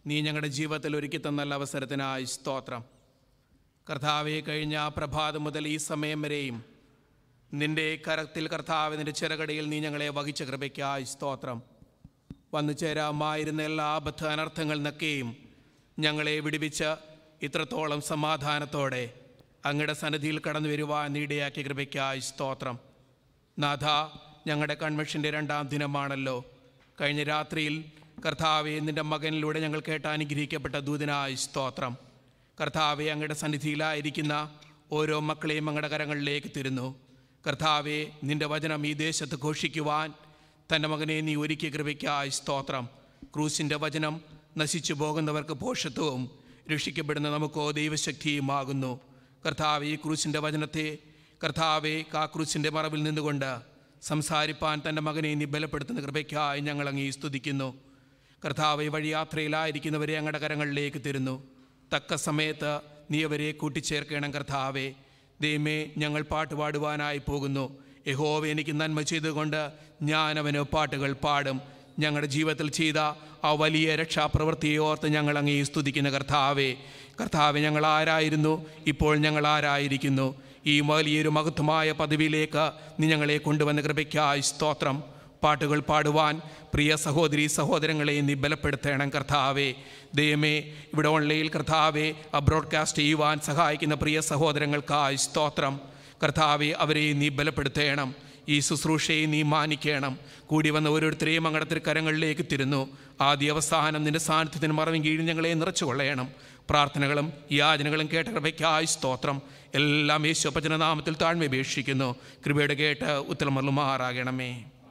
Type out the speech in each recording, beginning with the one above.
നീ ഞങ്ങളുടെ ജീവിതത്തിൽ ഒരുക്കി തന്ന നല്ല അവസരത്തിനായി സ്തോത്രം കർത്താവെ കഴിഞ്ഞ പ്രഭാതം മുതൽ ഈ സമയം വരെയും നിന്റെ കരത്തിൽ കർത്താവ് നിന്റെ ചിറകടിയിൽ നീ ഞങ്ങളെ വഹിച്ച കൃപയ്ക്കായി സ്തോത്രം വന്നു ചേരാമായിരുന്ന എല്ലാ അബദ്ധ അനർത്ഥങ്ങൾ നിന്നൊക്കെയും ഞങ്ങളെ വിടുവിച്ച് ഇത്രത്തോളം സമാധാനത്തോടെ അങ്ങയുടെ സന്നിധിയിൽ കടന്നു വരുവാൻ നീടിയാക്കിയ കൃപയ്ക്കായി സ്തോത്രം നാഥ ഞങ്ങളുടെ കൺവെൻഷൻ്റെ രണ്ടാം ദിനമാണല്ലോ കഴിഞ്ഞ രാത്രിയിൽ കർത്താവെ നിൻ്റെ മകനിലൂടെ ഞങ്ങൾ കേട്ട അനുഗ്രഹിക്കപ്പെട്ട ദൂതനായി സ്തോത്രം കർത്താവെ അങ്ങയുടെ സന്നിധിയിലായിരിക്കുന്ന ഓരോ മക്കളെയും അങ്ങയുടെ കരങ്ങളിലേക്ക് തരുന്നു കർത്താവെ നിൻ്റെ വചനം ഈ ദേശത്ത് ഘോഷിക്കുവാൻ തൻ്റെ മകനെ നീ ഒരുക്കിയ കൃപയ്ക്കായി സ്തോത്രം ക്രൂസിൻ്റെ വചനം നശിച്ചു പോകുന്നവർക്ക് പോഷത്വവും രക്ഷിക്കപ്പെടുന്ന നമുക്കോ ദൈവശക്തിയുമാകുന്നു കർത്താവ് ഈ ക്രൂസിൻ്റെ വചനത്തെ കർത്താവെ ആ ക്രൂസിൻ്റെ മറവിൽ നിന്നുകൊണ്ട് സംസാരിപ്പാൻ തൻ്റെ മകനെ നീ ബലപ്പെടുത്തുന്ന കൃപയ്ക്കായി ഞങ്ങൾ അങ്ങേ സ്തുതിക്കുന്നു കർത്താവ് വഴിയാത്രയിലായിരിക്കുന്നവരെ അങ്ങയുടെ കരങ്ങളിലേക്ക് തരുന്നു തക്ക സമയത്ത് നീ അവരെ കൂട്ടിച്ചേർക്കണം കർത്താവെ ദൈവമേ ഞങ്ങൾ പാട്ട് പാടുവാനായി പോകുന്നു യഹോവ എനിക്ക് നന്മ ചെയ്തുകൊണ്ട് ഞാൻ അവന് പാട്ടുകൾ പാടും ഞങ്ങളുടെ ജീവിതത്തിൽ ചെയ്ത ആ വലിയ രക്ഷാപ്രവൃത്തിയെ ഓർത്ത് ഞങ്ങൾ അങ്ങേ സ്തുതിക്കുന്ന കർത്താവെ കർത്താവെ ഞങ്ങൾ ആരായിരുന്നു ഇപ്പോൾ ഞങ്ങൾ ആരായിരിക്കുന്നു ഈ വലിയൊരു മഹത്വമായ പദവിയിലേക്ക് നീ ഞങ്ങളെ കൊണ്ടുവന്ന കൃപയ്ക്കായി സ്തോത്രം പാട്ടുകൾ പാടുവാൻ പ്രിയ സഹോദരി സഹോദരങ്ങളെ നീ ബലപ്പെടുത്തണം കർത്താവെ ദൈവമേ ഇവിടെ ഓൺലൈനിൽ കർത്താവെ ആ ബ്രോഡ്കാസ്റ്റ് ചെയ്യുവാൻ സഹായിക്കുന്ന പ്രിയ സഹോദരങ്ങൾക്കായി സ്തോത്രം കർത്താവെ അവരെ നീ ബലപ്പെടുത്തണം ഈ ശുശ്രൂഷയെ നീ മാനിക്കണം കൂടി വന്ന ഓരോരുത്തരെയും അങ്ങടത്തിൽ കരങ്ങളിലേക്ക് തിരുന്നു ആദ്യ അവസാനം നിന്റെ സാന്നിധ്യത്തിന് മറവിൻ കീഴിൽ ഞങ്ങളെ നിറച്ചു കൊള്ളയണം പ്രാർത്ഥനകളും യാചനകളും കേട്ട കൃപയ്ക്കായി സ്തോത്രം എല്ലാം യേശോപ്പച്ചന നാമത്തിൽ താഴ്മയപേക്ഷിക്കുന്നു കൃപയുടെ കേട്ട് ഉത്തരമറുമാറാകണമേ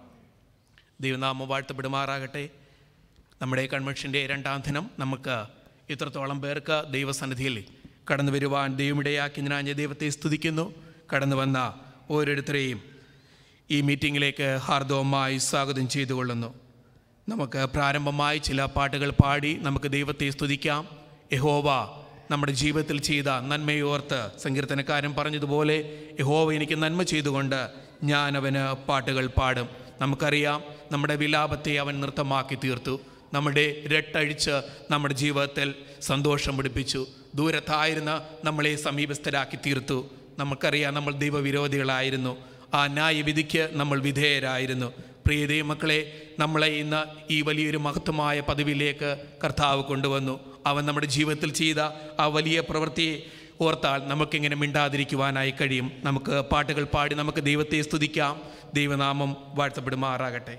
ദൈവനാമം വാഴ്ത്തപ്പെടുമാറാകട്ടെ നമ്മുടെ കൺവെൻഷൻ്റെ രണ്ടാം ദിനം നമുക്ക് ഇത്രത്തോളം പേർക്ക് ദൈവസന്നിധിയിൽ കടന്നു വരുവാൻ ദൈവമിടയാക്കി ഞാൻ ദൈവത്തെ സ്തുതിക്കുന്നു കടന്നു വന്ന ഓരോരുത്തരെയും ഈ മീറ്റിങ്ങിലേക്ക് ഹാർദവമായി സ്വാഗതം ചെയ്തുകൊള്ളുന്നു നമുക്ക് പ്രാരംഭമായി ചില പാട്ടുകൾ പാടി നമുക്ക് ദൈവത്തെ സ്തുതിക്കാം യഹോവ നമ്മുടെ ജീവിതത്തിൽ ചെയ്ത നന്മയോർത്ത് സങ്കീർത്തനക്കാരൻ പറഞ്ഞതുപോലെ യഹോവ എനിക്ക് നന്മ ചെയ്തുകൊണ്ട് ഞാൻ അവന് പാട്ടുകൾ പാടും നമുക്കറിയാം നമ്മുടെ വിലാപത്തെ അവൻ നൃത്തമാക്കി തീർത്തു നമ്മുടെ രട്ടഴിച്ച് നമ്മുടെ ജീവിതത്തിൽ സന്തോഷം പിടിപ്പിച്ചു ദൂരത്തായിരുന്ന നമ്മളെ സമീപസ്ഥരാക്കി തീർത്തു നമുക്കറിയാം നമ്മൾ ദൈവവിരോധികളായിരുന്നു ആ ന്യായവിധിക്ക് നമ്മൾ വിധേയരായിരുന്നു പ്രിയ ദൈവമക്കളെ നമ്മളെ ഇന്ന് ഈ വലിയൊരു മഹത്വമായ പദവിയിലേക്ക് കർത്താവ് കൊണ്ടുവന്നു അവൻ നമ്മുടെ ജീവിതത്തിൽ ചെയ്ത ആ വലിയ പ്രവൃത്തിയെ ഓർത്താൽ നമുക്കിങ്ങനെ മിണ്ടാതിരിക്കുവാനായി കഴിയും നമുക്ക് പാട്ടുകൾ പാടി നമുക്ക് ദൈവത്തെ സ്തുതിക്കാം ദൈവനാമം വാഴ്ത്തപ്പെടുമാറാകട്ടെ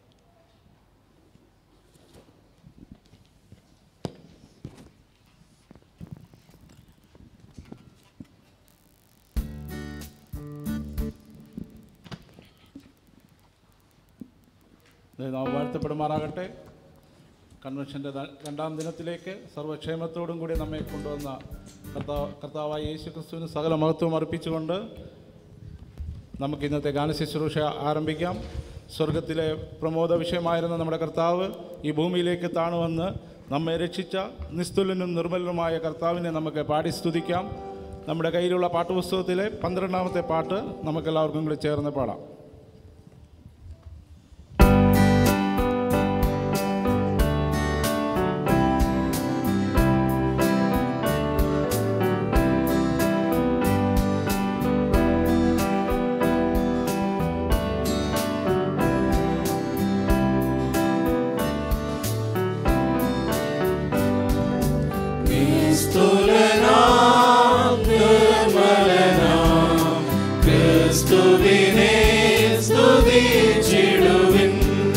നാം വാഴ്ത്തപ്പെടുമാറാകട്ടെ കൺവെൻഷൻ്റെ ര- രണ്ടാം ദിനത്തിലേക്ക് സർവ്വക്ഷേമത്തോടും കൂടി നമ്മെ കൊണ്ടുവന്ന കർത്താവ് കർത്താവായ യേശു ക്രിസ്തുവിന് സകല മഹത്വം അർപ്പിച്ചുകൊണ്ട് നമുക്ക് ഇന്നത്തെ ഗാനശുശ്രൂഷ ആരംഭിക്കാം സ്വർഗത്തിലെ പ്രമോദ വിഷയമായിരുന്ന നമ്മുടെ കർത്താവ് ഈ ഭൂമിയിലേക്ക് താണുവന്ന് നമ്മെ രക്ഷിച്ച നിസ്തുലനും നിർമ്മലനുമായ കർത്താവിനെ നമുക്ക് പാടി സ്തുതിക്കാം നമ്മുടെ കയ്യിലുള്ള പാട്ടുപുസ്തകത്തിലെ പന്ത്രണ്ടാമത്തെ പാട്ട് നമുക്കെല്ലാവർക്കും കൂടി ചേർന്ന് പാടാം ക്രിസ്തുവിനെ സ്തുതിച്ചിടുവിൻ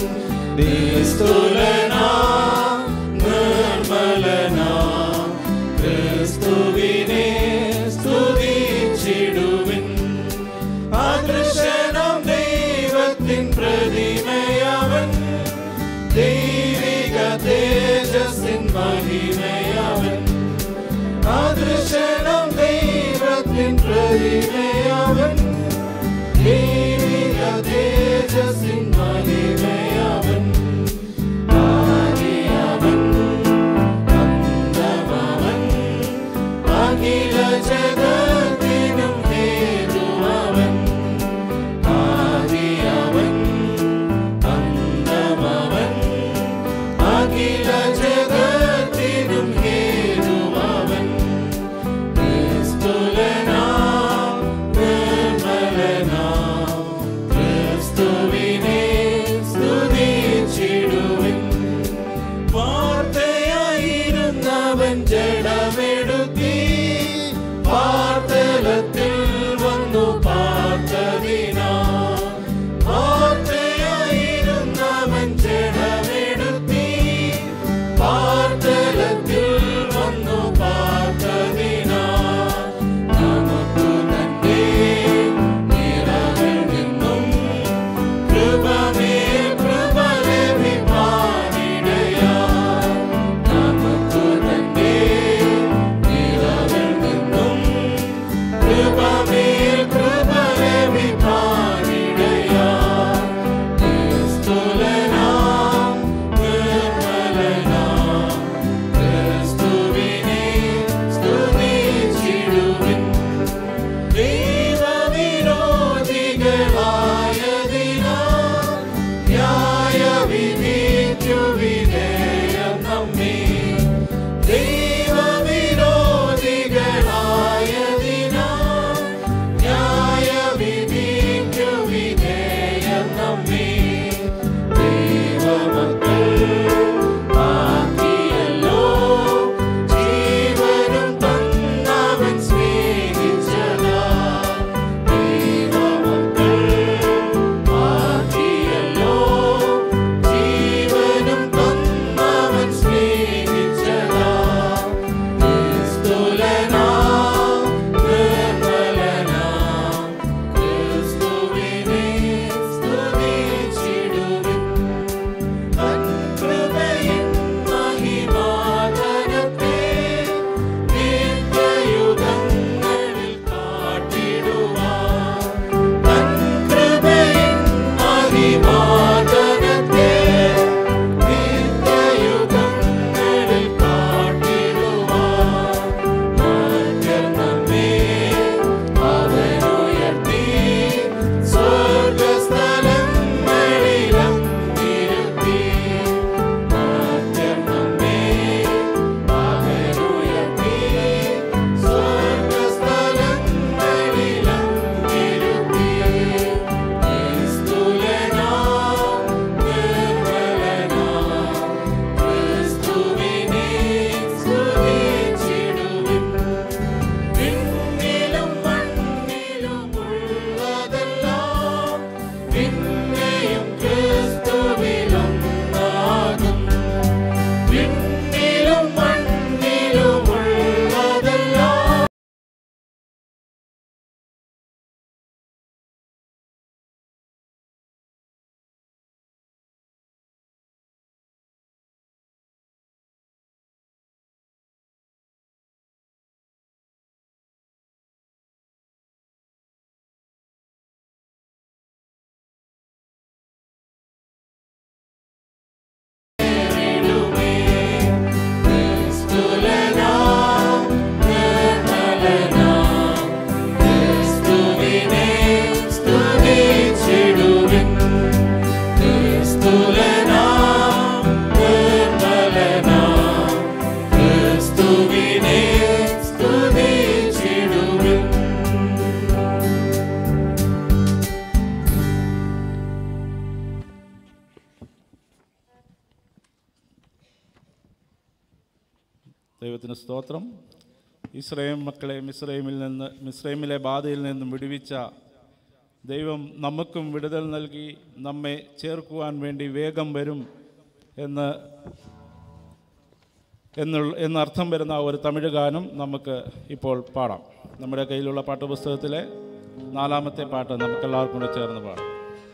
നിസ്തുലനാം നിർമ്മലനാം ക്രിസ്തുവിനെ സ്തുതിച്ചിടുവിൻ അദൃശ്യനാം ദൈവത്തിൻ പ്രതിമയവൻ ദൈവിക തേജസ്സിൻ മഹിമയവൻ അദൃശ്യനം ദൈവത്തിൻ പ്രതിമയവൻ ദൈവിക തേജസ്സിൻ മഹിമയവൻ ആദിയവൻ അന്തമവൻ അഖില ജഗത്തിനും ഹേതുവവൻ ആദിയവൻ അന്തമവൻ അഖില ജഗത്തിനും ദൈവത്തിന് സ്തോത്രം ഇസ്രയേൽ മക്കളെ മിസ്രൈമിൽ നിന്ന് മിസ്രൈമിലെ ബാധയിൽ നിന്നും വിടുവിച്ച ദൈവം നമുക്കും വിടുതൽ നൽകി നമ്മെ ചേർക്കുവാൻ വേണ്ടി വേഗം വരും എന്ന് എന്നുള്ള എന്നർത്ഥം വരുന്ന ഒരു തമിഴ് ഗാനം നമുക്ക് ഇപ്പോൾ പാടാം നമ്മുടെ കയ്യിലുള്ള പാഠപുസ്തകത്തിലെ നാലാമത്തെ പാട്ട് നമുക്കെല്ലാവർക്കും കൂടെ ചേർന്ന് പാടാം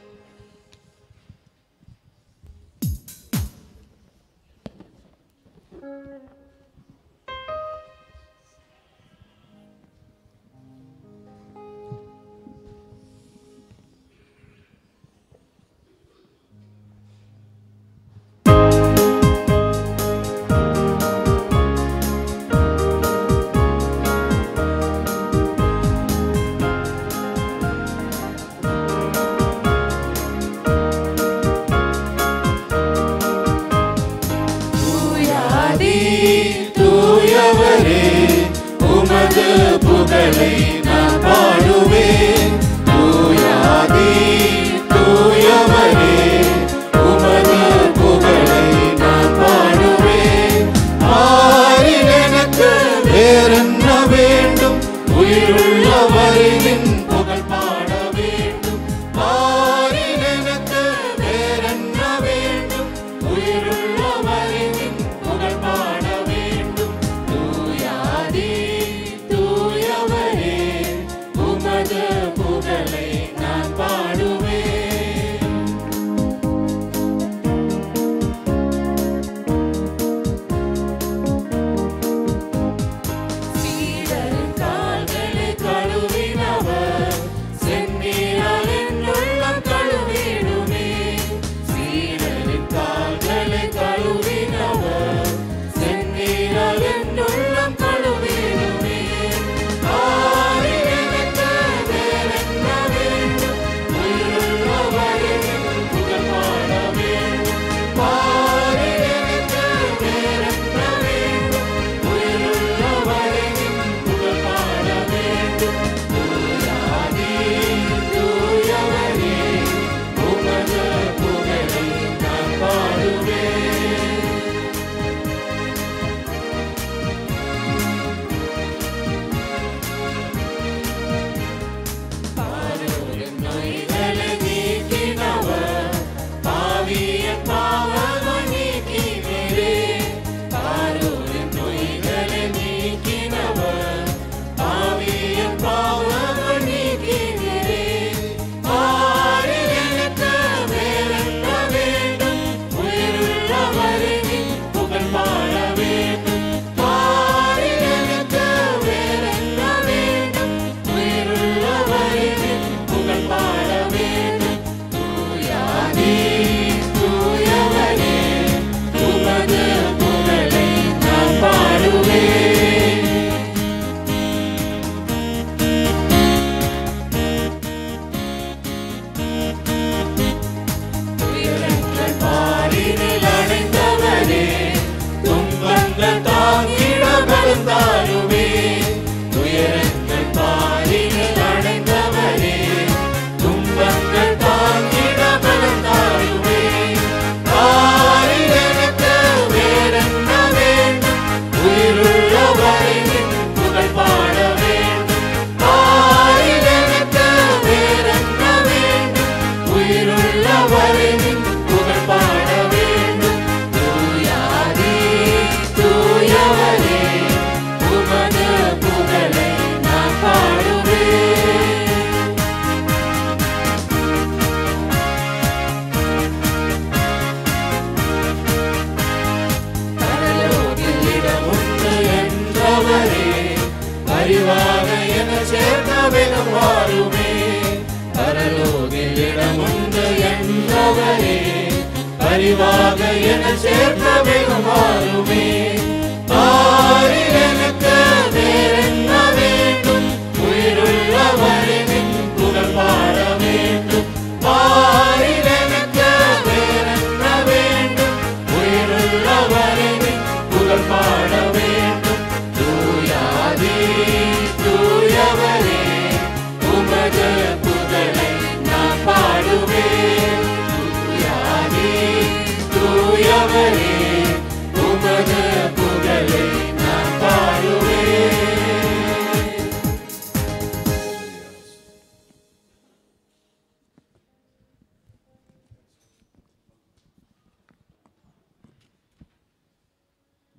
தூயாதி தூயவரே உமது புகழை நான் பாடுவேன் தூயாதி தூயவரே உமது புகழை நான் பாடுவேன் ஆரில் எனக்கு வேறென்ன வேண்டும் உயிருள்ளவரின் புகழ் பாட வேண்டும் ஆரில் எனக்கு வேறென்ன வேண்டும் உயிருள்ளவரின் புகழ் பாட வேண்டும் தூயாதி தூயவரே உமது புகழை நான் பாடுவேன் சீடரின் கால்களை கழுவினவர் செந்நீரால் என் உள்ளம் கழுவிடுமே சீடரின் கால்களை கழுவினவர் செந்நீரால் என் உள்ளம் கழுவிடுமே ஆரில் எனக்கு வேறென்ன வேண்டும் உயிருள்ளவரின் புகழ் பாட வேண்டும் ஆரில் எனக்கு வேறென்ன வேண்டும் உயிருள்ளவரின் புகழ் பாட வேண்டும் தூயாதி தூயவரே உமது புகழை நான் பாடுவேன் பாரோரின் நோய்களை நீக்கினவர் பாவியன் பாவங்கள் நீக்கினரே பாரோரின் நோய்களை நீக்கினவர் பாவியன் பாவங்கள் நீக்கினரே ஆரில் எனக்கு வேறென்ன வேண்டும் உயிருள்ளவரின் புகழ் பாட வேண்டும் ஆரில் எனக்கு வேறென்ன வேண்டும் உயிருள்ளவரின் புகழ் பாட வேண்டும் தூயாதி தூயவரே உமது புகழை நான் பாடுவேன் துயரங்கள் பாரினில் அடைந்தவரே துன்பங்கள் தாங்கிட பலந்தாருமே துயரங்கள் பாரினில் அடைந்தவரே துன்பங்கள் தாங்கிட பலந்தாருமே ஆரில் எனக்கு வேறென்ன வேண்டும் உயிருள்ளவரின் புகழ் பாட வேண்டும் ஆரில் எனக்கு வேறென்ன வேண்டும் உயிருள்ளவரின் புகழ் பாட வேண்டும் தூயாதி தூயவரே உமது புகழை நான் பாடுவேன் பரலோகில் இடம் உண்டு என்றவரே அறிவாக என சேர்ந்தவெனும் வாருமே பரலோகில் இடம் உண்டு என்றவரே அறிவாக என சேர்ந்தவெனும் வாருமே ஆரில் எனக்கு வேறென்ன வேண்டும் உயிருள்ளவரின் புகழ் பாட வேண்டும் ஆரில் எனக்கு வேறென்ன வேண்டும் உயிருள்ளவரின் புகழ் பாட வேண்டும் தூயாதி தூயவரே உமது புகழை நான் பாடுவேன் தூயாதி தூயவரே உமது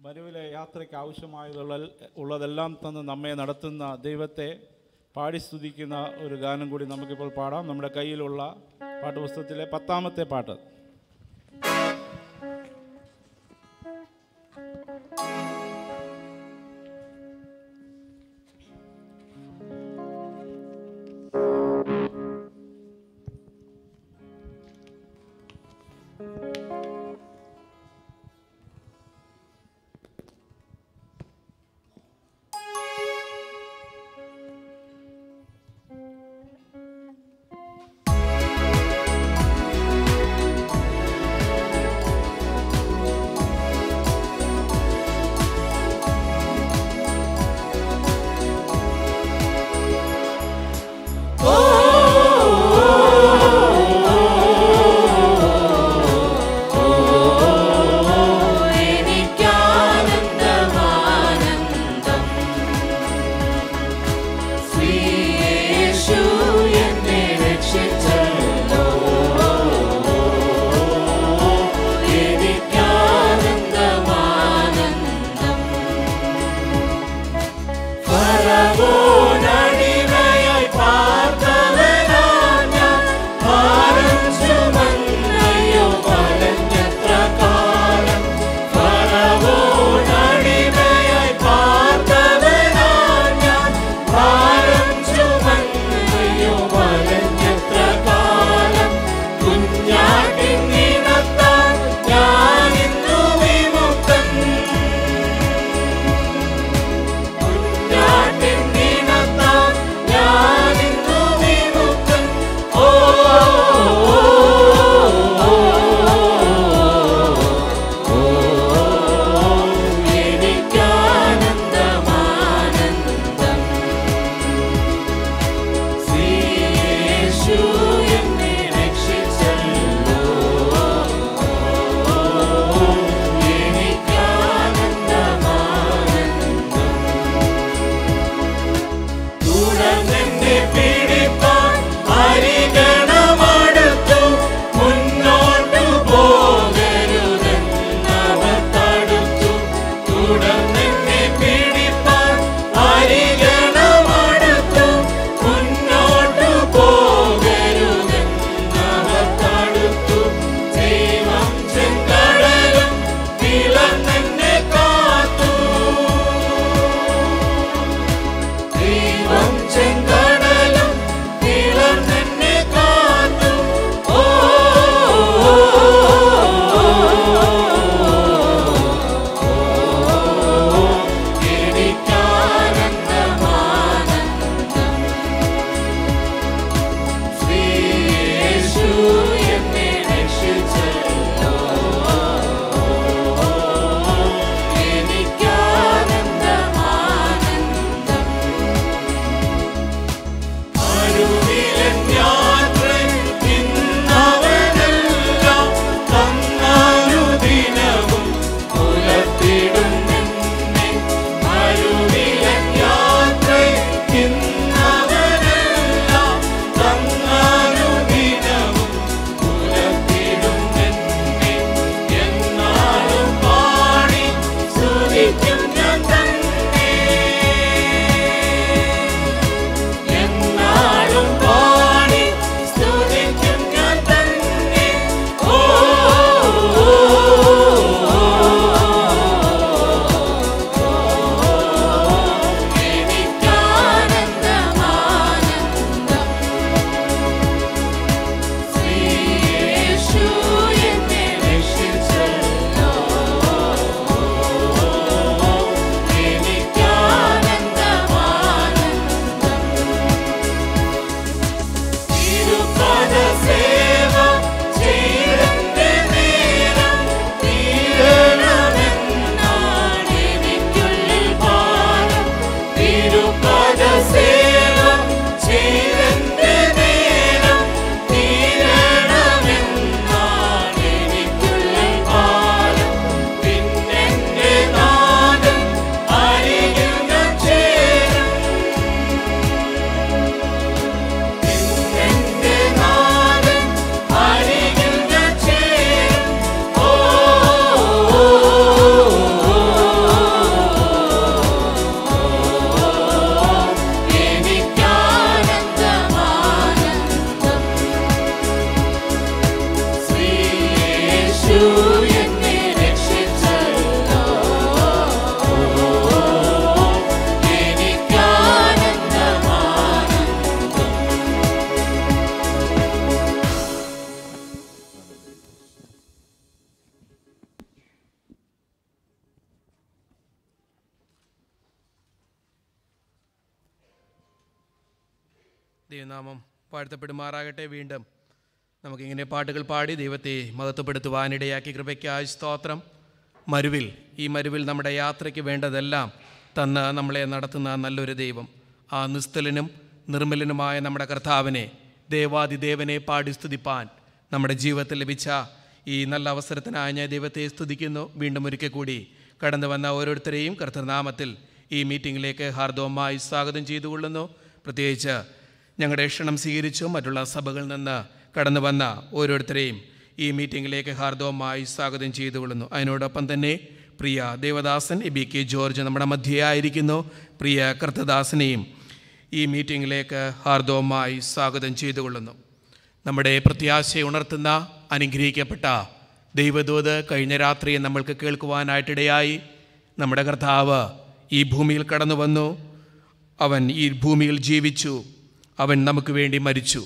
വരവിലെ യാത്രയ്ക്ക് ആവശ്യമായതുള്ള ഉള്ളതെല്ലാം തന്ന് നമ്മെ നടത്തുന്ന ദൈവത്തെ പാടി സ്തുതിക്കുന്ന ഒരു ഗാനം കൂടി നമുക്കിപ്പോൾ പാടാം നമ്മുടെ കയ്യിലുള്ള പാട്ടുപുസ്തകത്തിലെ പത്താമത്തെ പാട്ട് ും ദൈവനാമം വാഴ്ത്തപ്പെടുമാറാകട്ടെ വീണ്ടും നമുക്കിങ്ങനെ പാട്ടുകൾ പാടി ദൈവത്തെ മഹത്വപ്പെടുത്തുവാനിടയാക്കി കൃപയ്ക്കായി സ്തോത്രം മരുവിൽ ഈ മരുവിൽ നമ്മുടെ യാത്രയ്ക്ക് വേണ്ടതെല്ലാം തന്ന് നമ്മളെ നടത്തുന്ന നല്ലൊരു ദൈവം ആ നിസ്തലനും നിർമ്മലനുമായ നമ്മുടെ കർത്താവിനെ ദേവാദിദേവനെ പാടി സ്തുതിപ്പാൻ നമ്മുടെ ജീവിതത്തിൽ ലഭിച്ച ഈ നല്ല അവസരത്തിനായി ഞാൻ ദൈവത്തെ സ്തുതിക്കുന്നു വീണ്ടും ഒരിക്കൽ കൂടി കടന്നു വന്ന ഓരോരുത്തരെയും കർത്തൃനാമത്തിൽ ഈ മീറ്റിങ്ങിലേക്ക് ഹാർദവമായി സ്വാഗതം ചെയ്തുകൊള്ളുന്നു പ്രത്യേകിച്ച് ഞങ്ങളുടെ ക്ഷണം സ്വീകരിച്ചു മറ്റുള്ള സഭകളിൽ നിന്ന് കടന്നു വന്ന ഓരോരുത്തരെയും ഈ മീറ്റിങ്ങിലേക്ക് ഹാർദവമായി സ്വാഗതം ചെയ്തുകൊള്ളുന്നു അതിനോടൊപ്പം തന്നെ പ്രിയ Devadasan A B K George നമ്മുടെ മധ്യയായിരിക്കുന്നു പ്രിയ കർത്തദാസനെയും ഈ മീറ്റിങ്ങിലേക്ക് ഹാർദവമായി സ്വാഗതം ചെയ്തുകൊള്ളുന്നു നമ്മുടെ പ്രത്യാശയെ ഉണർത്തുന്ന അനുഗ്രഹിക്കപ്പെട്ട ദൈവദൂത് കഴിഞ്ഞ രാത്രി നമ്മൾക്ക് കേൾക്കുവാനായിട്ടിടയായി നമ്മുടെ കർത്താവ് ഈ ഭൂമിയിൽ കടന്നു വന്നു അവൻ ഈ ഭൂമിയിൽ ജീവിച്ചു അവൻ നമുക്ക് വേണ്ടി മരിച്ചു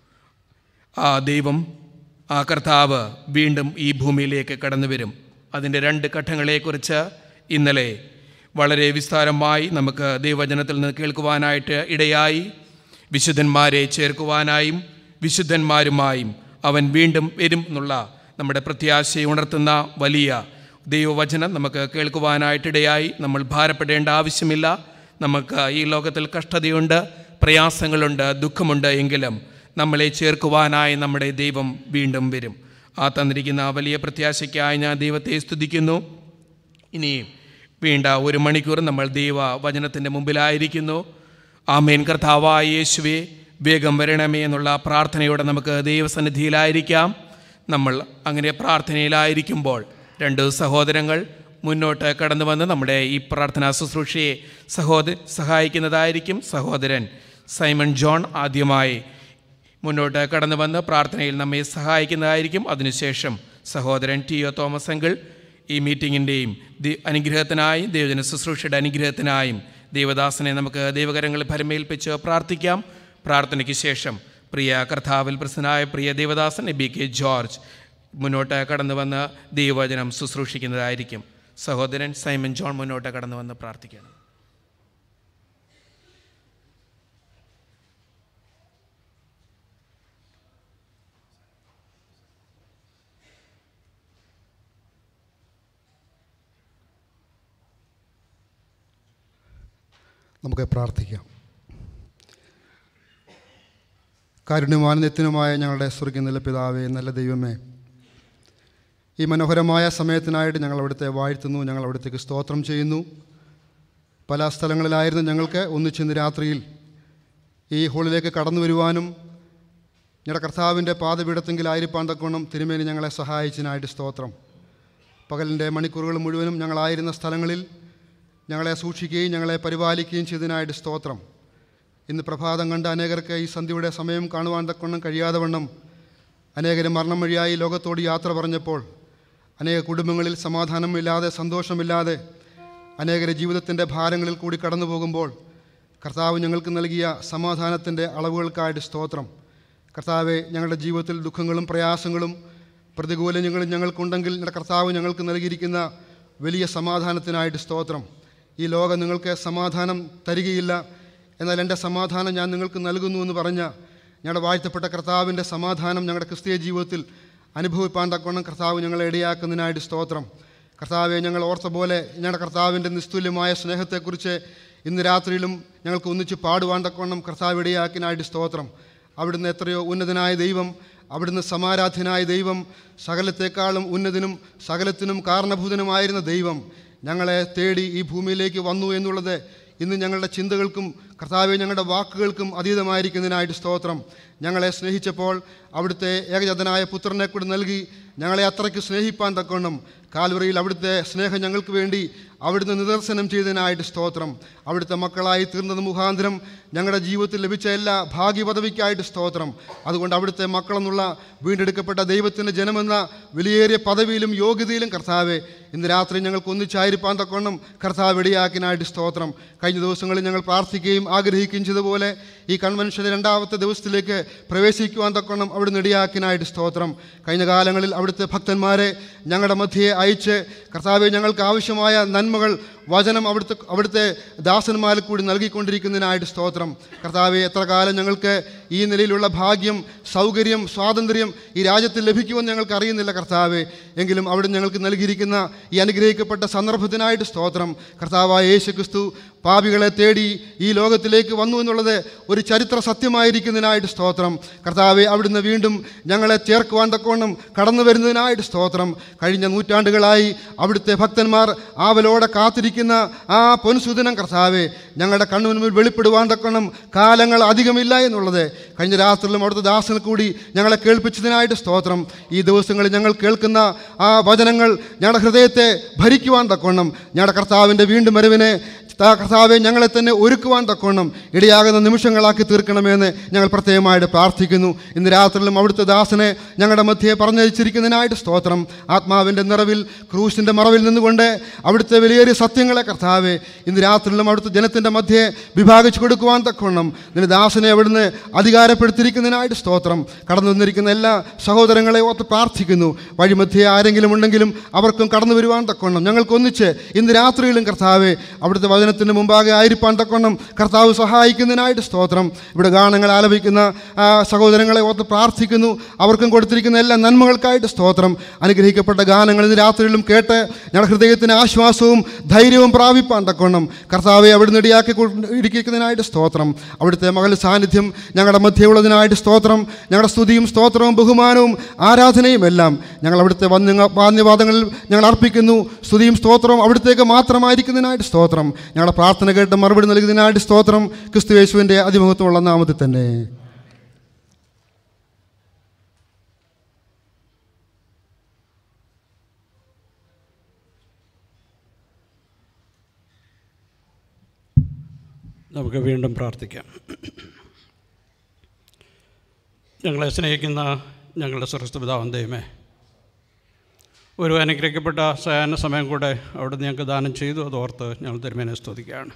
ആ ദൈവം ആ കർത്താവ് വീണ്ടും ഈ ഭൂമിയിലേക്ക് കടന്നു വരും അതിൻ്റെ രണ്ട് ഘട്ടങ്ങളെക്കുറിച്ച് ഇന്നലെ വളരെ വിസ്താരമായി നമുക്ക് ദൈവവചനത്തിൽ നിന്ന് കേൾക്കുവാനായിട്ട് ഇടയായി വിശുദ്ധന്മാരെ ചേർക്കുവാനായും വിശുദ്ധന്മാരുമായും അവൻ വീണ്ടും വരും എന്നുള്ള നമ്മുടെ പ്രത്യാശയെ ഉണർത്തുന്ന വലിയ ദൈവവചനം നമുക്ക് കേൾക്കുവാനായിട്ടിടയായി നമ്മൾ ഭാരപ്പെടേണ്ട ആവശ്യമില്ല നമുക്ക് ഈ ലോകത്തിൽ കഷ്ടതയുണ്ട് പ്രയാസങ്ങളുണ്ട് ദുഃഖമുണ്ട് എങ്കിലും നമ്മളെ ചേർക്കുവാനായി നമ്മുടെ ദൈവം വീണ്ടും വരും ആ തന്നിരിക്കുന്ന വലിയ പ്രത്യാശയ്ക്കായി ഞാൻ ദൈവത്തെ സ്തുതിക്കുന്നു ഇനി വേണ്ട ഒരു മണിക്കൂർ നമ്മൾ ദൈവ വചനത്തിൻ്റെ മുമ്പിലായിരിക്കുന്നു ആമേൻ കർത്താവായ യേശുവേ വേഗം വരണമേ എന്നുള്ള പ്രാർത്ഥനയോടെ നമുക്ക് ദൈവസന്നിധിയിലായിരിക്കാം നമ്മൾ അങ്ങനെ പ്രാർത്ഥനയിലായിരിക്കുമ്പോൾ രണ്ട് സഹോദരങ്ങൾ മുന്നോട്ട് കടന്നു വന്ന് നമ്മുടെ ഈ പ്രാർത്ഥനാ ശുശ്രൂഷയെ സഹോദര സഹായിക്കുന്നതായിരിക്കും സഹോദരൻ സൈമൺ ജോൺ ആദ്യമായി മുന്നോട്ട് കടന്നു വന്ന് പ്രാർത്ഥനയിൽ നമ്മെ സഹായിക്കുന്നതായിരിക്കും അതിനുശേഷം സഹോദരൻ ടി ഒ തോമസ് അങ്കിൾ ഈ മീറ്റിങ്ങിൻ്റെയും ദി അനുഗ്രഹത്തിനായും ദൈവജന ശുശ്രൂഷയുടെ അനുഗ്രഹത്തിനായും ദൈവദാസനെ നമുക്ക് ദൈവകരങ്ങളിൽ ഭരമേൽപ്പിച്ച് പ്രാർത്ഥിക്കാം പ്രാർത്ഥനയ്ക്ക് ശേഷം പ്രിയ കർത്താവിൽ പ്രസനായ പ്രിയ ദേവദാസൻ ബി കെ ജോർജ് മുന്നോട്ട് കടന്നു വന്ന് ദൈവവചനം ശുശ്രൂഷിക്കുന്നതായിരിക്കും സഹോദരൻ സൈമൻ ജോൺ മുന്നോട്ട് കടന്നു വന്ന് പ്രാർത്ഥിക്കണം നമുക്ക് പ്രാർത്ഥിക്കാം കാരുണ്യമാനന്യത്തിനുമായ ഞങ്ങളുടെ സ്വർഗീയ നല്ല പിതാവേ നല്ല ദൈവമേ ഈ മനോഹരമായ സമയത്തിനായിട്ട് ഞങ്ങൾ അവിടുത്തെ വാഴ്ത്തുന്നു ഞങ്ങൾ അവിടത്തേക്ക് സ്തോത്രം ചെയ്യുന്നു പല സ്ഥലങ്ങളിലായിരുന്നു ഞങ്ങൾക്ക് ഒന്നിച്ചിന്ന് രാത്രിയിൽ ഈ ഹോളിലേക്ക് കടന്നു വരുവാനും ഞങ്ങളുടെ കർത്താവിൻ്റെ പാതപീഠത്തെങ്കിലായിരിക്കാൻ തക്കോണം തിരുമേനി ഞങ്ങളെ സഹായിച്ചതിനായിട്ട് സ്തോത്രം പകലിൻ്റെ മണിക്കൂറുകൾ മുഴുവനും ഞങ്ങളായിരുന്ന സ്ഥലങ്ങളിൽ ഞങ്ങളെ സൂക്ഷിക്കുകയും ഞങ്ങളെ പരിപാലിക്കുകയും ചെയ്തതിനായിട്ട് സ്തോത്രം ഇന്ന് പ്രഭാതം കണ്ട അനേകർക്ക് ഈ സന്ധ്യയുടെ സമയം കാണുവാൻ തക്കവണ്ണം കഴിയാതെ വണ്ണം അനേകർ മരണം വഴിയായി ലോകത്തോട് യാത്ര പറഞ്ഞപ്പോൾ അനേക കുടുംബങ്ങളിൽ സമാധാനമില്ലാതെ സന്തോഷമില്ലാതെ അനേകരെ ജീവിതത്തിൻ്റെ ഭാരങ്ങളിൽ കൂടി കടന്നു പോകുമ്പോൾ കർത്താവ് ഞങ്ങൾക്ക് നൽകിയ സമാധാനത്തിൻ്റെ അളവുകൾക്കായിട്ട് സ്തോത്രം കർത്താവെ ഞങ്ങളുടെ ജീവിതത്തിൽ ദുഃഖങ്ങളും പ്രയാസങ്ങളും പ്രതികൂലങ്ങളും ഞങ്ങൾക്കുണ്ടെങ്കിൽ ഞങ്ങളുടെ കർത്താവ് ഞങ്ങൾക്ക് നൽകിയിരിക്കുന്ന വലിയ സമാധാനത്തിനായിട്ട് സ്തോത്രം ഈ ലോകം നിങ്ങൾക്ക് സമാധാനം തരികയില്ല എന്നാൽ എൻ്റെ സമാധാനം ഞാൻ നിങ്ങൾക്ക് നൽകുന്നു എന്ന് പറഞ്ഞ ഞങ്ങളുടെ വാഴ്ത്തപ്പെട്ട കർത്താവിൻ്റെ സമാധാനം ഞങ്ങളുടെ ക്രിസ്തീയ ജീവിതത്തിൽ അനുഭവിപ്പാൻ തക്കവണ്ണം കർത്താവ് ഞങ്ങളെ ഇടയാക്കുന്നതിനായിട്ട് സ്തോത്രം കർത്താവെ ഞങ്ങൾ ഓർത്ത പോലെ ഞങ്ങളുടെ കർത്താവിൻ്റെ നിസ്തുല്യമായ സ്നേഹത്തെക്കുറിച്ച് ഇന്ന് രാത്രിയിലും ഞങ്ങൾക്ക് ഒന്നിച്ച് പാടുവാൻ തക്കവണ്ണം കർത്താവ് ഇടയാക്കിനായിട്ട് സ്തോത്രം അവിടുന്ന് എത്രയോ ഉന്നതനായ ദൈവം അവിടുന്ന് സമാരാധ്യനായ ദൈവം സകലത്തെക്കാളും ഉന്നതനും സകലത്തിനും കാരണഭൂതനുമായിരുന്ന ദൈവം ഞങ്ങളെ തേടി ഈ ഭൂമിയിലേക്ക് വന്നു എന്നുള്ളത് ഇന്ന് ഞങ്ങളുടെ ചിന്തകൾക്കും കർത്താവെ ഞങ്ങളുടെ വാക്കുകൾക്കും അതീതമായിരിക്കുന്നതിനായിട്ട് സ്തോത്രം ഞങ്ങളെ സ്നേഹിച്ചപ്പോൾ അവിടുത്തെ ഏകജാതനായ പുത്രനെ കൂടി നൽകി ഞങ്ങളെ അത്രയ്ക്ക് സ്നേഹിപ്പാൻ തക്കവണ്ണം കാൽവറിയിൽ അവിടുത്തെ സ്നേഹം ഞങ്ങൾക്ക് വേണ്ടി അവിടുന്ന് നിദർശനം ചെയ്തതിനായിട്ട് സ്തോത്രം അവിടുത്തെ മക്കളായി തീർന്നത് മുഖാന്തരം ഞങ്ങളുടെ ജീവിതത്തിൽ ലഭിച്ച എല്ലാ ഭാഗ്യപദവിക്കായിട്ട് സ്തോത്രം അതുകൊണ്ട് അവിടുത്തെ മക്കളെന്നുള്ള വീണ്ടെടുക്കപ്പെട്ട ദൈവത്തിൻ്റെ ജനമെന്ന വിലയേറിയ പദവിയിലും യോഗ്യതയിലും കർത്താവെ ഇന്ന് രാത്രി ഞങ്ങൾക്ക് ഒന്നിച്ചായിരിക്കാൻ തക്കവണ്ണം കർത്താവ് ഇടയാക്കിനായിട്ട് സ്തോത്രം കഴിഞ്ഞ ദിവസങ്ങളിൽ ഞങ്ങൾ പ്രാർത്ഥിക്കുകയും ആഗ്രഹിക്കുകയും ചെയ്തതുപോലെ ഈ കൺവെൻഷൻ്റെ രണ്ടാമത്തെ ദിവസത്തിലേക്ക് പ്രവേശിക്കുവാൻ തക്കവണ്ണം അവിടുന്ന് ഇടയാക്കിനായിട്ട് സ്തോത്രം കഴിഞ്ഞ കാലങ്ങളിൽ അവിടുത്തെ ഭക്തന്മാരെ ഞങ്ങളുടെ മധ്യയെ അയച്ച് കർത്താവെ ഞങ്ങൾക്ക് ആവശ്യമായ നന്മകൾ വചനം അവിടുത്തെ അവിടുത്തെ ദാസന്മാരിൽ കൂടി നൽകിക്കൊണ്ടിരിക്കുന്നതിനായിട്ട് സ്തോത്രം കർത്താവെ എത്ര കാലം ഞങ്ങൾക്ക് ഈ നിലയിലുള്ള ഭാഗ്യം സൗകര്യം സ്വാതന്ത്ര്യം ഈ രാജ്യത്തിൽ ലഭിക്കുമെന്ന് ഞങ്ങൾക്ക് അറിയുന്നില്ല കർത്താവെ എങ്കിലും അവിടെ ഞങ്ങൾക്ക് നൽകിയിരിക്കുന്ന ഈ അനുഗ്രഹിക്കപ്പെട്ട സന്ദർഭത്തിനായിട്ട് സ്തോത്രം കർത്താവായ യേശു ക്രിസ്തു പാപികളെ തേടി ഈ ലോകത്തിലേക്ക് വന്നു എന്നുള്ളത് ഒരു ചരിത്ര സത്യമായിരിക്കുന്നതിനായിട്ട് സ്തോത്രം കർത്താവെ അവിടുന്ന് വീണ്ടും ഞങ്ങളെ ചേർക്കുവാൻ തക്കവണ്ണം കടന്നു വരുന്നതിനായിട്ട് സ്തോത്രം കഴിഞ്ഞ നൂറ്റാണ്ടുകളായി അവിടുത്തെ ഭക്തന്മാർ ആവലോടെ കാത്തിരിക്കുന്ന ആ പൊൻസുദിനം കർത്താവെ ഞങ്ങളുടെ കണ്ണുമുൻപിൽ വെളിപ്പെടുവാൻ തക്കവണ്ണം കാലങ്ങൾ അധികമില്ല എന്നുള്ളത് കഴിഞ്ഞ രാത്രിയിലും അവിടുത്തെ ദാസന് കൂടി ഞങ്ങളെ കേൾപ്പിച്ചതിനായിട്ട് സ്തോത്രം ഈ ദിവസങ്ങളിൽ ഞങ്ങൾ കേൾക്കുന്ന ആ വചനങ്ങൾ ഞങ്ങളുടെ ഹൃദയത്തെ ഭരിക്കുവാൻ തക്കവണ്ണം ഞങ്ങളുടെ കർത്താവിൻ്റെ വീണ്ടും വരവിനെ താ കർത്താവെ ഞങ്ങളെ തന്നെ ഒരുക്കുവാൻ തക്കവണ്ണം ഇടയാകുന്ന നിമിഷങ്ങളാക്കി തീർക്കണമെന്ന് ഞങ്ങൾ പ്രത്യേകമായിട്ട് പ്രാർത്ഥിക്കുന്നു ഇന്ന് രാത്രിയിലും അവിടുത്തെ ദാസനെ ഞങ്ങളുടെ മധ്യയെ പറഞ്ഞയച്ചിരിക്കുന്നതിനായിട്ട് സ്തോത്രം ആത്മാവിൻ്റെ നിറവിൽ ക്രൂശിൻ്റെ മറവിൽ നിന്നുകൊണ്ട് അവിടുത്തെ വിലയേറിയ സത്യങ്ങളെ കർത്താവെ ഇന്ന് രാത്രിയിലും അവിടുത്തെ ജനത്തിൻ്റെ മധ്യയെ വിഭാഗിച്ചു കൊടുക്കുവാൻ തക്കവണ്ണം നിന്റെ ദാസനെ അവിടുന്ന് അധികാരപ്പെടുത്തിയിരിക്കുന്നതിനായിട്ട് സ്തോത്രം കടന്നു വന്നിരിക്കുന്ന എല്ലാ സഹോദരങ്ങളെ ഓർത്ത് പ്രാർത്ഥിക്കുന്നു വഴിമധ്യേ ആരെങ്കിലും ഉണ്ടെങ്കിലും അവർക്കും കടന്നു വരുവാൻ തക്കവണ്ണം ഞങ്ങൾക്കൊന്നിച്ച് ഇന്ന് രാത്രിയിലും കർത്താവെ അവിടുത്തെ വചനത്തിന് മുമ്പാകെ ആയിരിക്കാൻ തക്കവണ്ണം കർത്താവ് സഹായിക്കുന്നതിനായിട്ട് സ്തോത്രം ഇവിടെ ഗാനങ്ങൾ ആലപിക്കുന്ന ആ, സഹോദരങ്ങളെ ഓർത്ത് പ്രാർത്ഥിക്കുന്നു അവർക്കും കൊടുത്തിരിക്കുന്ന എല്ലാ നന്മകൾക്കായിട്ട് സ്തോത്രം അനുഗ്രഹിക്കപ്പെട്ട ഗാനങ്ങൾ ഇന്ന് രാത്രിയിലും കേട്ട് ഞങ്ങളുടെ ഹൃദയത്തിന് ആശ്വാസവും ധൈര്യവും പ്രാപിപ്പാൻ തക്കവണ്ണം കർത്താവെ അവിടുന്ന് ഇടയാക്കി ഇരിക്കുന്നതിനായിട്ട് സ്തോത്രം അവിടുത്തെ മകളുടെ സാന്നിധ്യം ഞങ്ങളുടെ മധ്യമുള്ളതിനായിട്ട് സ്തോത്രം ഞങ്ങളുടെ സ്തുതിയും സ്തോത്രവും ബഹുമാനവും ആരാധനയും എല്ലാം ഞങ്ങൾ അവിടുത്തെ വന്യ വാദ്യവാദങ്ങളിൽ ഞങ്ങൾ അർപ്പിക്കുന്നു സ്തുതിയും സ്തോത്രവും അവിടുത്തേക്ക് മാത്രമായിരിക്കുന്നതിനായിട്ട് സ്തോത്രം ഞങ്ങളുടെ പ്രാർത്ഥന കേട്ട് മറുപടി നൽകുന്നതിനായിട്ട് സ്തോത്രം ക്രിസ്തു യേശുവിൻ്റെ അതിമുഖത്തുമുള്ള നാമത്തിൽ തന്നെ നമുക്ക് വീണ്ടും പ്രാർത്ഥിക്കാം ഞങ്ങളെ സ്നേഹിക്കുന്ന ഞങ്ങളുടെ സുരക്ഷിത പിതാവൻ ദൈവമേ ഒരു അനുഗ്രഹിക്കപ്പെട്ട സയാന സമയം കൂടെ അവിടെ ഞങ്ങൾക്ക് ദാനം ചെയ്തു അതോർത്ത് ഞങ്ങൾ തിരുമേനെ സ്തുതിക്കുകയാണ്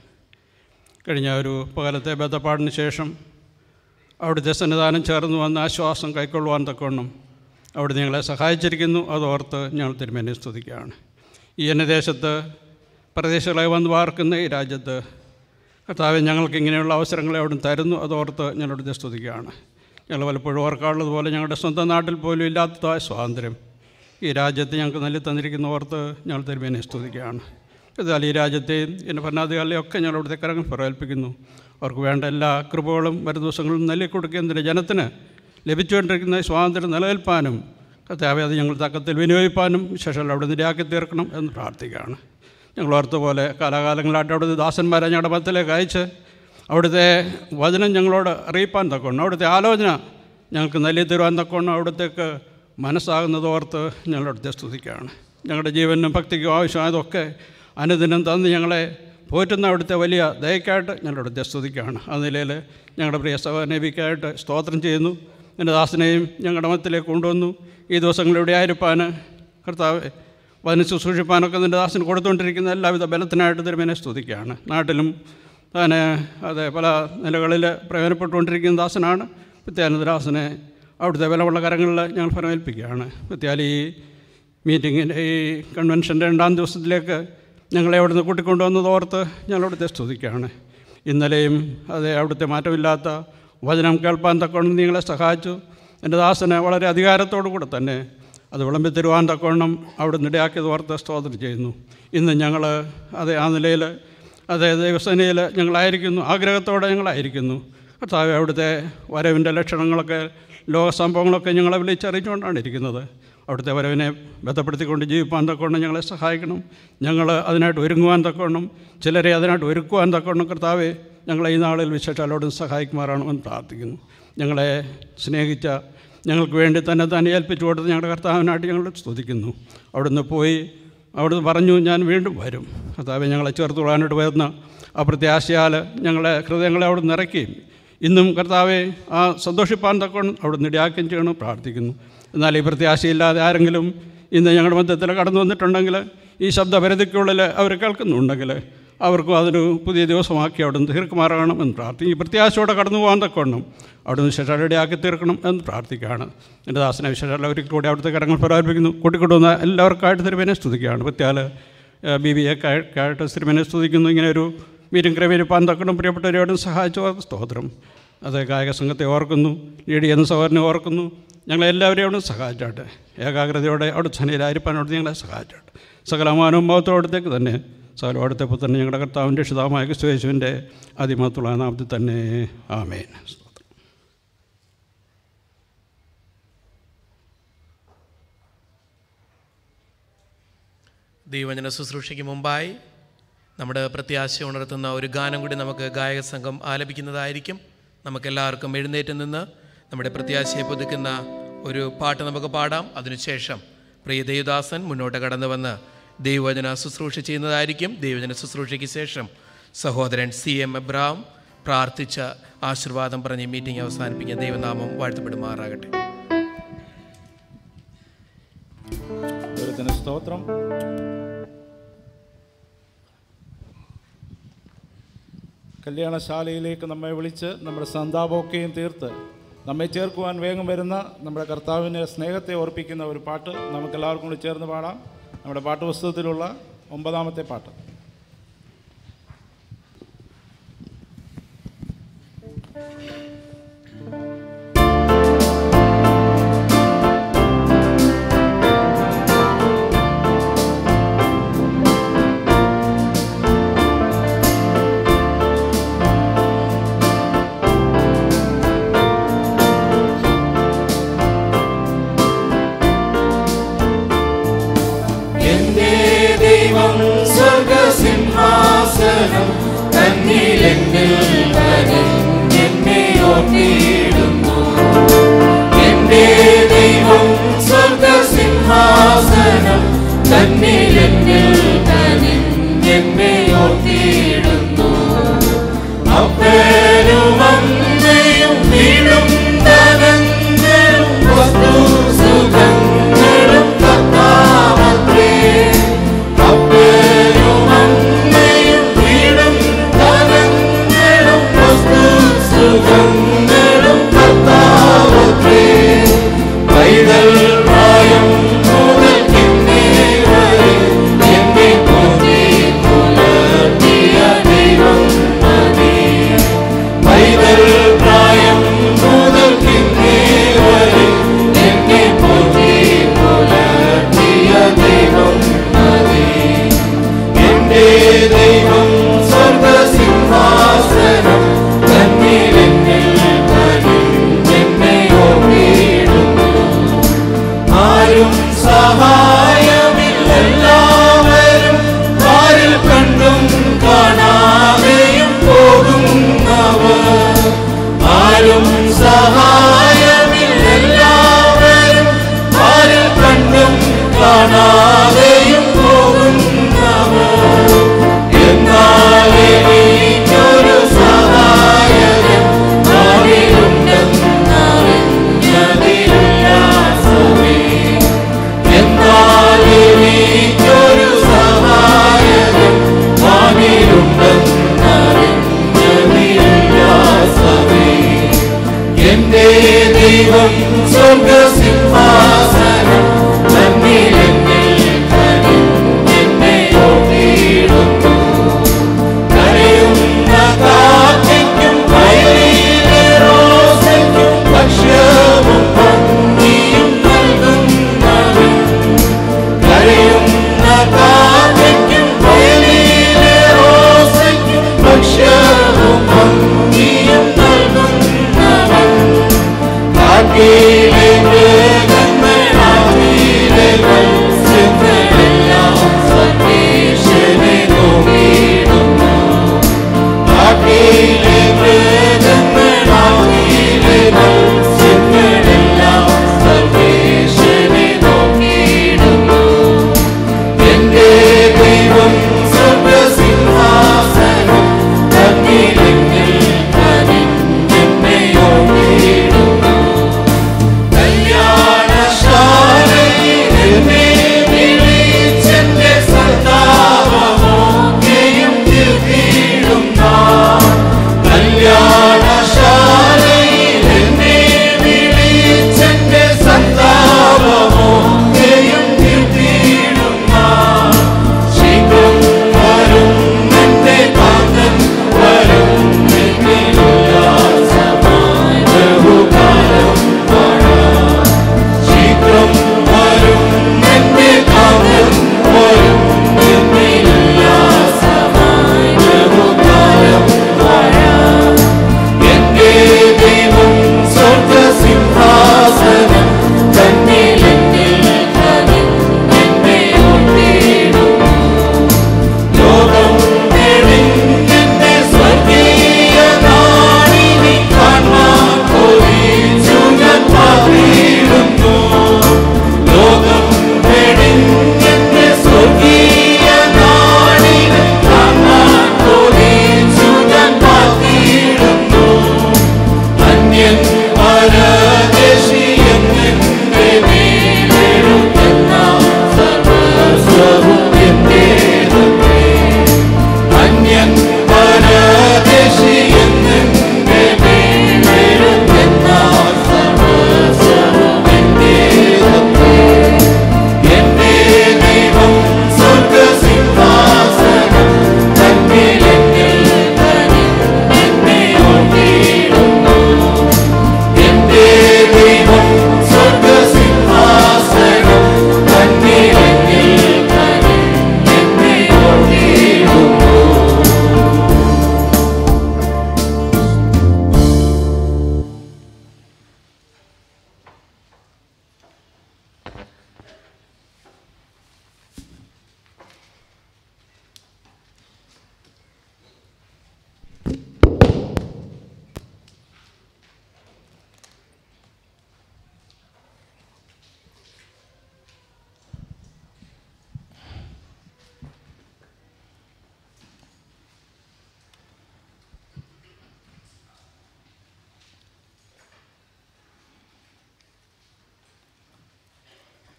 കഴിഞ്ഞ ഒരു പകലത്തെ ബന്ധപ്പാടിന് ശേഷം അവിടുത്തെ സന്നിധാനം ചേർന്ന് വന്ന് ആശ്വാസം കൈക്കൊള്ളുവാൻ തക്കവണ്ണം അവിടെ ഞങ്ങളെ സഹായിച്ചിരിക്കുന്നു അതോർത്ത് ഞങ്ങൾ തിരുമേനെ സ്തുതിക്കുകയാണ് ഈ അന്യദേശത്ത് പ്രദേശങ്ങളായി വന്ന് പാർക്കുന്ന ഈ രാജ്യത്ത് കർത്താവ് ഞങ്ങൾക്ക് ഇങ്ങനെയുള്ള അവസരങ്ങളെ അവിടെ തരുന്നു അതോർത്ത് ഞങ്ങളുടെ സ്തുതിക്കുകയാണ് ഞങ്ങൾ പലപ്പോഴും ഓർക്കാറുള്ളത് പോലെ ഞങ്ങളുടെ സ്വന്തം നാട്ടിൽ പോലും ഇല്ലാത്തതായ സ്വാതന്ത്ര്യം ഈ രാജ്യത്ത് ഞങ്ങൾക്ക് നൽകി തന്നിരിക്കുന്ന ഓർത്ത് ഞങ്ങൾ തിരുമേനെ സ്തുതിക്കുകയാണ് എന്നാൽ ഈ രാജ്യത്തെയും എൻ്റെ ഭരണാധികാരികളെയും ഒക്കെ ഞങ്ങൾ അവിടുത്തെ കരങ്ങൾ പ്രകൽപ്പിക്കുന്നു അവർക്ക് വേണ്ട എല്ലാ കൃപകളും വരും ദിവസങ്ങളും നൽകി കൊടുക്കുന്നതിന് ജനത്തിന് ലഭിച്ചുകൊണ്ടിരിക്കുന്ന ഈ സ്വാതന്ത്ര്യം നിലനിൽപ്പാനും കർത്താവെ അത് ഞങ്ങൾ തക്കത്തിൽ വിനിയോഗിപ്പാനും ശേഷം അവിടെ നിരാക്കി തീർക്കണം എന്ന് പ്രാർത്ഥിക്കുകയാണ് ഞങ്ങൾ ഓർത്ത പോലെ കാലാകാലങ്ങളായിട്ട് അവിടുത്തെ ദാസന്മാരെ ഞങ്ങളുടെ മതത്തിലേക്ക് അയച്ച് അവിടുത്തെ വചനം ഞങ്ങളോട് അറിയിപ്പാൻ തക്കവണ്ണം അവിടുത്തെ ആലോചന ഞങ്ങൾക്ക് നൽകി തരുവാൻ തക്കവണ്ണം അവിടത്തേക്ക് മനസ്സാകുന്നത് ഓർത്ത് ഞങ്ങളവിടുത്തെ സ്തുതിക്കുകയാണ് ഞങ്ങളുടെ ജീവനും ഭക്തിക്കും ആവശ്യമായതൊക്കെ അനുദിനം തന്ന് ഞങ്ങളെ പോറ്റുന്ന അവിടുത്തെ വലിയ ദയക്കായിട്ട് ഞങ്ങളവിടുത്തെ സ്തുതിക്കുകയാണ് ആ നിലയിൽ ഞങ്ങളുടെ പ്രിയ സഹനബിക്കായിട്ട് സ്തോത്രം ചെയ്യുന്നു എൻ്റെ ദാസനെയും ഞങ്ങളുടെ മതത്തിലേക്ക് കൊണ്ടുവന്നു ഈ ദിവസങ്ങളിവിടെ ആയിരിക്കാൻ കർത്താവ് വന് ശുശ്രൂഷിപ്പാനൊക്കെ നിൻ്റെ ദാസന് കൊടുത്തുകൊണ്ടിരിക്കുന്ന എല്ലാവിധ ബലത്തിനായിട്ട് തിരുമേനെ സ്തുതിക്കുകയാണ് നാട്ടിലും താൻ അതെ പല നിലകളിൽ പ്രയോജനപ്പെട്ടുകൊണ്ടിരിക്കുന്ന ദാസനാണ് വിത്യാനന്ദദാസനെ അവിടുത്തെ വിലമുള്ള കരങ്ങളിൽ ഞങ്ങൾ ഫലമേൽപ്പിക്കുകയാണ് വിത്യാൽ ഈ മീറ്റിങ്ങിൻ്റെ ഈ കൺവെൻഷൻ്റെ രണ്ടാം ദിവസത്തിലേക്ക് ഞങ്ങളെ അവിടുന്ന് കൂട്ടിക്കൊണ്ടുവന്നത് ഓർത്ത് ഞങ്ങളവിടുത്തെ സ്തുതിക്കുകയാണ് ഇന്നലെയും അതെ അവിടുത്തെ മാറ്റമില്ലാത്ത വചനം കേൾപ്പാൻ തക്കവണ്ണം നിങ്ങളെ സഹായിച്ചു എൻ്റെ ദാസന് വളരെ അധികാരത്തോടു കൂടെ തന്നെ അത് വിളമ്പി തരുവാൻ തക്കവണ്ണം അവിടെ നിടയാക്കിയത് ഓർത്ത് സ്തോത്രം ചെയ്യുന്നു ഇന്ന് ഞങ്ങൾ അതെ ആ നിലയിൽ അതെ ദൈവസേനയിൽ ഞങ്ങളായിരിക്കുന്നു ആഗ്രഹത്തോടെ ഞങ്ങളായിരിക്കുന്നു കർത്താവ് അവിടുത്തെ വരവിൻ്റെ ലക്ഷണങ്ങളൊക്കെ ലോക സംഭവങ്ങളൊക്കെ ഞങ്ങളെ വിളിച്ചറിയിച്ചുകൊണ്ടാണ് ഇരിക്കുന്നത് അവിടുത്തെ വരവിനെ ബന്ധപ്പെടുത്തിക്കൊണ്ട് ജീവിപ്പാൻ തക്കവണ്ണം ഞങ്ങളെ സഹായിക്കണം ഞങ്ങൾ അതിനായിട്ട് ഒരുങ്ങുവാൻ തക്കവണ്ണം ചിലരെ അതിനായിട്ട് ഒരുക്കുവാൻ തക്കവണ്ണം കർത്താവെ ഞങ്ങളെ ഈ നാളിൽ വിശേഷാൽ അവിടുന്ന് സഹായിക്കുമാറാണെന്ന് പ്രാർത്ഥിക്കുന്നു ഞങ്ങളെ സ്നേഹിച്ച ഞങ്ങൾക്ക് വേണ്ടി തന്നെ തന്നെ ഏൽപ്പിച്ചു കൊടുത്ത് ഞങ്ങളുടെ കർത്താവിനായിട്ട് ഞങ്ങൾ സ്തുതിക്കുന്നു അവിടുന്ന് പോയി അവിടുന്ന് പറഞ്ഞു ഞാൻ വീണ്ടും വരും കർത്താവെ ഞങ്ങളെ ചേർത്ത് കൊള്ളാനായിട്ട് വരുന്ന ആ പ്രത്യാശയാൽ ഞങ്ങളെ ഹൃദയങ്ങളെ അവിടെ നിറയ്ക്കുകയും ഇന്നും കർത്താവെ ആ സന്തോഷിപ്പാൻ തക്കവണ്ണം അവിടെ നിടയാക്കുകയും ചെയ്യണം പ്രാർത്ഥിക്കുന്നു എന്നാൽ ഈ പ്രത്യാശയില്ലാതെ ആരെങ്കിലും ഇന്ന് ഞങ്ങളുടെ മധ്യത്തിൽ കടന്നു വന്നിട്ടുണ്ടെങ്കിൽ ഈ ശബ്ദപരിധിക്കുള്ളിൽ അവർ കേൾക്കുന്നുണ്ടെങ്കിൽ അവർക്കും അതൊരു പുതിയ ദിവസമാക്കി അവിടെ നിന്ന് തീർക്കുമാറാകണം എന്ന് പ്രാർത്ഥിക്കും ഈ പ്രത്യാശയോടെ കടന്നു പോകാൻ തക്കവണ്ണം അവിടെ നിന്ന് ശിക്ഷയുടെയാക്കി തീർക്കണം എന്ന് പ്രാർത്ഥിക്കുകയാണ് എൻ്റെ ദാസനെ വിശേഷം ഒരിക്കൽ കൂടി അവിടുത്തെ കരങ്ങൾ പ്രവർത്തിക്കുന്നു കൂട്ടിക്കൊണ്ടുവന്ന എല്ലാവർക്കായിട്ട് തിരുവേനെ സ്തുതിക്കുകയാണ് പറ്റിയാൽ ബി ബി എ കായിട്ട് സിനിമനെ സ്തുതിക്കുന്നു ഇങ്ങനെ ഒരു മീറ്റിംഗ് ക്രമീകരിപ്പാൻ തക്കണം പ്രിയപ്പെട്ടവരോടും സഹായിച്ചു സ്തോത്രം അത് ഗായക സംഘത്തെ ഓർക്കുന്നു ലീഡി എന്ന സഹോദരനെ ഓർക്കുന്നു ഞങ്ങളെല്ലാവരെയും അവിടെ സഹായിച്ചാട്ടെ ഏകാഗ്രതയോടെ അവിടെ സന്നിധായിരിപ്പാൻ അവിടെ ഞങ്ങളെ സഹായിച്ചാട്ടെ സകലമാനവും ഭാവത്തോടത്തേക്ക് തന്നെ സകല അവിടുത്തെ പുത്രൻ ഞങ്ങളുടെ കർത്താവിൻ്റെ രക്ഷിതാമായ ക്രിസ്തുവേശുവിൻ്റെ അതിമഹത്തുള്ള നാമത്തിൽ തന്നെ ആമേൻ ദൈവജന ശുശ്രൂഷയ്ക്ക് മുമ്പായി നമ്മുടെ പ്രത്യാശ ഉണർത്തുന്ന ഒരു ഗാനം കൂടി നമുക്ക് ഗായക സംഘം ആലപിക്കുന്നതായിരിക്കും നമുക്കെല്ലാവർക്കും എഴുന്നേറ്റ് നിന്ന് നമ്മുടെ പ്രത്യാശയെ പുതുക്കുന്ന ഒരു പാട്ട് നമുക്ക് പാടാം അതിനുശേഷം പ്രിയ ദേവദാസൻ മുന്നോട്ട് കടന്നു വന്ന് ദൈവവചന ശുശ്രൂഷ ചെയ്യുന്നതായിരിക്കും ദൈവജന ശുശ്രൂഷയ്ക്ക് ശേഷം സഹോദരൻ സി എം എബ്രാം പ്രാർത്ഥിച്ച ആശീർവാദം പറഞ്ഞ് മീറ്റിംഗ് അവസാനിപ്പിക്കുന്ന ദൈവനാമം വാഴ്ത്തപ്പെടുമാറാകട്ടെ ദൈവത്തിന് സ്തോത്രം കല്യാണശാലയിലേക്ക് നമ്മെ വിളിച്ച് നമ്മുടെ സന്താപമൊക്കെയും തീർത്ത് നമ്മെ ചേർക്കുവാൻ വേഗം വരുന്ന നമ്മുടെ കർത്താവിൻ്റെ സ്നേഹത്തെ ഓർപ്പിക്കുന്ന ഒരു പാട്ട് നമുക്കെല്ലാവർക്കും കൂടി ചേർന്ന് പാടാം നമ്മുടെ പാട്ടുപുസ്തകത്തിലുള്ള ഒമ്പതാമത്തെ പാട്ട് എന്റെ ദൈവം സ്വർഗസിംഹാസനം തന്നിലെന്നിൽ വരെ എന്നെ ഓർത്തിയിടുന്നു എന്റെ ദൈവം സ്വർഗസിംഹാസനം തന്നിലെന്നിൽ വരെ എന്നെ ഓർത്തിയിടുന്നു അപ്പനും അമ്മയും വീടും ധനങ്ങളും വസ്തു സുഖങ്ങളും കർത്താവത്രേ അപ്പനും അമ്മയും വീടും ധനങ്ങളും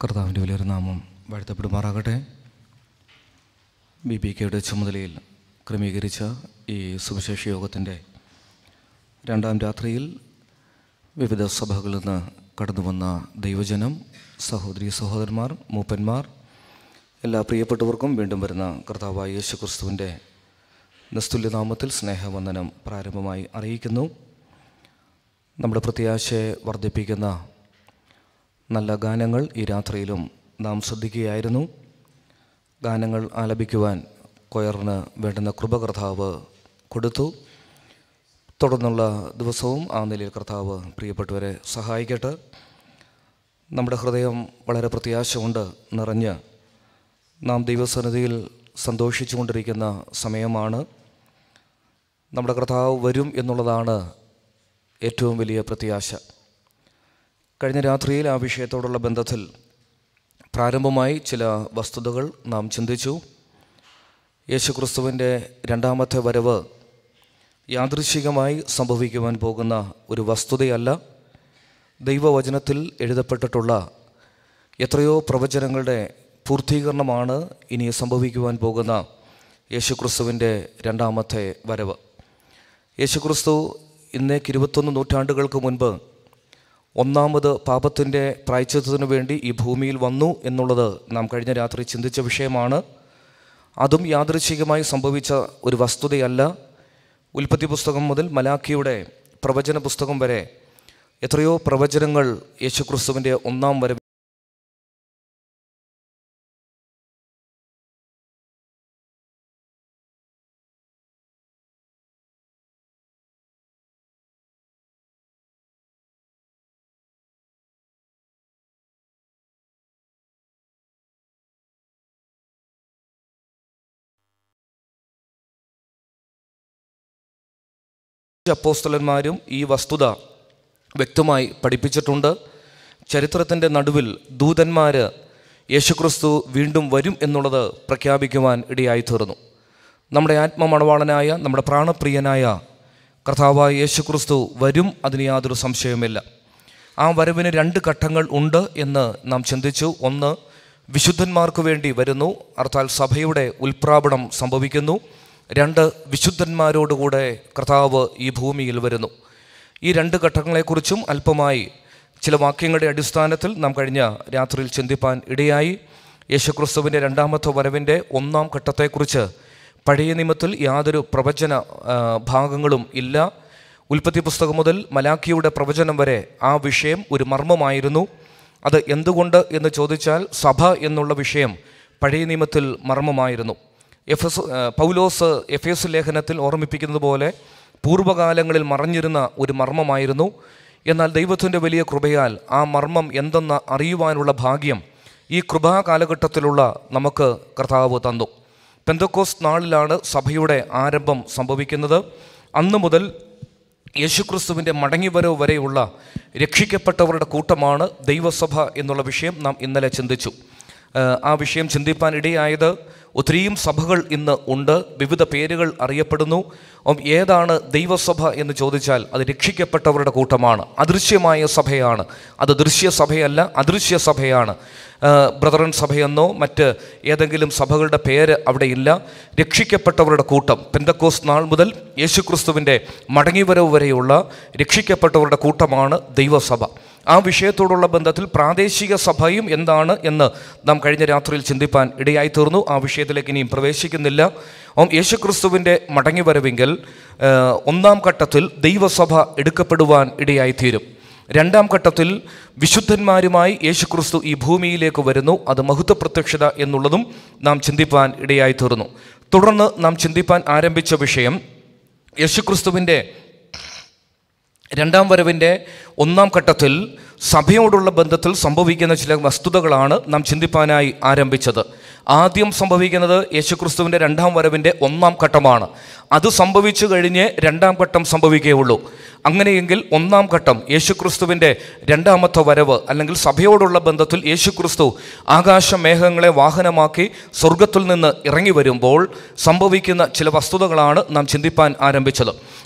കർത്താവിൻ്റെ വലിയൊരു നാമം വാഴ്ത്തപ്പെടുമാറാകട്ടെ ബി ബി കെയുടെ ചുമതലയിൽ ക്രമീകരിച്ച ഈ സുവിശേഷ യോഗത്തിൻ്റെ രണ്ടാം രാത്രിയിൽ വിവിധ സഭകളിൽ നിന്ന് കടന്നു വന്ന ദൈവജനം സഹോദരി സഹോദരന്മാർ മൂപ്പന്മാർ എല്ലാ പ്രിയപ്പെട്ടവർക്കും വീണ്ടും വരുന്ന കർത്താവായ യേശു ക്രിസ്തുവിൻ്റെ നിസ്തുല്യനാമത്തിൽ സ്നേഹവന്ദനം പ്രാരംഭമായി അറിയിക്കുന്നു നമ്മുടെ പ്രത്യാശയെ വർദ്ധിപ്പിക്കുന്ന നല്ല ഗാനങ്ങൾ ഈ രാത്രിയിലും നാം ശ്രദ്ധിക്കുകയായിരുന്നു ഗാനങ്ങൾ ആലപിക്കുവാൻ കൊയറിന് വേണ്ടുന്ന കൃപ കർത്താവ് കൊടുത്തു തുടർന്നുള്ള ദിവസവും ആ നിലയിൽ കർത്താവ് പ്രിയപ്പെട്ടവരെ സഹായിക്കട്ടെ നമ്മുടെ ഹൃദയം വളരെ പ്രത്യാശ കൊണ്ട് നിറഞ്ഞ് നാം ദൈവസന്നിധിയിൽ സന്തോഷിച്ചുകൊണ്ടിരിക്കുന്ന സമയമാണ് നമ്മുടെ കർത്താവ് വരും എന്നുള്ളതാണ് ഏറ്റവും വലിയ പ്രത്യാശ കഴിഞ്ഞ രാത്രിയിൽ ആ വിഷയത്തോടുള്ള ബന്ധത്തിൽ പ്രാരംഭമായി ചില വസ്തുതകൾ നാം ചിന്തിച്ചു യേശുക്രിസ്തുവിൻ്റെ രണ്ടാമത്തെ വരവ് യാദൃശികമായി സംഭവിക്കുവാൻ പോകുന്ന ഒരു വസ്തുതയല്ല ദൈവവചനത്തിൽ എഴുതപ്പെട്ടിട്ടുള്ള എത്രയോ പ്രവചനങ്ങളുടെ പൂർത്തീകരണമാണ് ഇനി സംഭവിക്കുവാൻ പോകുന്ന യേശുക്രിസ്തുവിൻ്റെ രണ്ടാമത്തെ വരവ് യേശുക്രിസ്തു ഇന്നേക്ക് ഇരുപത്തൊന്ന് നൂറ്റാണ്ടുകൾക്ക് മുൻപ് ഒന്നാമത് പാപത്തിൻ്റെ പ്രായച്ചിത്തത്തിനു വേണ്ടി ഈ ഭൂമിയിൽ വന്നു എന്നുള്ളത് നാം കഴിഞ്ഞ രാത്രി ചിന്തിച്ച വിഷയമാണ് അതും യാദൃച്ഛികമായി സംഭവിച്ച ഒരു വസ്തുതയല്ല ഉൽപ്പത്തി പുസ്തകം മുതൽ മലാഖിയുടെ പ്രവചന പുസ്തകം വരെ എത്രയോ പ്രവചനങ്ങൾ യേശുക്രിസ്തുവിൻ്റെ ഒന്നാം വരവ് അപ്പോസ്തലന്മാരും ഈ വസ്തുത വ്യക്തമായി പഠിപ്പിച്ചിട്ടുണ്ട് ചരിത്രത്തിൻ്റെ നടുവിൽ ദൂതന്മാർ യേശുക്രിസ്തു വീണ്ടും വരും എന്നുള്ളത് പ്രഖ്യാപിക്കുവാൻ ഇടയായി തീർന്നു നമ്മുടെ ആത്മമണവാളനായ നമ്മുടെ പ്രാണപ്രിയനായ കർത്താവായ യേശുക്രിസ്തു വരും അതിന് യാതൊരു സംശയവുമില്ല ആ വരവിന് രണ്ട് ഘട്ടങ്ങൾ ഉണ്ട് എന്ന് നാം ചിന്തിച്ചു ഒന്ന് വിശുദ്ധന്മാർക്ക് വേണ്ടി വരുന്നു അർത്ഥാൽ സഭയുടെ ഉൽപ്രാപണം സംഭവിക്കുന്നു രണ്ട് വിശുദ്ധന്മാരോടുകൂടെ കർത്താവ് ഈ ഭൂമിയിൽ വരുന്നു ഈ രണ്ട് ഘട്ടങ്ങളെക്കുറിച്ചും അല്പമായി ചില വാക്യങ്ങളുടെ അടിസ്ഥാനത്തിൽ നാം കഴിഞ്ഞ രാത്രിയിൽ ചിന്തിപ്പാൻ ഇടയായി യേശുക്രിസ്തുവിൻ്റെ രണ്ടാമത്തെ വരവിൻ്റെ ഒന്നാം ഘട്ടത്തെക്കുറിച്ച് പഴയ നിയമത്തിൽ യാതൊരു പ്രവചന ആ, ഭാഗങ്ങളും ഇല്ല ഉൽപ്പത്തി പുസ്തകം മുതൽ മലാഖിയുടെ പ്രവചനം വരെ ആ വിഷയം ഒരു മർമ്മമായിരുന്നു അത് എന്തുകൊണ്ട് എന്ന് ചോദിച്ചാൽ സഭ എന്നുള്ള വിഷയം പഴയ നിയമത്തിൽ മർമ്മമായിരുന്നു F S Paulose F S ലേഖനത്തിൽ ഓർമ്മിപ്പിക്കുന്നത് പോലെ പൂർവ്വകാലങ്ങളിൽ മറഞ്ഞിരുന്ന ഒരു മർമ്മമായിരുന്നു എന്നാൽ ദൈവത്തിൻ്റെ വലിയ കൃപയാൽ ആ മർമ്മം എന്തെന്ന് അറിയുവാനുള്ള ഭാഗ്യം ഈ കൃപാ കാലഘട്ടത്തിലുള്ള നമുക്ക് കർത്താവ് തന്നു പെന്തക്കോസ് നാളിലാണ് സഭയുടെ ആരംഭം സംഭവിക്കുന്നത് അന്നു മുതൽ യേശുക്രിസ്തുവിൻ്റെ മടങ്ങിവരവ് വരെയുള്ള രക്ഷിക്കപ്പെട്ടവരുടെ കൂട്ടമാണ് ദൈവസഭ എന്നുള്ള വിഷയം നാം ഇന്നലെ ചിന്തിച്ചു ഏഹ് ആ വിഷയം ചിന്തിപ്പാൻ ഇടയായത് ഒത്തിരിയും സഭകൾ ഇന്ന് ഉണ്ട് വിവിധ പേരുകൾ അറിയപ്പെടുന്നു ഉം, ഏതാണ് ദൈവസഭ എന്ന് ചോദിച്ചാൽ അത് രക്ഷിക്കപ്പെട്ടവരുടെ കൂട്ടമാണ് അദൃശ്യമായ സഭയാണ് അത് ദൃശ്യ സഭയല്ല അദൃശ്യ സഭയാണ് ഏഹ് ബ്രദറൻ സഭയെന്നോ മറ്റ് ഏതെങ്കിലും സഭകളുടെ പേര് അവിടെ ഇല്ല രക്ഷിക്കപ്പെട്ടവരുടെ കൂട്ടം പെന്തക്കോസ് നാൾ മുതൽ യേശുക്രിസ്തുവിൻ്റെ മടങ്ങിവരവ് വരെയുള്ള രക്ഷിക്കപ്പെട്ടവരുടെ കൂട്ടമാണ് ദൈവസഭ ആ വിഷയത്തോടുള്ള ബന്ധത്തിൽ പ്രാദേശിക സഭയും എന്താണ് എന്ന് നാം കഴിഞ്ഞ രാത്രിയിൽ ചിന്തിപ്പാൻ ഇടയായി തീർന്നു ആ വിഷയത്തിലേക്ക് ഇനിയും പ്രവേശിക്കുന്നില്ല ഓം യേശുക്രിസ്തുവിൻ്റെ മടങ്ങിവരവെങ്കിൽ ഏഹ്, ഒന്നാം ഘട്ടത്തിൽ ദൈവസഭ എടുക്കപ്പെടുവാൻ ഇടയായിത്തീരും രണ്ടാം ഘട്ടത്തിൽ വിശുദ്ധന്മാരുമായി യേശുക്രിസ്തു ഈ ഭൂമിയിലേക്ക് വരുന്നു അത് മഹത്വ പ്രത്യക്ഷത എന്നുള്ളതും നാം ചിന്തിപ്പാൻ ഇടയായി തീർന്നു തുടർന്ന് നാം ചിന്തിപ്പാൻ ആരംഭിച്ച വിഷയം യേശുക്രിസ്തുവിൻ്റെ രണ്ടാം വരവിൻ്റെ ഒന്നാം ഘട്ടത്തിൽ സഭയോടുള്ള ബന്ധത്തിൽ സംഭവിക്കുന്ന ചില വസ്തുതകളാണ് നാം ചിന്തിപ്പാനായി ആരംഭിച്ചത് ആദ്യം സംഭവിക്കുന്നത് യേശുക്രിസ്തുവിൻ്റെ രണ്ടാം വരവിൻ്റെ ഒന്നാം ഘട്ടമാണ് അത് സംഭവിച്ചു കഴിഞ്ഞ് രണ്ടാം ഘട്ടം സംഭവിക്കുകയുള്ളൂ അങ്ങനെയെങ്കിൽ ഒന്നാം ഘട്ടം യേശുക്രിസ്തുവിൻ്റെ രണ്ടാമത്തെ വരവ് അല്ലെങ്കിൽ സഭയോടുള്ള ബന്ധത്തിൽ യേശുക്രിസ്തു ആകാശമേഘങ്ങളെ വാഹനമാക്കി സ്വർഗത്തിൽ നിന്ന് ഇറങ്ങി വരുമ്പോൾ സംഭവിക്കുന്ന ചില വസ്തുതകളാണ് നാം ചിന്തിപ്പാൻ ആരംഭിച്ചത്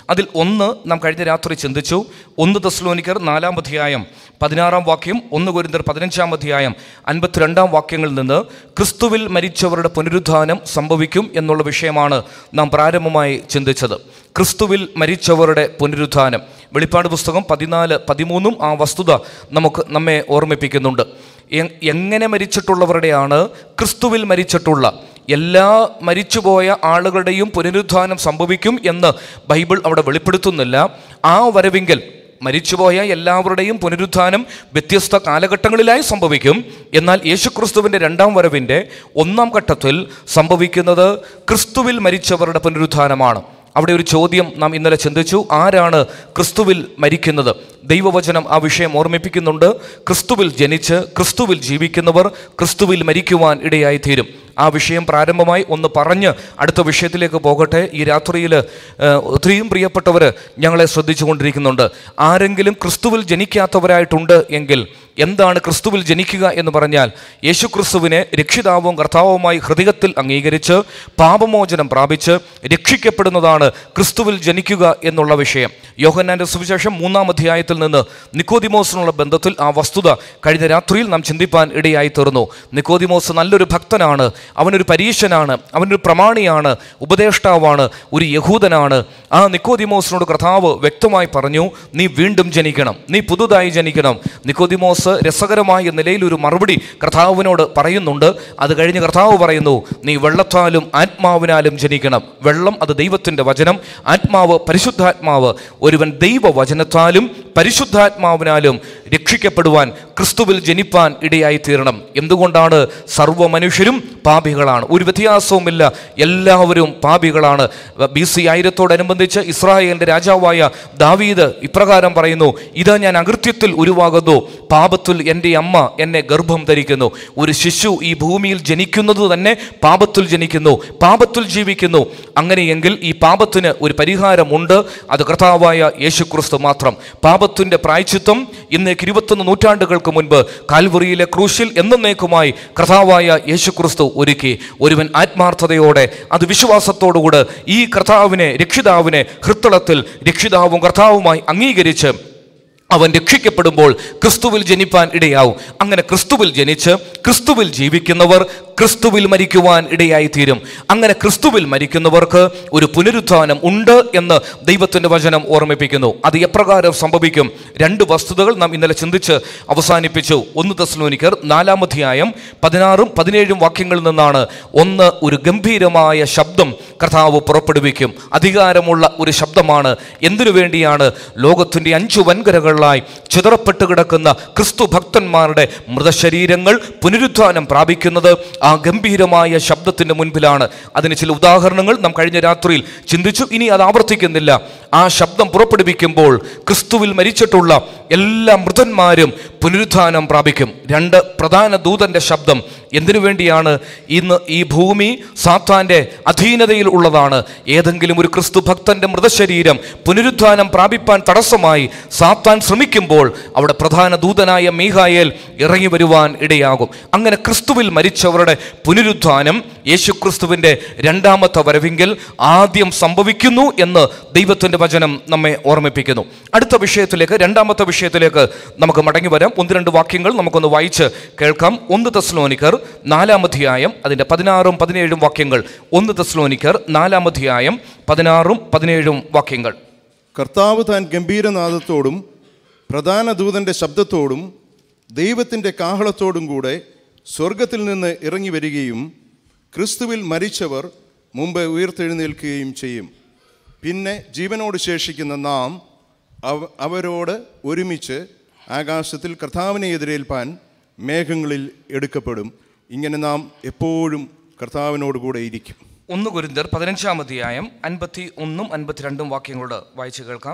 അതിൽ ഒന്ന് നാം കഴിഞ്ഞ രാത്രി ചിന്തിച്ചു ഒന്ന് തെസ്ലോനിക്കർ നാലാം അധ്യായം പതിനാറാം വാക്യം ഒന്ന് കുരിന്തർ പതിനഞ്ചാം അധ്യായം അൻപത്തിരണ്ടാം വാക്യങ്ങളിൽ നിന്ന് ക്രിസ്തുവിൽ മരിച്ചവരുടെ പുനരുദ്ധാനം സംഭവിക്കും എന്നുള്ള വിഷയമാണ് നാം പ്രാരംഭമായി ചിന്തിച്ചത് ക്രിസ്തുവിൽ മരിച്ചവരുടെ പുനരുദ്ധാനം വെളിപ്പാട് പുസ്തകം പതിനാല് പതിമൂന്നും ആ വസ്തുത നമുക്ക് നമ്മെ ഓർമ്മിപ്പിക്കുന്നുണ്ട് എ- എങ്ങനെ മരിച്ചിട്ടുള്ളവരുടെയാണ് ക്രിസ്തുവിൽ മരിച്ചിട്ടുള്ള എല്ലാ മരിച്ചുപോയ ആളുകളുടെയും പുനരുദ്ധാനം സംഭവിക്കും എന്ന് ബൈബിൾ അവിടെ വെളിപ്പെടുത്തുന്നില്ല ആ വരവിങ്കൽ മരിച്ചുപോയ എല്ലാവരുടെയും പുനരുദ്ധാനം വ്യത്യസ്ത കാലഘട്ടങ്ങളിലായി സംഭവിക്കും എന്നാൽ യേശുക്രിസ്തുവിൻ്റെ രണ്ടാം വരവിൻ്റെ ഒന്നാം ഘട്ടത്തിൽ സംഭവിക്കുന്നത് ക്രിസ്തുവിൽ മരിച്ചവരുടെ പുനരുദ്ധാനമാണ് അവിടെ ഒരു ചോദ്യം നാം ഇന്നലെ ചിന്തിച്ചു ആരാണ് ക്രിസ്തുവിൽ മരിക്കുന്നത് ദൈവവചനം ആ വിഷയം ഓർമ്മിപ്പിക്കുന്നുണ്ട് ക്രിസ്തുവിൽ ജനിച്ച് ക്രിസ്തുവിൽ ജീവിക്കുന്നവർ ക്രിസ്തുവിൽ മരിക്കുവാൻ ഇടയായി തീരും ആ വിഷയം പ്രാരംഭമായി ഒന്ന് പറഞ്ഞ് അടുത്ത വിഷയത്തിലേക്ക് പോകട്ടെ ഈ രാത്രിയിൽ ഒത്തിരിയും പ്രിയപ്പെട്ടവർ ഞങ്ങളെ ശ്രദ്ധിച്ചുകൊണ്ടിരിക്കുന്നുണ്ട് ആരെങ്കിലും ക്രിസ്തുവിൽ ജനിക്കാത്തവരായിട്ടുണ്ട് എങ്കിൽ എന്താണ് ക്രിസ്തുവിൽ ജനിക്കുക എന്ന് പറഞ്ഞാൽ യേശു ക്രിസ്തുവിനെ രക്ഷിതാവും കർത്താവുമായി ഹൃദയത്തിൽ അംഗീകരിച്ച് പാപമോചനം പ്രാപിച്ച് രക്ഷിക്കപ്പെടുന്നതാണ് ക്രിസ്തുവിൽ ജനിക്കുക എന്നുള്ള വിഷയം യോഹന്നാന്റെ സുവിശേഷം മൂന്നാം അധ്യായത്തിൽ നിന്ന് നിക്കോദിമോസിനുള്ള ബന്ധത്തിൽ ആ വസ്തുത കഴിഞ്ഞ രാത്രിയിൽ നാം ചിന്തിപ്പാൻ ഇടയായി തീർന്നു നിക്കോദിമോസ് നല്ലൊരു ഭക്തനാണ് അവനൊരു പരീശനാണ് അവനൊരു പ്രമാണിയാണ് ഉപദേഷ്ടാവാണ് ഒരു യഹൂദനാണ് ആ നിക്കോദിമോസിനോട് കർത്താവ് വ്യക്തമായി പറഞ്ഞു നീ വീണ്ടും ജനിക്കണം നീ പുതുതായി ജനിക്കണം നിക്കോദിമോസ് രസകരമായ നിലയിൽ ഒരു മറുപടി കർത്താവിനോട് പറയുന്നുണ്ട് അത് കഴിഞ്ഞ് കർത്താവ് പറയുന്നു നീ വെള്ളത്താലും ആത്മാവിനാലും ജനിക്കണം വെള്ളം അത് ദൈവത്തിൻ്റെ വചനം ആത്മാവ് പരിശുദ്ധാത്മാവ് ഒരുവൻ ദൈവവചനത്താലും പരിശുദ്ധാത്മാവിനാലും രക്ഷിക്കപ്പെടുവാൻ ക്രിസ്തുവിൽ ജനിപ്പാൻ ഇടയായി തീരണം എന്തുകൊണ്ടാണ് സർവ്വ മനുഷ്യരും പാപികളാണ് ഒരു വ്യത്യാസവുമില്ല എല്ലാവരും പാപികളാണ് ബി സി ആയിരത്തോടനുബന്ധിച്ച് ഇസ്രായേലിൻ്റെ രാജാവായ ദാവീദ് ഇപ്രകാരം പറയുന്നു ഇതാ ഞാൻ അകൃത്യത്തിൽ ഉരുവാകുന്നു പാപത്തിൽ എൻ്റെ അമ്മ എന്നെ ഗർഭം ധരിക്കുന്നു ഒരു ശിശു ഈ ഭൂമിയിൽ ജനിക്കുന്നത് തന്നെ പാപത്തിൽ ജനിക്കുന്നു പാപത്തിൽ ജീവിക്കുന്നു അങ്ങനെയെങ്കിൽ ഈ പാപത്തിന് ഒരു പരിഹാരമുണ്ട് അത് കർത്താവായ യേശുക്രിസ്തു മാത്രം പാപത്തിൻ്റെ പ്രായച്ചിത്വം ഇന്നേക്ക് ഇരുപത്തൊന്ന് നൂറ്റാണ്ടുകൾക്ക് മുൻപ് കാൽവറിയിലെ ക്രൂശിൽ എന്നേക്കുമായി കർത്താവായ യേശുക്രിസ്തു ഒരുക്കി ഒരുവൻ ആത്മാർത്ഥതയോടെ അത് വിശ്വാസത്തോടുകൂടെ ഈ കർത്താവിനെ രക്ഷിതാവിനെ ഹൃത്തളത്തിൽ രക്ഷിതാവും കർത്താവുമായി അംഗീകരിച്ച് അവൻ രക്ഷിക്കപ്പെടുമ്പോൾ ക്രിസ്തുവിൽ ജനിപ്പാൻ ഇടയാവും അങ്ങനെ ക്രിസ്തുവിൽ ജനിച്ച് ക്രിസ്തുവിൽ ജീവിക്കുന്നവർ ക്രിസ്തുവിൽ മരിക്കുവാൻ ഇടയായി തീരും അങ്ങനെ ക്രിസ്തുവിൽ മരിക്കുന്നവർക്ക് ഒരു പുനരുത്ഥാനം ഉണ്ട് എന്ന് ദൈവത്തിൻ്റെ വചനം ഓർമ്മിപ്പിക്കുന്നു അത് എപ്രകാരം സംഭവിക്കും രണ്ട് വസ്തുതകൾ നാം ഇന്നലെ ചിന്തിച്ച് അവസാനിപ്പിച്ചു ഒന്ന് തെസ്ലോനിക്കർ നാലാം അധ്യായം പതിനാറും പതിനേഴും വാക്യങ്ങളിൽ നിന്നാണ് ഒന്ന് ഒരു ഗംഭീരമായ ശബ്ദം കർത്താവ് പുറപ്പെടുവിക്കും അധികാരമുള്ള ഒരു ശബ്ദമാണ് എന്തിനു വേണ്ടിയാണ് ലോകത്തിൻ്റെ അഞ്ചു വൻകരകളിലായി ചിതറപ്പെട്ട് കിടക്കുന്ന ക്രിസ്തു ഭക്തന്മാരുടെ മൃതശരീരങ്ങൾ പുനരുത്ഥാനം പ്രാപിക്കുന്നത് ആ ഗംഭീരമായ ശബ്ദത്തിൻ്റെ മുൻപിലാണ് അതിന് ചില ഉദാഹരണങ്ങൾ നാം കഴിഞ്ഞ രാത്രിയിൽ ചിന്തിച്ചു ഇനി അത് ആവർത്തിക്കുന്നില്ല ആ ശബ്ദം പുറപ്പെടുവിക്കുമ്പോൾ ക്രിസ്തുവിൽ മരിച്ചിട്ടുള്ള എല്ലാ മൃതന്മാരും പുനരുത്ഥാനം പ്രാപിക്കും രണ്ട് പ്രധാന ദൂതന്റെ ശബ്ദം എന്തിനു വേണ്ടിയാണ് ഇന്ന് ഈ ഭൂമി സാത്താന്റെ അധീനതയിൽ ഉള്ളതാണ് ഏതെങ്കിലും ഒരു ക്രിസ്തു ഭക്തന്റെ മൃതശരീരം പുനരുത്ഥാനം പ്രാപിപ്പാൻ തടസ്സമായി സാത്താൻ ശ്രമിക്കുമ്പോൾ അവിടെ പ്രധാന ദൂതനായ മീഹായേൽ ഇറങ്ങി വരുവാൻ ഇടയാകും അങ്ങനെ ക്രിസ്തുവിൽ മരിച്ചവരുടെ പുനരുത്ഥാനം യേശു ക്രിസ്തുവിൻ്റെ രണ്ടാമത്തെ വരവിങ്കിൽ ആദ്യം സംഭവിക്കുന്നു എന്ന് ദൈവത്തിൻ്റെ വചനം നമ്മെ ഓർമ്മിപ്പിക്കുന്നു അടുത്ത വിഷയത്തിലേക്ക് രണ്ടാമത്തെ വിഷയത്തിലേക്ക് നമുക്ക് മടങ്ങി വരാം ഒന്ന് രണ്ട് വാക്യങ്ങൾ നമുക്കൊന്ന് വായിച്ച് കേൾക്കാം ഒന്ന് തെസ്ലോനിക്കർ നാലാം അധ്യായം അതിൻ്റെ പതിനാറും പതിനേഴും വാക്യങ്ങൾ ഒന്ന് തെസ്ലോനിക്കർ നാലാം അധ്യായം പതിനാറും പതിനേഴും വാക്യങ്ങൾ കർത്താവ് താൻ ഗംഭീരനാദത്തോടും പ്രധാന ദൂതൻ്റെ ശബ്ദത്തോടും ദൈവത്തിൻ്റെ കാഹളത്തോടും കൂടെ സ്വർഗത്തിൽ നിന്ന് ഇറങ്ങി വരികയും ക്രിസ്തുവിൽ മരിച്ചവർ മുമ്പ് ഉയർത്തെഴുന്നേൽക്കുകയും ചെയ്യും പിന്നെ ജീവനോട് ശേഷിക്കുന്ന നാം അവ- അവരോട് ഒരുമിച്ച് ആകാശത്തിൽ കർത്താവിനെ എതിരേൽപ്പാൻ മേഘങ്ങളിൽ എടുക്കപ്പെടും ഇങ്ങനെ നാം എപ്പോഴും കർത്താവിനോട് കൂടെ ഇരിക്കും ഒന്ന് കുരിന്തർ പതിനഞ്ചാം അധ്യായം അൻപത്തി ഒന്നും അൻപത്തിരണ്ടും വാക്യങ്ങളോട് വായിച്ച് കേൾക്കാം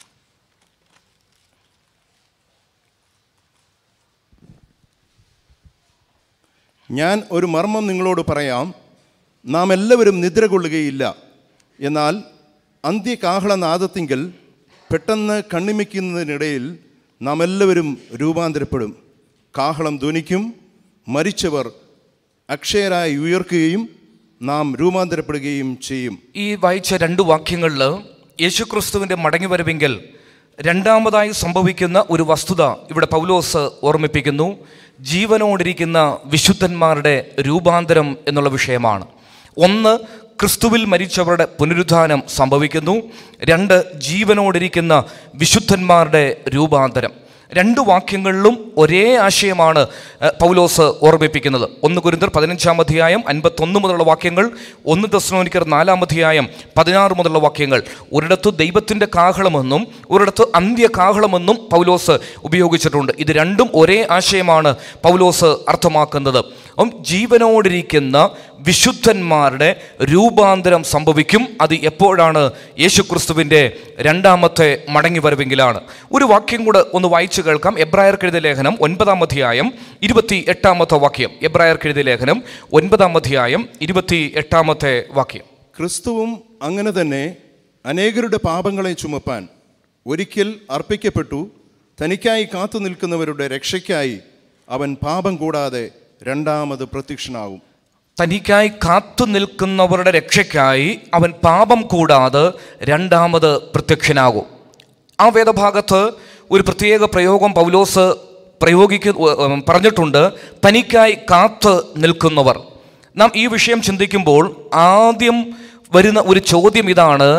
ഞാൻ ഒരു മർമ്മം നിങ്ങളോട് പറയാം നാം എല്ലാവരും നിദ്ര കൊള്ളുകയില്ല എന്നാൽ അന്ത്യകാഹളനാദത്തിങ്കൽ പെട്ടെന്ന് കണ്ണിമിക്കുന്നതിനിടയിൽ നാം എല്ലാവരും രൂപാന്തരപ്പെടും കാഹളം ധ്വനിക്കും മരിച്ചവർ അക്ഷയരായി ഉയർക്കുകയും നാം രൂപാന്തരപ്പെടുകയും ചെയ്യും ഈ വായിച്ച രണ്ട് വാക്യങ്ങളിൽ യേശുക്രിസ്തുവിൻ്റെ മടങ്ങിവരവെങ്കിൽ രണ്ടാമതായി സംഭവിക്കുന്ന ഒരു വസ്തുത ഇവിടെ പൗലോസ് ഓർമ്മിപ്പിക്കുന്നു ജീവനോടിരിക്കുന്ന വിശുദ്ധന്മാരുടെ രൂപാന്തരം എന്നുള്ള വിഷയമാണ് ഒന്ന് ക്രിസ്തുവിൽ മരിച്ചവരുടെ പുനരുദ്ധാനം സംഭവിക്കുന്നു രണ്ട് ജീവനോടിരിക്കുന്ന വിശുദ്ധന്മാരുടെ രൂപാന്തരം രണ്ട് വാക്യങ്ങളിലും ഒരേ ആശയമാണ് ഏഹ്, പൗലോസ് ഓർമ്മിപ്പിക്കുന്നത് ഒന്ന് കുരിന്തർ പതിനഞ്ചാം അധ്യായം അൻപത്തൊന്ന് മുതലുള്ള വാക്യങ്ങൾ ഒന്ന് തെസ്ലോനിക്കർ നാലാം അധ്യായം പതിനാറ് മുതലുള്ള വാക്യങ്ങൾ ഒരിടത്ത് ദൈവത്തിൻ്റെ കാഹളമെന്നും ഒരിടത്ത് അന്ത്യ കാഹളമെന്നും പൗലോസ് ഉപയോഗിച്ചിട്ടുണ്ട് ഇത് രണ്ടും ഒരേ ആശയമാണ് പൗലോസ് അർത്ഥമാക്കുന്നത് അപ്പം ജീവനോടിരിക്കുന്ന വിശുദ്ധന്മാരുടെ രൂപാന്തരം സംഭവിക്കും അത് എപ്പോഴാണ് യേശുക്രിസ്തുവിൻ്റെ രണ്ടാമത്തെ മടങ്ങിവരവെങ്കിലാണ് ഒരു വാക്യം കൂടെ ഒന്ന് വായിച്ചു കേൾക്കാം എബ്രായർക്കെഴുതിയ ലേഖനം ഒൻപതാം അധ്യായം ഇരുപത്തി എട്ടാമത്തെ വാക്യം എബ്രായർക്കെഴുതിയ ലേഖനം ഒൻപതാം അധ്യായം ഇരുപത്തി എട്ടാമത്തെ വാക്യം ക്രിസ്തുവും അങ്ങനെ തന്നെ അനേകരുടെ പാപങ്ങളെ ചുമപ്പാൻ ഒരിക്കൽ അർപ്പിക്കപ്പെട്ടു തനിക്കായി കാത്തു നിൽക്കുന്നവരുടെ രക്ഷയ്ക്കായി അവൻ പാപം കൂടാതെ രണ്ടാമത് പ്രത്യക്ഷനാകും തനിക്കായി കാത്തു നിൽക്കുന്നവരുടെ രക്ഷയ്ക്കായി അവൻ പാപം കൂടാതെ രണ്ടാമത് പ്രത്യക്ഷനാകും ആ വേദഭാഗത്ത് ഒരു പ്രത്യേക പ്രയോഗം പൗലോസ് പ്രയോഗിക്കു ഉം, പറഞ്ഞിട്ടുണ്ട് തനിക്കായി കാത്ത് നിൽക്കുന്നവർ നാം ഈ വിഷയം ചിന്തിക്കുമ്പോൾ ആദ്യം വരുന്ന ഒരു ചോദ്യം ഇതാണ്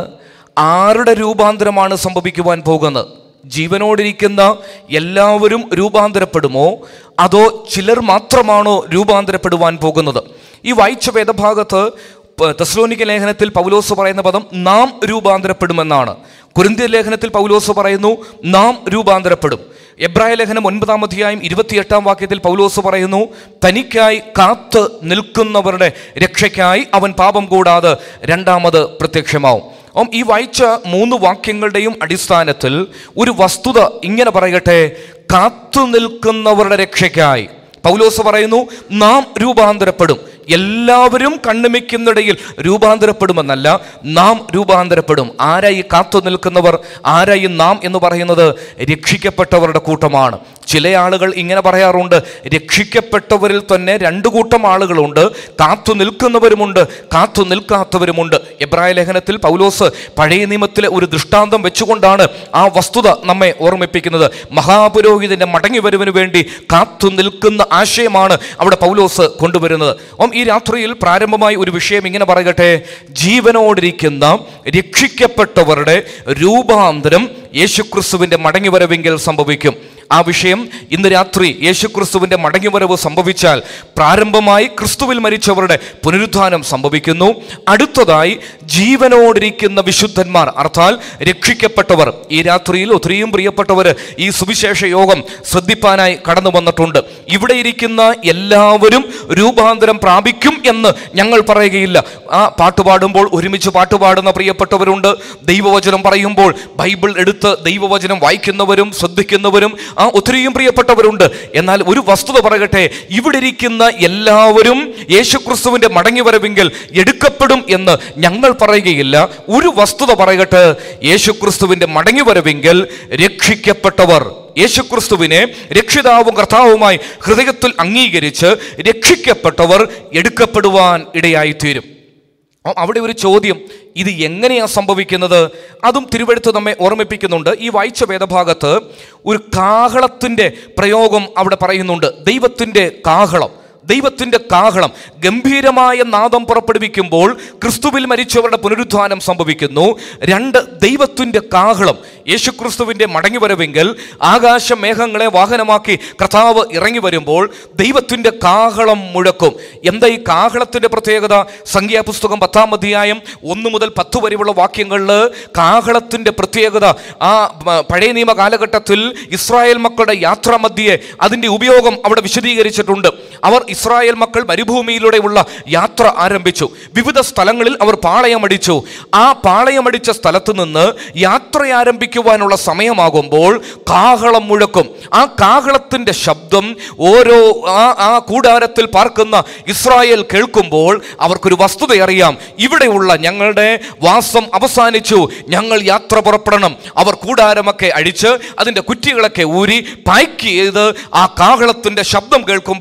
ആരുടെ രൂപാന്തരമാണ് സംഭവിക്കുവാൻ പോകുന്നത് ജീവനോടിരിക്കുന്ന എല്ലാവരും രൂപാന്തരപ്പെടുമോ അതോ ചിലർ മാത്രമാണോ രൂപാന്തരപ്പെടുവാൻ പോകുന്നത് ഈ വായിച്ച വേദഭാഗത്ത് പ- തെസ്സലോനിക്ക ലേഖനത്തിൽ പൗലോസ് പറയുന്ന പദം നാം രൂപാന്തരപ്പെടുമെന്നാണ് കുരിന്തിയ ലേഖനത്തിൽ പൗലോസ് പറയുന്നു നാം രൂപാന്തരപ്പെടും എബ്രായ ലേഖനം ഒൻപതാം അധ്യായം ഇരുപത്തിയെട്ടാം വാക്യത്തിൽ പൗലോസ് പറയുന്നു തനിക്കായി കാത്ത് നിൽക്കുന്നവരുടെ രക്ഷയ്ക്കായി അവൻ പാപം കൂടാതെ രണ്ടാമത് പ്രത്യക്ഷമാവും അപ്പം ഈ വായിച്ച മൂന്ന് വാക്യങ്ങളുടെയും അടിസ്ഥാനത്തിൽ ഒരു വസ്തുത ഇങ്ങനെ പറയട്ടെ കാത്തു നിൽക്കുന്നവരുടെ രക്ഷയ്ക്കായി പൗലോസ് പറയുന്നു നാം രൂപാന്തരപ്പെടും എല്ലാവരും കണ്ണുമിക്കുന്നിടയിൽ രൂപാന്തരപ്പെടുമെന്നല്ല നാം രൂപാന്തരപ്പെടും ആരായി കാത്തു നിൽക്കുന്നവർ ആരായി നാം എന്ന് പറയുന്നത് രക്ഷിക്കപ്പെട്ടവരുടെ കൂട്ടമാണ് ചില ആളുകൾ ഇങ്ങനെ പറയാറുണ്ട് രക്ഷിക്കപ്പെട്ടവരിൽ തന്നെ രണ്ടു കൂട്ടം ആളുകളുണ്ട് കാത്തു നിൽക്കുന്നവരുമുണ്ട് കാത്തു നിൽക്കാത്തവരുമുണ്ട് എബ്രായ ലേഖനത്തിൽ പൗലോസ് പഴയ നിയമത്തിലെ ഒരു ദൃഷ്ടാന്തം വെച്ചുകൊണ്ടാണ് ആ വസ്തുത നമ്മെ ഓർമ്മിപ്പിക്കുന്നത് മഹാപുരോഹിതന്റെ മടങ്ങി വരുവിന് വേണ്ടി കാത്തു നിൽക്കുന്ന ആശയമാണ് അവിടെ പൗലോസ് കൊണ്ടുവരുന്നത് അപ്പം ഈ രാത്രിയിൽ പ്രാരംഭമായി ഒരു വിഷയം ഇങ്ങനെ പറയട്ടെ ജീവനോടിരിക്കുന്ന രക്ഷിക്കപ്പെട്ടവരുടെ രൂപാന്തരം യേശുക്രിസ്തുവിന്റെ മടങ്ങിവരവെങ്കിൽ സംഭവിക്കും ആ വിഷയം ഇന്ന് രാത്രി യേശുക്രിസ്തുവിന്റെ മടങ്ങിവരവ് സംഭവിച്ചാൽ പ്രാരംഭമായി ക്രിസ്തുവിൽ മരിച്ചവരുടെ പുനരുത്ഥാനം സംഭവിക്കുന്നു അടുത്തതായി ജീവനോടിരിക്കുന്ന വിശുദ്ധന്മാർ അർത്ഥാൽ രക്ഷിക്കപ്പെട്ടവർ ഈ രാത്രിയിൽ ഒത്തിരിയും പ്രിയപ്പെട്ടവർ ഈ സുവിശേഷ യോഗം ശ്രദ്ധിപ്പാനായി കടന്നു വന്നിട്ടുണ്ട് ഇവിടെ ഇരിക്കുന്ന എല്ലാവരും രൂപാന്തരം പ്രാപിക്കും എന്ന് ഞങ്ങൾ പറയുകയില്ല ആ പാട്ട് പാടുമ്പോൾ ഒരുമിച്ച് പാട്ട് പാടുന്ന പ്രിയപ്പെട്ടവരുണ്ട് ദൈവവചനം പറയുമ്പോൾ ബൈബിൾ എടുത്ത് ദൈവവചനം വായിക്കുന്നവരും ശ്രദ്ധിക്കുന്നവരും ആ ഒത്തിരിയും പ്രിയപ്പെട്ടവരുണ്ട് എന്നാൽ ഒരു വസ്തുത പറയട്ടെ ഇവിടെ ഇരിക്കുന്ന എല്ലാവരും യേശുക്രിസ്തുവിന്റെ മടങ്ങിവരവെങ്കിൽ എടുക്കപ്പെടും എന്ന് ഞങ്ങൾ പറയുകയില്ല ഒരു വസ്തുത പറയട്ടെ യേശുക്രിസ്തുവിന്റെ മടങ്ങിവരവെങ്കിൽ രക്ഷിക്കപ്പെട്ടവർ യേശുക്രിസ്തുവിനെ രക്ഷിതാവും കർത്താവുമായി ഹൃദയത്തിൽ അംഗീകരിച്ച് രക്ഷിക്കപ്പെട്ടവർ എടുക്കപ്പെടുവാൻ ഇടയായിത്തീരും അ- അവിടെ ഒരു ചോദ്യം ഇത് എങ്ങനെയാണ് സംഭവിക്കുന്നത് അതും തിരുവഴുത്ത് നമ്മെ ഓർമ്മിപ്പിക്കുന്നുണ്ട് ഈ വായിച്ച വേദഭാഗത്ത് ഒരു കാഹളത്തിൻ്റെ പ്രയോഗം അവിടെ പറയുന്നുണ്ട് ദൈവത്തിൻ്റെ കാഹളം ദൈവത്തിൻ്റെ കാഹളം ഗംഭീരമായ നാദം പുറപ്പെടുവിക്കുമ്പോൾ ക്രിസ്തുവിൽ മരിച്ചവരുടെ പുനരുദ്ധാനം സംഭവിക്കുന്നു രണ്ട് ദൈവത്തിൻ്റെ കാഹളം യേശുക്രിസ്തുവിൻ്റെ മടങ്ങിവരവെങ്കിൽ ആകാശ മേഘങ്ങളെ വാഹനമാക്കി കർത്താവ് ഇറങ്ങി വരുമ്പോൾ ദൈവത്തിൻ്റെ കാഹളം മുഴക്കും എന്താ ഈ കാഹളത്തിൻ്റെ പ്രത്യേകത സംഖ്യാപുസ്തകം പത്താം അധ്യായം ഒന്ന് മുതൽ പത്ത് വരെയുള്ള വാക്യങ്ങളിൽ കാഹളത്തിൻ്റെ പ്രത്യേകത ആ പ- പഴയ നിയമ കാലഘട്ടത്തിൽ ഇസ്രായേൽ മക്കളുടെ യാത്രാമധ്യയെ അതിൻ്റെ ഉപയോഗം അവിടെ വിശദീകരിച്ചിട്ടുണ്ട് അവർ ഇസ്രായേൽ മക്കൾ മരുഭൂമിയിലൂടെയുള്ള യാത്ര ആരംഭിച്ചു വിവിധ സ്ഥലങ്ങളിൽ അവർ പാളയമടിച്ചു ആ പാളയമടിച്ച സ്ഥലത്ത് നിന്ന് യാത്ര ആരംഭിക്കുവാനുള്ള സമയമാകുമ്പോൾ കാഹളം മുഴക്കും ആ കാഹളത്തിൻ്റെ ശബ്ദം ഓരോ ആ ആ കൂടാരത്തിൽ പാർക്കുന്ന ഇസ്രായേൽ കേൾക്കുമ്പോൾ അവർക്കൊരു വസ്തുത അറിയാം ഇവിടെയുള്ള ഞങ്ങളുടെ വാസം അവസാനിച്ചു ഞങ്ങൾ യാത്ര പുറപ്പെടണം അവർ കൂടാരമൊക്കെ അഴിച്ച് അതിൻ്റെ കുറ്റികളൊക്കെ ഊരി പായ്ക്ക് ചെയ്ത് ആ കാഹളത്തിൻ്റെ ശബ്ദം കേൾക്കുമ്പോൾ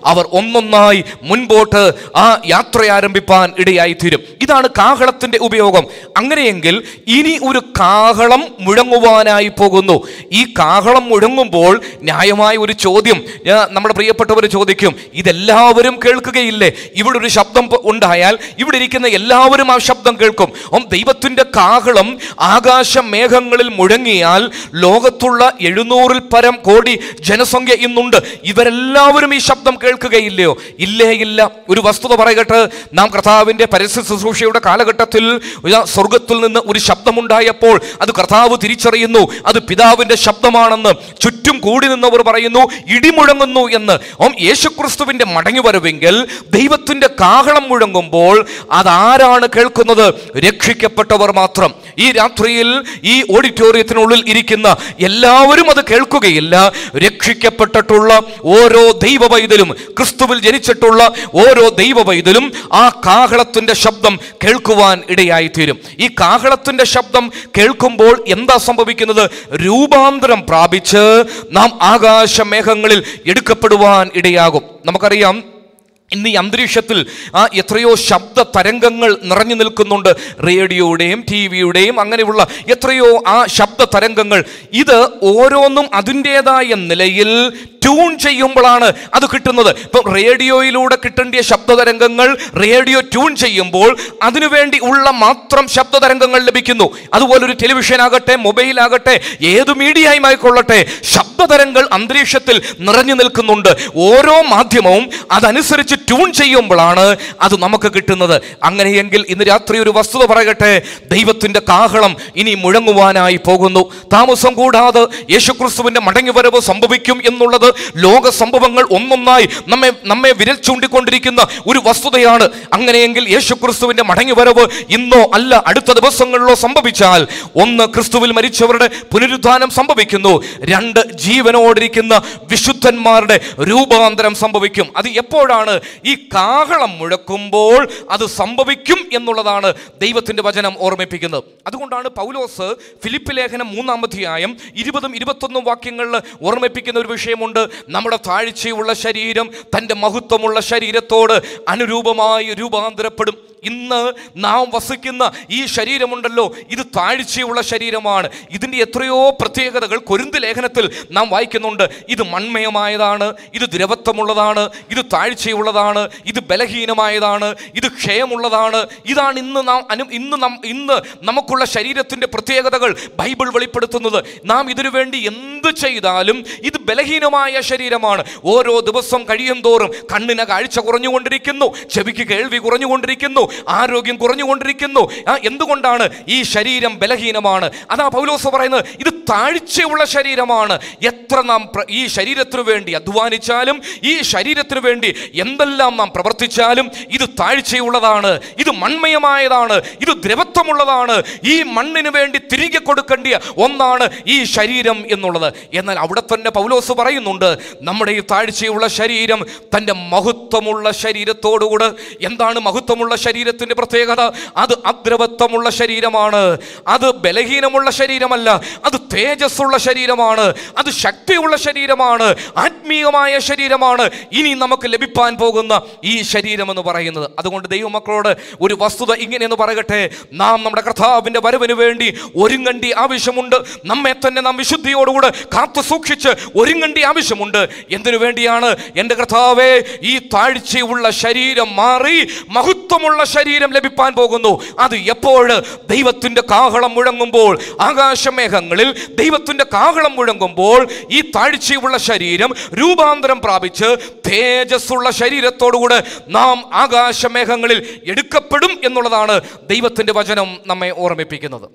അവർ ഒന്നൊന്നായി മുൻപോട്ട് ആ യാത്ര ആരംഭിപ്പാൻ ഇടയായി തീരും ഇതാണ് കാഹളത്തിന്റെ ഉപയോഗം അങ്ങനെയെങ്കിൽ ഇനി ഒരു കാഹളം മുഴങ്ങുവാനായി പോകുന്നു ഈ കാഹളം മുഴങ്ങുമ്പോൾ ന്യായമായ ഒരു ചോദ്യം ആ, നമ്മുടെ പ്രിയപ്പെട്ടവർ ചോദിക്കും ഇതെല്ലാവരും കേൾക്കുകയില്ലേ ഇവിടെ ഒരു ശബ്ദം പ- ഉണ്ടായാൽ ഇവിടെ ഇരിക്കുന്ന എല്ലാവരും ആ ശബ്ദം കേൾക്കും ഓം ദൈവത്തിന്റെ കാഹളം ആകാശ മേഘങ്ങളിൽ മുഴങ്ങിയാൽ ലോകത്തുള്ള എഴുന്നൂറിൽ പരം കോടി ജനസംഖ്യ ഇന്നുണ്ട് ഇവരെല്ലാവരും ഈ ശബ്ദം കേൾക്കുകയില്ലയോ ഇല്ലേ ഇല്ല ഒരു വസ്തുത പറയട്ടെ നാം കർത്താവിന്റെ പരസ്യ ശുശ്രൂഷയുടെ കാലഘട്ടത്തിൽ ഇതാ സ്വർഗത്തിൽ നിന്ന് ഒരു ശബ്ദമുണ്ടായപ്പോൾ അത് കർത്താവ് തിരിച്ചറിയുന്നു അത് പിതാവിന്റെ ശബ്ദമാണെന്ന് ചുറ്റും കൂടി നിന്നവർ പറയുന്നു ഇടിമുഴങ്ങുന്നു എന്ന് ഓം യേശുക്രിസ്തുവിന്റെ മടങ്ങി വരവെങ്കിൽ ദൈവത്തിന്റെ കാഹളം മുഴങ്ങുമ്പോൾ അതാരാണ് കേൾക്കുന്നത് രക്ഷിക്കപ്പെട്ടവർ മാത്രം ഈ രാത്രിയിൽ ഈ ഓഡിറ്റോറിയത്തിനുള്ളിൽ ഇരിക്കുന്ന എല്ലാവരും അത് കേൾക്കുകയില്ല രക്ഷിക്കപ്പെട്ടിട്ടുള്ള ഓരോ ദൈവ പൈതലും ക്രിസ്തുവിൽ ജനിച്ചിട്ടുള്ള ഓരോ ദൈവ പൈതലും ആ കാഹളത്തിന്റെ ശബ്ദം കേൾക്കുവാൻ ഇടയായി തീരും ഈ കാഹളത്തിന്റെ ശബ്ദം കേൾക്കുമ്പോൾ എന്താ സംഭവിക്കുന്നത് രൂപാന്തരം പ്രാപിച്ച് നാം ആകാശമേഘങ്ങളിൽ എടുക്കപ്പെടുവാൻ ഇടയാകും നമുക്കറിയാം ഇന്ന് ഈ അന്തരീക്ഷത്തിൽ ആ എത്രയോ ശബ്ദ തരംഗങ്ങൾ നിറഞ്ഞു നിൽക്കുന്നുണ്ട് റേഡിയോയുടെയും ടി വിയുടെയും അങ്ങനെയുള്ള എത്രയോ ആ ശബ്ദ തരംഗങ്ങൾ ഇത് ഓരോന്നും അതിൻ്റെതായ നിലയിൽ ട്യൂൺ ചെയ്യുമ്പോഴാണ് അത് കിട്ടുന്നത് ഇപ്പം റേഡിയോയിലൂടെ കിട്ടേണ്ടിയ ശബ്ദ തരംഗങ്ങൾ റേഡിയോ ട്യൂൺ ചെയ്യുമ്പോൾ അതിനുവേണ്ടി ഉള്ള മാത്രം ശബ്ദ തരംഗങ്ങൾ ലഭിക്കുന്നു അതുപോലെ ഒരു ടെലിവിഷൻ ആകട്ടെ മൊബൈൽ ആകട്ടെ ഏത് മീഡിയയും ആയിക്കൊള്ളട്ടെ ശബ്ദ തരംഗങ്ങൾ അന്തരീക്ഷത്തിൽ നിറഞ്ഞു നിൽക്കുന്നുണ്ട് ഓരോ മാധ്യമവും അതനുസരിച്ച് ട്യൂൺ ചെയ്യുമ്പോഴാണ് അത് നമുക്ക് കിട്ടുന്നത് അങ്ങനെയെങ്കിൽ ഇന്ന് രാത്രി ഒരു വസ്തുത പറയട്ടെ ദൈവത്തിന്റെ കാഹളം ഇനി മുഴങ്ങുവാനായി പോകുന്നു താമസം കൂടാതെ യേശുക്രിസ്തുവിന്റെ മടങ്ങിവരവ് സംഭവിക്കും എന്നുള്ളത് ലോക സംഭവങ്ങൾ ഒന്നൊന്നായി നമ്മെ നമ്മെ വിരൽ ചൂണ്ടിക്കൊണ്ടിരിക്കുന്ന ഒരു വസ്തുതയാണ് അങ്ങനെയെങ്കിൽ യേശുക്രിസ്തുവിന്റെ മടങ്ങിവരവ് ഇന്നോ അല്ല അടുത്ത ദിവസങ്ങളിലോ സംഭവിച്ചാൽ ഒന്ന് ക്രിസ്തുവിൽ മരിച്ചവരുടെ പുനരുദ്ധാനം സംഭവിക്കുന്നു രണ്ട് ജീവനോടിരിക്കുന്ന വിശുദ്ധന്മാരുടെ രൂപാന്തരം സംഭവിക്കും അത് എപ്പോഴാണ് ഈ കാഹളം മുഴക്കുമ്പോൾ അത് സംഭവിക്കും എന്നുള്ളതാണ് ദൈവത്തിന്റെ വചനം ഓർമ്മിപ്പിക്കുന്നത് അതുകൊണ്ടാണ് പൗലോസ് ഫിലിപ്പ് ലേഖനം മൂന്നാം അധ്യായം ഇരുപതും ഇരുപത്തൊന്നും വാക്യങ്ങളിൽ ഓർമ്മിപ്പിക്കുന്ന ഒരു വിഷയമുണ്ട് നമ്മുടെ താഴ്ചയുള്ള ശരീരം തൻ്റെ മഹത്വമുള്ള ശരീരത്തോട് അനുരൂപമായി രൂപാന്തരപ്പെടും ഇന്ന് നാം വസിക്കുന്ന ഈ ശരീരമുണ്ടല്ലോ ഇത് താഴ്ചയുള്ള ശരീരമാണ് ഇതിൻ്റെ എത്രയോ പ്രത്യേകതകൾ കൊരിന്ത് ലേഖനത്തിൽ നാം വായിക്കുന്നുണ്ട് ഇത് മൺമയമായതാണ് ഇത് ദ്രവത്വമുള്ളതാണ് ഇത് താഴ്ചയുള്ളതാണ് ഇത് ബലഹീനമായതാണ് ഇത് ക്ഷയമുള്ളതാണ് ഇതാണ് ഇന്ന് നാം അനു ഇന്ന് നം ഇന്ന് നമുക്കുള്ള ശരീരത്തിൻ്റെ പ്രത്യേകതകൾ ബൈബിൾ വെളിപ്പെടുത്തുന്നത് നാം ഇതിനു വേണ്ടി എന്ത് ചെയ്താലും ഇത് ബലഹീനമായ ശരീരമാണ് ഓരോ ദിവസം കഴിയും തോറും കണ്ണിന് കാഴ്ച കുറഞ്ഞുകൊണ്ടിരിക്കുന്നു ചെവിക്ക് കേൾവി കുറഞ്ഞുകൊണ്ടിരിക്കുന്നു ആരോഗ്യം കുറഞ്ഞുകൊണ്ടിരിക്കുന്നു ആ, എന്തുകൊണ്ടാണ് ഈ ശരീരം ബലഹീനമാണ് അതാ പൗലോസ് പറയുന്നത് ഇത് താഴ്ചയുള്ള ശരീരമാണ് എത്ര നാം പ്ര- ഈ ശരീരത്തിനു വേണ്ടി അധ്വാനിച്ചാലും ഈ ശരീരത്തിനു വേണ്ടി എന്തെല്ലാം നാം പ്രവർത്തിച്ചാലും ഇത് താഴ്ചയുള്ളതാണ് ഇത് മൺമയമായതാണ് ഇത് ദ്രവത്വമുള്ളതാണ് ഈ മണ്ണിന് വേണ്ടി തിരികെ കൊടുക്കേണ്ടിയ ഒന്നാണ് ഈ ശരീരം എന്നുള്ളത് എന്നാൽ അവിടെ തന്നെ പൗലോസ് പറയുന്നുണ്ട് നമ്മുടെ ഈ താഴ്ചയുള്ള ശരീരം തൻ്റെ മഹത്വമുള്ള ശരീരത്തോടുകൂടെ എന്താണ് മഹത്വമുള്ള ശരീരത്തിൻ്റെ പ്രത്യേകത അത് അദ്രവത്വമുള്ള ശരീരമാണ് അത് ബലഹീനമുള്ള ശരീരമല്ല അത് തേജസ്സുള്ള ശരീരമാണ് അത് ശക്തിയുള്ള ശരീരമാണ് ആത്മീയമായ ശരീരമാണ് ഇനി നമുക്ക് ലഭിപ്പാൻ പോകുന്ന ഈ ശരീരം എന്ന് പറയുന്നത് അതുകൊണ്ട് ദൈവമക്കളോട് ഒരു വസ്തുത ഇങ്ങനെയെന്ന് പറയട്ടെ നാം നമ്മുടെ കർത്താവിൻ്റെ വരവിന് വേണ്ടി ഒരുങ്ങണ്ടി ആവശ്യമുണ്ട് നമ്മെ തന്നെ നാം വിശുദ്ധിയോടുകൂടെ കാത്തു സൂക്ഷിച്ച് ഒരുങ്ങണ്ടി ആവശ്യമുണ്ട് എന്തിനു വേണ്ടിയാണ് എൻ്റെ കർത്താവെ ഈ താഴ്ചയുള്ള ശരീരം മാറി മഹത്വമുള്ള ശരീരം ലഭിപ്പാൻ പോകുന്നു അത് എപ്പോൾ ദൈവത്തിൻ്റെ കാഹളം മുഴങ്ങുമ്പോൾ ആകാശമേഘങ്ങളിൽ ദൈവത്തിൻ്റെ കാഹളം മുഴങ്ങുമ്പോൾ ഈ താഴ്ചയുള്ള ശരീരം രൂപാന്തരം പ്രാപിച്ച് തേജസ്സുള്ള ശരീരത്തോടുകൂടെ നാം ആകാശമേഘങ്ങളിൽ എടുക്കപ്പെടും എന്നുള്ളതാണ് ദൈവത്തിൻ്റെ വചനം നമ്മെ ഓർമ്മിപ്പിക്കുന്നത്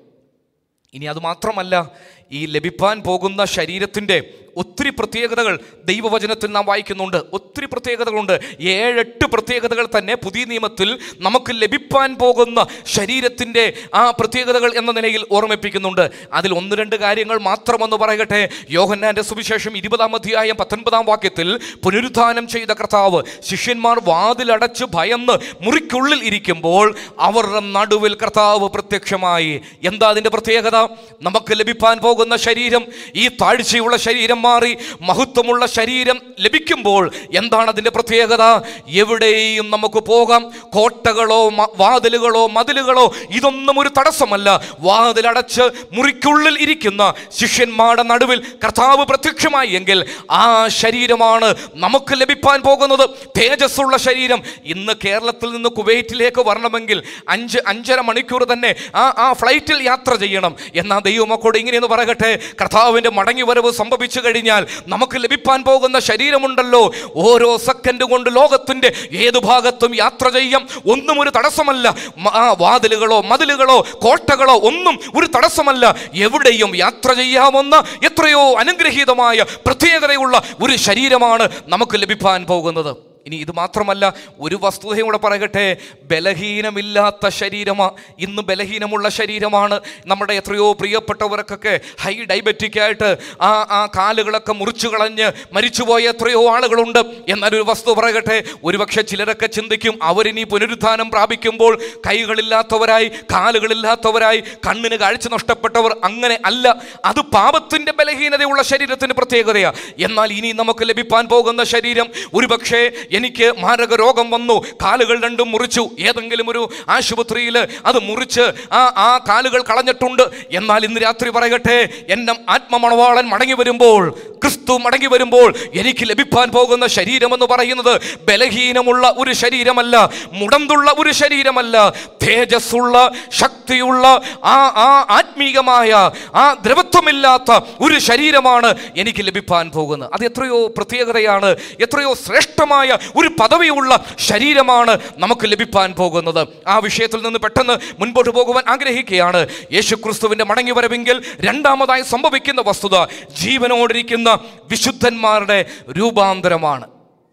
ഇനി അത് മാത്രമല്ല ഈ ലഭിപ്പാൻ പോകുന്ന ശരീരത്തിൻ്റെ ഒത്തിരി പ്രത്യേകതകൾ ദൈവവചനത്തിൽ നാം വായിക്കുന്നുണ്ട് ഒത്തിരി പ്രത്യേകതകളുണ്ട് ഏഴെട്ട് പ്രത്യേകതകൾ തന്നെ പുതിയ നിയമത്തിൽ നമുക്ക് ലഭിപ്പാൻ പോകുന്ന ശരീരത്തിൻ്റെ ആ പ്രത്യേകതകൾ എന്ന നിലയിൽ ഓർമ്മിപ്പിക്കുന്നുണ്ട് അതിൽ ഒന്ന് രണ്ട് കാര്യങ്ങൾ മാത്രമെന്ന് പറയട്ടെ യോഹന്നാന്റെ സുവിശേഷം ഇരുപതാം അധ്യായം പത്തൊൻപതാം വാക്യത്തിൽ പുനരുത്ഥാനം ചെയ്ത കർത്താവ് ശിഷ്യന്മാർ വാതിലടച്ച് ഭയന്ന് മുറിക്കുള്ളിൽ ഇരിക്കുമ്പോൾ അവരുടെ നടുവിൽ കർത്താവ് പ്രത്യക്ഷമായി എന്താ അതിൻ്റെ പ്രത്യേകത നമുക്ക് ലഭിപ്പാൻ പോകുന്ന പോകുന്ന ശരീരം ഈ താഴ്ചയുള്ള ശരീരം മാറി മഹത്വമുള്ള ശരീരം ലഭിക്കുമ്പോൾ എന്താണ് അതിൻ്റെ പ്രത്യേകത എവിടെയും നമുക്ക് പോകാം കോട്ടകളോ മ- വാതിലുകളോ മതിലുകളോ ഇതൊന്നും ഒരു തടസ്സമല്ല വാതിലടച്ച് മുറിക്കുള്ളിൽ ഇരിക്കുന്ന ശിഷ്യന്മാരുടെ നടുവിൽ കർത്താവ് പ്രത്യക്ഷമായി എങ്കിൽ ആ ശരീരമാണ് നമുക്ക് ലഭിപ്പാൻ പോകുന്നത് തേജസ്സുള്ള ശരീരം ഇന്ന് കേരളത്തിൽ നിന്ന് കുവൈറ്റിലേക്ക് വരണമെങ്കിൽ അഞ്ച് അഞ്ചര മണിക്കൂർ തന്നെ ആ ആ ഫ്ലൈറ്റിൽ യാത്ര ചെയ്യണം എന്നാൽ ദൈവമക്കോട് ഇങ്ങനെയെന്ന് പറയട്ടെ കർത്താവിൻ്റെ മടങ്ങി വരവ് സംഭവിച്ചു കഴിഞ്ഞാൽ നമുക്ക് ലഭിപ്പാൻ പോകുന്ന ശരീരമുണ്ടല്ലോ ഓരോ സെക്കൻഡ് കൊണ്ട് ലോകത്തിൻ്റെ ഏത് ഭാഗത്തും യാത്ര ചെയ്യാം ഒന്നും ഒരു തടസ്സമല്ല മ- ആ വാതിലുകളോ മതിലുകളോ കോട്ടകളോ ഒന്നും ഒരു തടസ്സമല്ല എവിടെയും യാത്ര ചെയ്യാവുന്ന എത്രയോ അനുഗ്രഹീതമായ പ്രത്യേകതയുള്ള ഒരു ശരീരമാണ് നമുക്ക് ലഭിപ്പാൻ പോകുന്നത് ഇനി ഇത് മാത്രമല്ല ഒരു വസ്തുതയും കൂടെ പറയട്ടെ ബലഹീനമില്ലാത്ത ശരീരമാ ഇന്ന് ബലഹീനമുള്ള ശരീരമാണ് നമ്മുടെ എത്രയോ പ്രിയപ്പെട്ടവർക്കൊക്കെ ഹൈ ഡയബറ്റിക് ആയിട്ട് ആ ആ കാലുകളൊക്കെ മുറിച്ചു കളഞ്ഞ് മരിച്ചുപോയ എത്രയോ ആളുകളുണ്ട് എന്നാൽ ഒരു വസ്തു പറയട്ടെ ഒരുപക്ഷെ ചിലരൊക്കെ ചിന്തിക്കും അവരിനി പുനരുത്ഥാനം പ്രാപിക്കുമ്പോൾ കൈകളില്ലാത്തവരായി കാലുകളില്ലാത്തവരായി കണ്ണിന് കാഴ്ച നഷ്ടപ്പെട്ടവർ അങ്ങനെ അല്ല അത് പാപത്തിന്റെ ബലഹീനതയുള്ള ശരീരത്തിന് പ്രത്യേകതയാണ് എന്നാൽ ഇനി നമുക്ക് ലഭിപ്പാൻ പോകുന്ന ശരീരം ഒരുപക്ഷെ എനിക്ക് മാരക രോഗം വന്നു കാലുകൾ രണ്ടും മുറിച്ചു ഏതെങ്കിലും ഒരു ആശുപത്രിയിൽ അത് മുറിച്ച് ആ ആ കാലുകൾ കളഞ്ഞിട്ടുണ്ട് എന്നാൽ ഇന്ന് രാത്രി പറയട്ടെ എന്നെ ആത്മമണവാളൻ മടങ്ങി വരുമ്പോൾ ക്രിസ്തു മടങ്ങി വരുമ്പോൾ എനിക്ക് ലഭിപ്പാൻ പോകുന്ന ശരീരമെന്ന് പറയുന്നത് ബലഹീനമുള്ള ഒരു ശരീരമല്ല മുടന്തുള്ള ഒരു ശരീരമല്ല തേജസ്സുള്ള ശക്തിയുള്ള ആ ആ ആത്മീകമായ ആ ദ്രവത്വമില്ലാത്ത ഒരു ശരീരമാണ് എനിക്ക് ലഭിപ്പാൻ പോകുന്നത് അത് എത്രയോ പ്രത്യേകതയാണ് എത്രയോ ശ്രേഷ്ഠമായ ഒരു പദവിയുള്ള ശരീരമാണ് നമുക്ക് ലഭിപ്പാൻ പോകുന്നത് ആ വിഷയത്തിൽ നിന്ന് പെട്ടെന്ന് മുൻപോട്ട് പോകുവാൻ ആഗ്രഹിക്കുകയാണ് യേശു ക്രിസ്തുവിന്റെ മടങ്ങി വരവെങ്കിൽ രണ്ടാമതായി സംഭവിക്കുന്ന വസ്തുത ജീവനോടിരിക്കുന്ന വിശുദ്ധന്മാരുടെ രൂപാന്തരമാണ്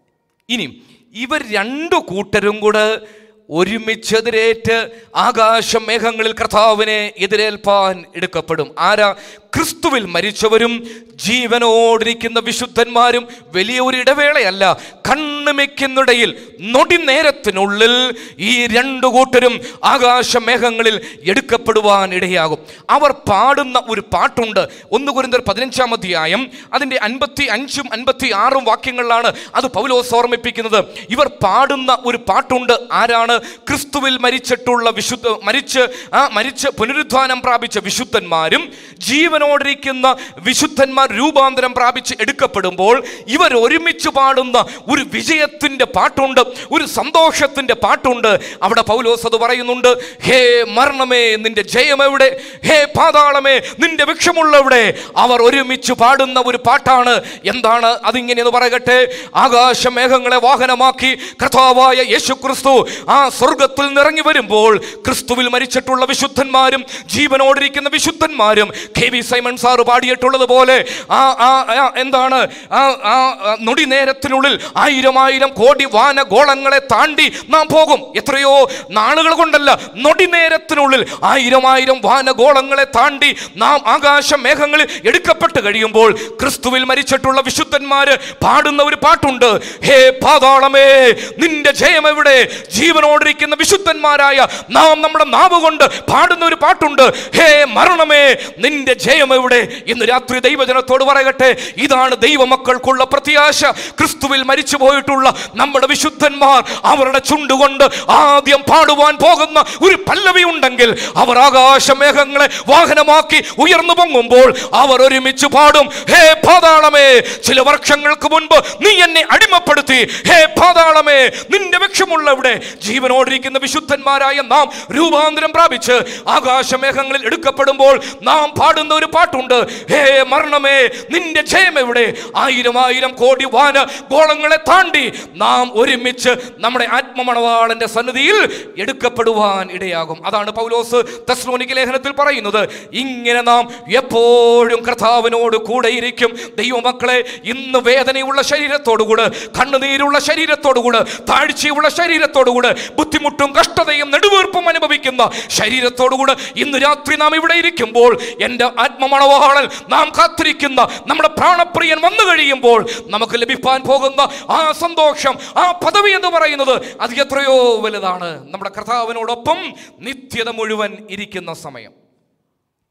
ഇനി ഇവർ രണ്ടു കൂട്ടരും കൂടെ ഒരുമിച്ചെതിരേറ്റ് ആകാശമേഘങ്ങളിൽ കർത്താവിനെ എതിരേൽപ്പാൻ എടുക്കപ്പെടും ആരാ ക്രിസ്തുവിൽ മരിച്ചവരും ജീവനോടിരിക്കുന്ന വിശുദ്ധന്മാരും വലിയ ഒരു ഇടവേളയല്ല കണ്ണുമിക്കുന്നിടയിൽ നൊടി നേരത്തിനുള്ളിൽ ഈ രണ്ടു കൂട്ടരും ആകാശമേഘങ്ങളിൽ എടുക്കപ്പെടുവാൻ ഇടയാകും അവർ പാടുന്ന ഒരു പാട്ടുണ്ട് ഒന്ന് കുരിന്തർ പതിനഞ്ചാം അധ്യായം അതിൻ്റെ അൻപത്തി അഞ്ചും അൻപത്തി ആറും വാക്യങ്ങളിലാണ് അത് പൗലോസ് ഓർമ്മിപ്പിക്കുന്നത് ഇവർ പാടുന്ന ഒരു പാട്ടുണ്ട് ആരാണ് ക്രിസ്തുവിൽ മരിച്ചിട്ടുള്ള വിശുദ്ധ മരിച്ച് ആ മരിച്ച് പുനരുദ്ധാനം പ്രാപിച്ച വിശുദ്ധന്മാരും ജീവനോടിരിക്കുന്ന വിശുദ്ധന്മാർ രൂപാന്തരം പ്രാപിച്ച് എടുക്കപ്പെടുമ്പോൾ ഇവർ ഒരുമിച്ച് പാടുന്ന ഒരു വിജയത്തിന്റെ പാട്ടുണ്ട് ഒരു സന്തോഷത്തിന്റെ പാട്ടുണ്ട് അവിടെ പൗലോസ് അത് പറയുന്നുണ്ട് ഹേ മരണമേ നിന്റെ ജയം എവിടെ ഹേ പാതാളമേ നിന്റെ വിക്ഷമുള്ളവിടെ അവർ ഒരുമിച്ച് പാടുന്ന ഒരു പാട്ടാണ് എന്താണ് അതിങ്ങനെയെന്ന് പറയട്ടെ ആകാശമേഘങ്ങളെ വാഹനമാക്കി കർത്താവായ യേശു ക്രിസ്തു ആ സ്വർഗത്തിൽ നിറങ്ങി വരുമ്പോൾ ക്രിസ്തുവിൽ മരിച്ചിട്ടുള്ള വിശുദ്ധന്മാരും ജീവനോടിരിക്കുന്ന വിശുദ്ധന്മാരും കെ വി സൈമൺ സാറ് പാടിയിട്ടുള്ളത് പോലെ ആ ആ ആ, എന്താണ് ആ ആ ആ, നൊടി നേരത്തിനുള്ളിൽ ആയിരം ആയിരം കോടി വാനഗോളങ്ങളെ താണ്ടി നാം പോകും എത്രയോ നാളുകൾ കൊണ്ടല്ല നൊടി നേരത്തിനുള്ളിൽ ആയിരം ആയിരം വാനഗോളങ്ങളെ താണ്ടി നാം ആകാശ മേഘങ്ങളിൽ എടുക്കപ്പെട്ട് കഴിയുമ്പോൾ ക്രിസ്തുവിൽ മരിച്ചിട്ടുള്ള വിശുദ്ധന്മാര് പാടുന്ന ഒരു പാട്ടുണ്ട് ഹേ പാതാളമേ നിന്റെ ജയം എവിടെ ജീവനോടിരിക്കുന്ന വിശുദ്ധന്മാരായ നാം നമ്മുടെ നാവ് കൊണ്ട് പാടുന്ന ഒരു പാട്ടുണ്ട് ഹേ മരണമേ നിന്റെ ജയം എവിടെ ഇന്ന് രാത്രി ദൈവജനത്തോട് പറയട്ടെ ഇതാണ് ദൈവമക്കൾക്കുള്ള പ്രത്യാശ ക്രിസ്തുവിൽ മരിച്ചു പോയിട്ടുള്ള നമ്മുടെ വിശുദ്ധന്മാർ അവരുടെ ചുണ്ടുകൊണ്ട് ആദ്യം പാടുവാൻ പോകുന്ന ഒരു പല്ലവി ഉണ്ടെങ്കിൽ അവർ ആകാശമേഘങ്ങളെ വാഹനമാക്കി ഉയർന്നു പൊങ്ങുമ്പോൾ അവർ ഒരുമിച്ച് പാടും ഹേ പാതാളമേ ചില വർഷങ്ങൾക്ക് മുൻപ് നീ എന്നെ അടിമപ്പെടുത്തി ഹേ പാതാളമേ നിന്റെ വിക്ഷമുള്ള ഇവിടെ ജീവനോടിരിക്കുന്ന വിശുദ്ധന്മാരായ നാം രൂപാന്തരം പ്രാപിച്ച് ആകാശമേഘങ്ങളിൽ എടുക്കപ്പെടുമ്പോൾ നാം പാടുന്ന ഒരു പാട്ടുണ്ട് ഹേ മരണമേ നിന്റെ ജയം എവിടെ ആയിരം ആയിരം കോടി വാന ഗോളങ്ങളെ താണ്ടി നാം ഒരുമിച്ച് നമ്മുടെ ആത്മമണവാളന്റെ സന്നിധിയിൽ എടുക്കപ്പെടുവാൻ ഇടയാകും അതാണ് പൗലോസ് തെസ്ലോനിക്ക് ലേഖനത്തിൽ പറയുന്നത് ഇങ്ങനെ നാം എപ്പോഴും കർത്താവിനോട് കൂടെയിരിക്കും ദൈവമക്കളെ ഇന്ന് വേദനയുള്ള ശരീരത്തോടുകൂടെ കണ്ണുനീരുള്ള ശരീരത്തോടുകൂടെ താഴ്ചയുള്ള ശരീരത്തോടുകൂടെ ബുദ്ധിമുട്ടും കഷ്ടതയും നെടുവീർപ്പും അനുഭവിക്കുന്ന ശരീരത്തോടുകൂടെ ഇന്ന് രാത്രി നാം ഇവിടെ ഇരിക്കുമ്പോൾ എൻ്റെ ആത്മമണവാളൽ നാം കാത്തിരിക്കുന്ന നമ്മുടെ പ്രാണപ്രിയൻ വന്നു കഴിയുമ്പോൾ നമുക്ക് ലഭിപ്പാൻ പോകുന്ന ആ സന്തോഷം ആ പദവി എന്ന് പറയുന്നത് അത് എത്രയോ വലുതാണ് നമ്മുടെ കർത്താവിനോടൊപ്പം നിത്യത മുഴുവൻ ഇരിക്കുന്ന സമയം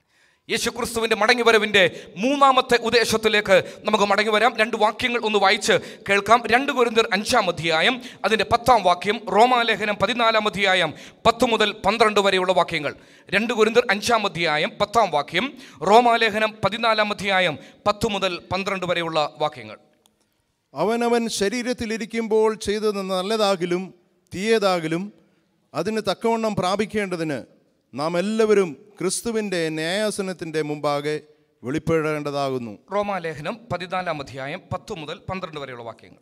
യേശുക്രിസ്തുവിൻ്റെ മടങ്ങിവരവിൻ്റെ മൂന്നാമത്തെ ഉദ്ദേശത്തിലേക്ക് നമുക്ക് മടങ്ങി വരാം രണ്ട് വാക്യങ്ങൾ ഒന്ന് വായിച്ച് കേൾക്കാം രണ്ട് കുരുന്തർ അഞ്ചാം അധ്യായം അതിൻ്റെ പത്താം വാക്യം റോമാലേഖനം പതിനാലാം അധ്യായം പത്ത് മുതൽ പന്ത്രണ്ട് വരെയുള്ള വാക്യങ്ങൾ രണ്ട് കുരുന്തർ അഞ്ചാം അധ്യായം പത്താം വാക്യം റോമാലേഖനം പതിനാലാം അധ്യായം പത്ത് മുതൽ പന്ത്രണ്ട് വരെയുള്ള വാക്യങ്ങൾ അവനവൻ ശരീരത്തിലിരിക്കുമ്പോൾ ചെയ്തത് നല്ലതാകിലും തീയതാകിലും അതിന് തക്കവണ്ണം പ്രാപിക്കേണ്ടതിന് നാം എല്ലാവരും ക്രിസ്തുവിൻ്റെ ന്യായാസനത്തിൻ്റെ മുമ്പാകെ വെളിപ്പെടേണ്ടതാകുന്നു റോമാലേഖനം പതിനാലാം അധ്യായം പത്ത് മുതൽ പന്ത്രണ്ട് വരെയുള്ള വാക്യങ്ങൾ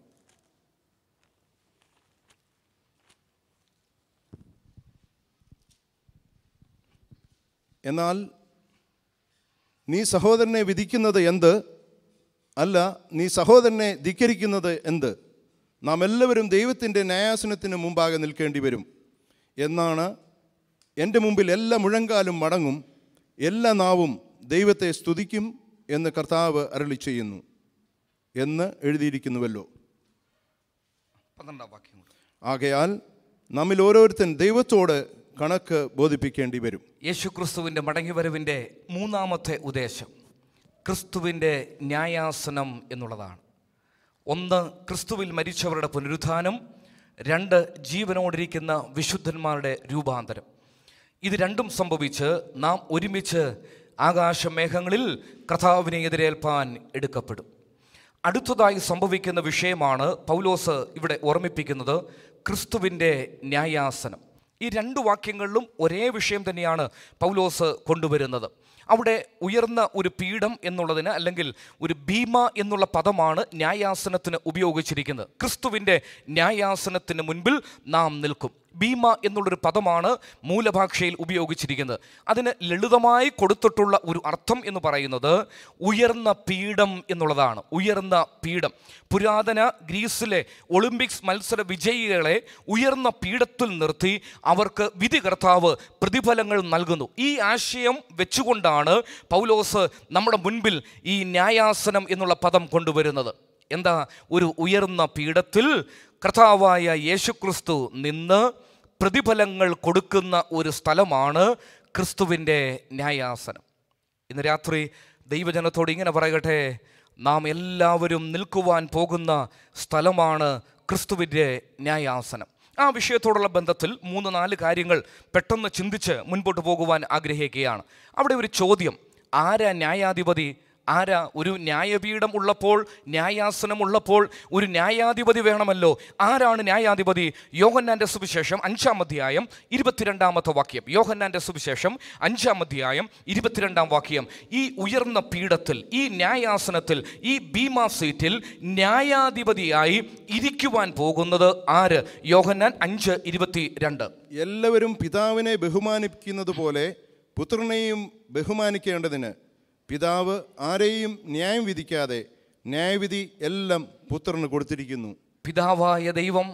എന്നാൽ നീ സഹോദരനെ വിധിക്കുന്നത് എന്ത് അല്ല നീ സഹോദരനെ ധിക്കരിക്കുന്നത് എന്ത് നാം എല്ലാവരും ദൈവത്തിൻ്റെ ന്യായാസനത്തിന് മുമ്പാകെ നിൽക്കേണ്ടി വരും എന്നാണ് എൻ്റെ മുമ്പിൽ എല്ലാ മുഴങ്കാലും മടങ്ങും എല്ലാ നാവും ദൈവത്തെ സ്തുതിക്കും എന്ന് കർത്താവ് അരളി ചെയ്യുന്നു എന്ന് എഴുതിയിരിക്കുന്നുവല്ലോ പന്ത്രണ്ടാം വാക്യം ആകയാൽ നമ്മിൽ ഓരോരുത്തൻ ദൈവത്തോട് കണക്ക് ബോധിപ്പിക്കേണ്ടി വരും യേശുക്രിസ്തുവിൻ്റെ മടങ്ങിവരവിൻ്റെ മൂന്നാമത്തെ ഉദ്ദേശം ക്രിസ്തുവിൻ്റെ ന്യായാസനം എന്നുള്ളതാണ് ഒന്ന് ക്രിസ്തുവിൽ മരിച്ചവരുടെ പുനരുത്ഥാനം രണ്ട് ജീവനോടിരിക്കുന്ന വിശുദ്ധന്മാരുടെ രൂപാന്തരം ഇത് രണ്ടും സംഭവിച്ച് നാം ഒരുമിച്ച് ആകാശമേഘങ്ങളിൽ കർത്താവിനെ എതിരേൽപ്പാൻ എടുക്കപ്പെടും അടുത്തതായി സംഭവിക്കുന്ന വിഷയമാണ് പൗലോസ് ഇവിടെ ഓർമ്മിപ്പിക്കുന്നത് ക്രിസ്തുവിൻ്റെ ന്യായാസനം ഈ രണ്ട് വാക്യങ്ങളിലും ഒരേ വിഷയം തന്നെയാണ് പൗലോസ് കൊണ്ടുവരുന്നത് അവിടെ ഉയർന്ന ഒരു പീഠം എന്നുള്ളതിന് അല്ലെങ്കിൽ ഒരു ഭീമ എന്നുള്ള പദമാണ് ന്യായാസനത്തിന് ഉപയോഗിച്ചിരിക്കുന്നത് ക്രിസ്തുവിൻ്റെ ന്യായാസനത്തിന് മുൻപിൽ നാം നിൽക്കും ഭീമ എന്നുള്ളൊരു പദമാണ് മൂലഭാഷയിൽ ഉപയോഗിച്ചിരിക്കുന്നത് അതിന് ലളിതമായി കൊടുത്തിട്ടുള്ള ഒരു അർത്ഥം എന്ന് പറയുന്നത് ഉയർന്ന പീഠം എന്നുള്ളതാണ് ഉയർന്ന പീഠം പുരാതന ഗ്രീസിലെ ഒളിമ്പിക്സ് മത്സര വിജയികളെ ഉയർന്ന പീഠത്തിൽ നിർത്തി അവർക്ക് വിധി കർത്താവ് പ്രതിഫലങ്ങൾ നൽകുന്നു ഈ ആശയം വെച്ചുകൊണ്ടാണ് പൗലോസ് നമ്മുടെ മുൻപിൽ ഈ ന്യായാസനം എന്നുള്ള പദം കൊണ്ടുവരുന്നത് എന്താ ഒരു ഉയർന്ന പീഠത്തിൽ കർത്താവായ യേശുക്രിസ്തു നിന്ന് പ്രതിഫലങ്ങൾ കൊടുക്കുന്ന ഒരു സ്ഥലമാണ് ക്രിസ്തുവിൻ്റെ ന്യായാസനം ഇന്ന് രാത്രി ദൈവജനത്തോട് ഇങ്ങനെ പറയട്ടെ നാം എല്ലാവരും നിൽക്കുവാൻ പോകുന്ന സ്ഥലമാണ് ക്രിസ്തുവിൻ്റെ ന്യായാസനം ആ വിഷയത്തോടുള്ള ബന്ധത്തിൽ മൂന്ന് നാല് കാര്യങ്ങൾ പെട്ടെന്ന് ചിന്തിച്ച് മുൻപോട്ട് പോകുവാൻ ആഗ്രഹിക്കുകയാണ് അവിടെ ഒരു ചോദ്യം ആരാ ന്യായാധിപതി ആരാ ഒരു ന്യായപീഠം ഉള്ളപ്പോൾ ന്യായാസനം ഉള്ളപ്പോൾ ഒരു ന്യായാധിപതി വേണമല്ലോ ആരാണ് ന്യായാധിപതി യോഹന്നാന്റെ സുവിശേഷം അഞ്ചാം അധ്യായം ഇരുപത്തിരണ്ടാമത്തെ വാക്യം യോഹന്നാന്റെ സുവിശേഷം അഞ്ചാം അധ്യായം ഇരുപത്തിരണ്ടാം വാക്യം ഈ ഉയർന്ന പീഠത്തിൽ ഈ ന്യായാസനത്തിൽ ഈ ഭീമാ സീറ്റിൽ ന്യായാധിപതിയായി ഇരിക്കുവാൻ പോകുന്നത് ആര് യോഹന്നാൻ അഞ്ച് ഇരുപത്തി രണ്ട് എല്ലാവരും പിതാവിനെ ബഹുമാനിക്കുന്നത് പോലെ പുത്രനെയും ബഹുമാനിക്കേണ്ടതിന് പിതാവ് ആരെയും ന്യായം വിധിക്കാതെ ന്യായവിധി എല്ലാം പുത്രന് കൊടുത്തിരിക്കുന്നു പിതാവായ ദൈവം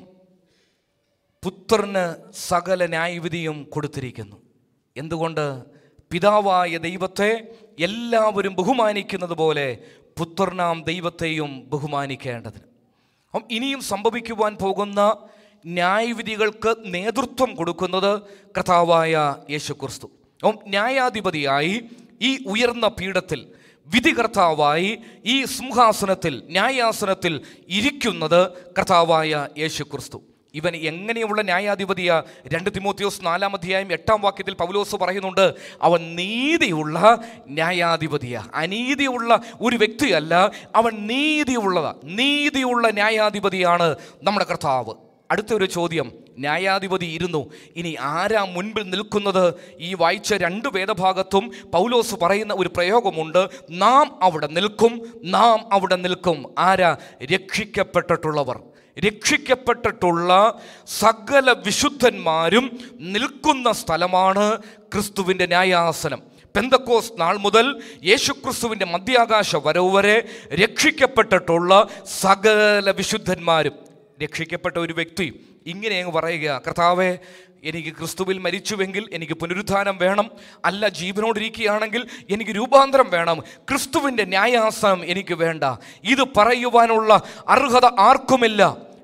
പുത്രന് സകല ന്യായവിധിയും കൊടുത്തിരിക്കുന്നു എന്തുകൊണ്ട് പിതാവായ ദൈവത്തെ എല്ലാവരും ബഹുമാനിക്കുന്നത് പോലെ പുത്രനാം ദൈവത്തെയും ബഹുമാനിക്കേണ്ടതിന് അപ്പം ഇനിയും സംഭവിക്കുവാൻ പോകുന്ന ന്യായവിധികൾക്ക് നേതൃത്വം കൊടുക്കുന്നത് കർത്താവായ യേശു ക്രിസ്തു അപ്പം ന്യായാധിപതിയായി ഈ ഉയർന്ന പീഠത്തിൽ വിധികർത്താവായി ഈ സിംഹാസനത്തിൽ ന്യായാസനത്തിൽ ഇരിക്കുന്നത് കർത്താവായ യേശു ക്രിസ്തു ഇവൻ എങ്ങനെയുള്ള ന്യായാധിപതിയാ രണ്ട് തിമോത്തിയോസ് നാലാം അധ്യായം എട്ടാം വാക്യത്തിൽ പൗലോസ് പറയുന്നുണ്ട് അവൻ നീതിയുള്ള ന്യായാധിപതിയാ അനീതിയുള്ള ഒരു വ്യക്തിയല്ല അവൻ നീതിയുള്ളതാ നീതിയുള്ള ന്യായാധിപതിയാണ് നമ്മുടെ കർത്താവ് അടുത്ത ഒരു ചോദ്യം ന്യായാധിപതി ഇരുന്നു ഇനി ആരാ മുൻപിൽ നിൽക്കുന്നത് ഈ വായിച്ച രണ്ട് വേദഭാഗത്തും പൗലോസ് പറയുന്ന ഒരു പ്രയോഗമുണ്ട് നാം അവിടെ നിൽക്കും നാം അവിടെ നിൽക്കും ആരാ രക്ഷിക്കപ്പെട്ടിട്ടുള്ളവർ രക്ഷിക്കപ്പെട്ടിട്ടുള്ള സകല വിശുദ്ധന്മാരും നിൽക്കുന്ന സ്ഥലമാണ് ക്രിസ്തുവിൻ്റെ ന്യായാസനം പെന്തക്കോസ് നാൾ മുതൽ യേശുക്രിസ്തുവിൻ്റെ മധ്യാകാശ വരവ് വരെ രക്ഷിക്കപ്പെട്ടിട്ടുള്ള സകല വിശുദ്ധന്മാരും രക്ഷിക്കപ്പെട്ട ഒരു വ്യക്തി ഇങ്ങനെ അങ്ങ് പറയുക കർത്താവെ എനിക്ക് ക്രിസ്തുവിൽ മരിച്ചുവെങ്കിൽ എനിക്ക് പുനരുത്ഥാനം വേണം അല്ല ജീവനോടിരിക്കുകയാണെങ്കിൽ എനിക്ക് രൂപാന്തരം വേണം ക്രിസ്തുവിൻ്റെ ന്യായാസനം എനിക്ക് വേണ്ട ഇത് പറയുവാനുള്ള അർഹത ആർക്കുമില്ല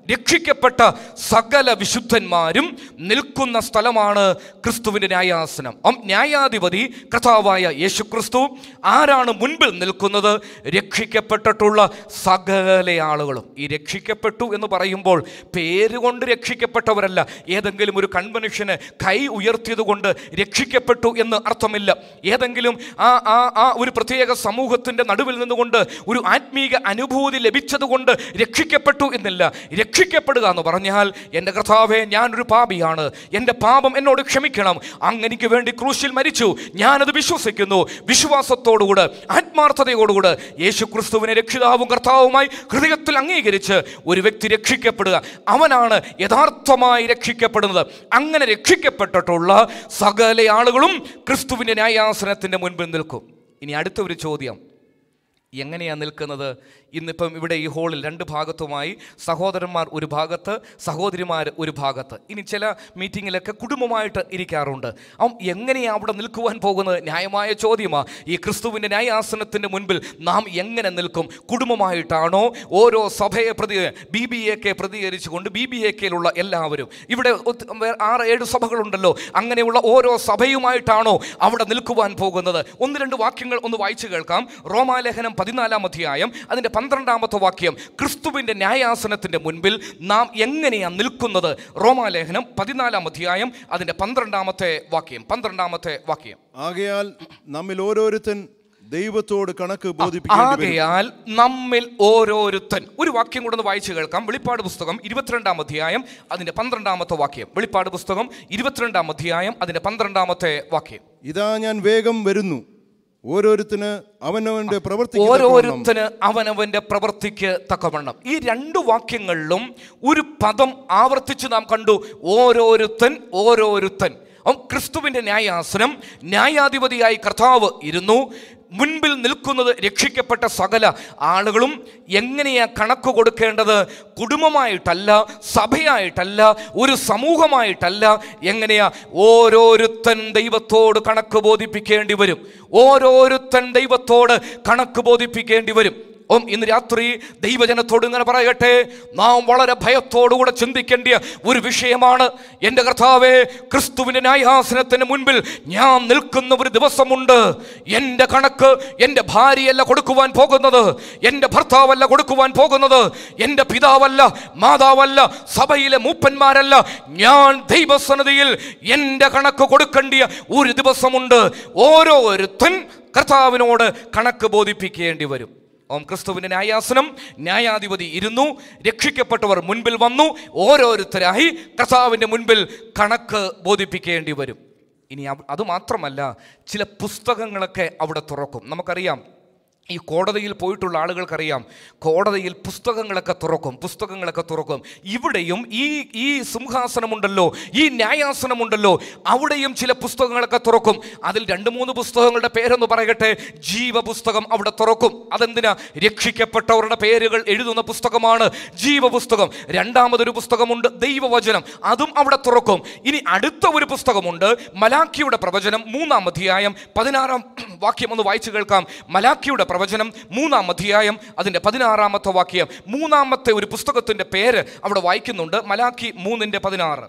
രക്ഷിക്കപ്പെട്ട സകല വിശുദ്ധന്മാരും നിൽക്കുന്ന സ്ഥലമാണ് ക്രിസ്തുവിൻ്റെ ന്യായാസനം ആ ന്യായാധിപതി കർത്താവായ യേശു ക്രിസ്തു ആരാണ് മുൻപിൽ നിൽക്കുന്നത് രക്ഷിക്കപ്പെട്ടിട്ടുള്ള സകല ആളുകളും ഈ രക്ഷിക്കപ്പെട്ടു എന്ന് പറയുമ്പോൾ പേരുകൊണ്ട് രക്ഷിക്കപ്പെട്ടവരല്ല ഏതെങ്കിലും ഒരു കൺവെൻഷന് കൈ ഉയർത്തിയത് കൊണ്ട് രക്ഷിക്കപ്പെട്ടു എന്ന് അർത്ഥമില്ല ഏതെങ്കിലും ആ ആ ആ ഒരു പ്രത്യേക സമൂഹത്തിൻ്റെ നടുവിൽ നിന്നുകൊണ്ട് ഒരു ആത്മീക അനുഭൂതി ലഭിച്ചതുകൊണ്ട് രക്ഷിക്കപ്പെട്ടു എന്നില്ല രക്ഷിക്കപ്പെടുക എന്ന് പറഞ്ഞാൽ എൻ്റെ കർത്താവെ ഞാനൊരു പാപിയാണ് എൻ്റെ പാപം എന്നോട് ക്ഷമിക്കണം അങ്ങനെക്ക് വേണ്ടി ക്രൂശിൽ മരിച്ചു ഞാനത് വിശ്വസിക്കുന്നു വിശ്വാസത്തോടുകൂടെ ആത്മാർത്ഥതയോടുകൂടെ യേശു ക്രിസ്തുവിനെ രക്ഷിതാവും കർത്താവുമായി ഹൃദയത്തിൽ അംഗീകരിച്ച് ഒരു വ്യക്തി രക്ഷിക്കപ്പെടുക അവനാണ് യഥാർത്ഥമായി രക്ഷിക്കപ്പെടുന്നത് അങ്ങനെ രക്ഷിക്കപ്പെട്ടിട്ടുള്ള സകല ആളുകളും ക്രിസ്തുവിൻ്റെ ന്യായാസനത്തിൻ്റെ മുൻപിൽ നിൽക്കും ഇനി അടുത്ത ഒരു ചോദ്യം എങ്ങനെയാണ് നിൽക്കുന്നത് ഇന്നിപ്പം ഇവിടെ ഈ ഹോളിൽ രണ്ട് ഭാഗത്തുമായി സഹോദരന്മാർ ഒരു ഭാഗത്ത് സഹോദരിമാർ ഒരു ഭാഗത്ത് ഇനി ചില മീറ്റിങ്ങിലൊക്കെ കുടുംബമായിട്ട് ഇരിക്കാറുണ്ട് അവൻ എങ്ങനെയാണ് അവിടെ നിൽക്കുവാൻ പോകുന്നത് ന്യായമായ ചോദ്യമാണ് ഈ ക്രിസ്തുവിൻ്റെ ന്യായാസനത്തിൻ്റെ മുൻപിൽ നാം എങ്ങനെ നിൽക്കും കുടുംബമായിട്ടാണോ ഓരോ സഭയെ പ്രതി ബി ബി എ കെ പ്രതികരിച്ചുകൊണ്ട് ബി ബി എ കെയിലുള്ള എല്ലാവരും ഇവിടെ ഒത്ത് വേ- ആറ് ഏഴ് സഭകളുണ്ടല്ലോ അങ്ങനെയുള്ള ഓരോ സഭയുമായിട്ടാണോ അവിടെ നിൽക്കുവാൻ പോകുന്നത് ഒന്ന് രണ്ട് വാക്യങ്ങൾ ഒന്ന് വായിച്ചു കേൾക്കാം റോമാലേഖനം പതിനാലാം അധ്യായം അതിൻ്റെ പന്ത്രണ്ടാമത്തെ വാക്യം ക്രിസ്തുവിൻ്റെ ന്യായാസനത്തിൻ്റെ മുൻപിൽ നാം എങ്ങനെയാണ് നിൽക്കുന്നത് റോമാലേഖനം പതിനാലാം അധ്യായം അതിൻ്റെ പന്ത്രണ്ടാമത്തെ വാക്യം പന്ത്രണ്ടാമത്തെ വാക്യം ആകയാൽ നമ്മിൽ ഓരോരുത്തൻ ദൈവത്തോട് കണക്ക് ബോധിപ്പിക്കേണ്ടി വരും. ആകയാൽ നമ്മിൽ ഓരോരുത്തൻ ഒരു വാക്യം കൂടെ ഒന്ന് വായിച്ചു കേൾക്കാം വെളിപ്പാട് പുസ്തകം ഇരുപത്തിരണ്ടാം അധ്യായം അതിന്റെ പന്ത്രണ്ടാമത്തെ വാക്യം വെളിപ്പാട് പുസ്തകം ഇരുപത്തിരണ്ടാം അധ്യായം അതിന്റെ പന്ത്രണ്ടാമത്തെ വാക്യം ഇതാ ഞാൻ വേഗം വരുന്നു ഓരോരുത്തന് അവനവന്റെ പ്രവർത്തിക്ക് തക്കവണ്ണം ഓരോരുത്തന് അവനവന്റെ പ്രവൃത്തിക്ക് തക്കവണ്ണം ഈ രണ്ട് വാക്യങ്ങളിലും ഒരു പദം ആവർത്തിച്ച് നാം കണ്ടു ഓരോരുത്തൻ ഓരോരുത്തൻ അവൻ ക്രിസ്തുവിന്റെ ന്യായാസനം ന്യായാധിപതിയായി കർത്താവ് ഇരുന്നു മുൻപിൽ നിൽക്കുന്നത് രക്ഷിക്കപ്പെട്ട സകല ആളുകളും എങ്ങനെയാ കണക്ക് കൊടുക്കേണ്ടത് കുടുംബമായിട്ടല്ല സഭയായിട്ടല്ല ഒരു സമൂഹമായിട്ടല്ല എങ്ങനെയാ ഓരോരുത്തൻ ദൈവത്തോട് കണക്ക് ബോധിപ്പിക്കേണ്ടി വരും ഓരോരുത്തൻ ദൈവത്തോട് കണക്ക് ബോധിപ്പിക്കേണ്ടി വരും ഓം ഇന്ന് രാത്രി ദൈവജനത്തോട് ഇങ്ങനെ പറയട്ടെ നാം വളരെ ഭയത്തോടുകൂടെ ചിന്തിക്കേണ്ട ഒരു വിഷയമാണ് എൻ്റെ കർത്താവേ ക്രിസ്തുവിൻ്റെ ന്യായാസനത്തിന് മുൻപിൽ ഞാൻ നിൽക്കുന്ന ഒരു ദിവസമുണ്ട് എൻ്റെ കണക്ക് എൻ്റെ ഭാര്യയല്ല കൊടുക്കുവാൻ പോകുന്നത് എൻ്റെ ഭർത്താവല്ല കൊടുക്കുവാൻ പോകുന്നത് എൻ്റെ പിതാവല്ല മാതാവല്ല സഭയിലെ മൂപ്പന്മാരല്ല ഞാൻ ദൈവസന്നതിയിൽ എൻ്റെ കണക്ക് കൊടുക്കേണ്ടിയ ഒരു ദിവസമുണ്ട് ഓരോരുത്തൻ കർത്താവിനോട് കണക്ക് ബോധിപ്പിക്കേണ്ടി വരും ഓം ക്രിസ്തുവിൻ്റെ ന്യായാസനം ന്യായാധിപതി ഇരുന്നു രക്ഷിക്കപ്പെട്ടവർ മുൻപിൽ വന്നു ഓരോരുത്തരായി കർത്താവിൻ്റെ മുൻപിൽ കണക്ക് ബോധിപ്പിക്കേണ്ടി വരും ഇനി അവ- അത് മാത്രമല്ല ചില പുസ്തകങ്ങളൊക്കെ അവിടെ തുറക്കും നമുക്കറിയാം ഈ കോടതിയിൽ പോയിട്ടുള്ള ആളുകൾക്കറിയാം കോടതിയിൽ പുസ്തകങ്ങളൊക്കെ തുറക്കും പുസ്തകങ്ങളൊക്കെ തുറക്കും ഇവിടെയും ഈ ഈ സിംഹാസനമുണ്ടല്ലോ ഈ ന്യായാസനമുണ്ടല്ലോ അവിടെയും ചില പുസ്തകങ്ങളൊക്കെ തുറക്കും അതിൽ രണ്ട് മൂന്ന് പുസ്തകങ്ങളുടെ പേരൊന്ന് പറയട്ടെ ജീവപുസ്തകം അവിടെ തുറക്കും അതെന്തിനാ രക്ഷിക്കപ്പെട്ടവരുടെ പേരുകൾ എഴുതുന്ന പുസ്തകമാണ് ജീവപുസ്തകം രണ്ടാമതൊരു പുസ്തകമുണ്ട് ദൈവവചനം അതും അവിടെ തുറക്കും ഇനി അടുത്ത ഒരു പുസ്തകമുണ്ട് മലാഖിയുടെ പ്രവചനം മൂന്നാം അധ്യായം പതിനാറാം വാക്യം ഒന്ന് വായിച്ചു കേൾക്കാം മലാഖിയുടെ പ്രവചനം മൂന്നാം അധ്യായം അതിൻ്റെ പതിനാറാമത്തെ വാക്യം മൂന്നാമത്തെ ഒരു പുസ്തകത്തിൻ്റെ പേര് അവിടെ വായിക്കുന്നുണ്ട് മലാഖി മൂന്നിൻ്റെ പതിനാറ്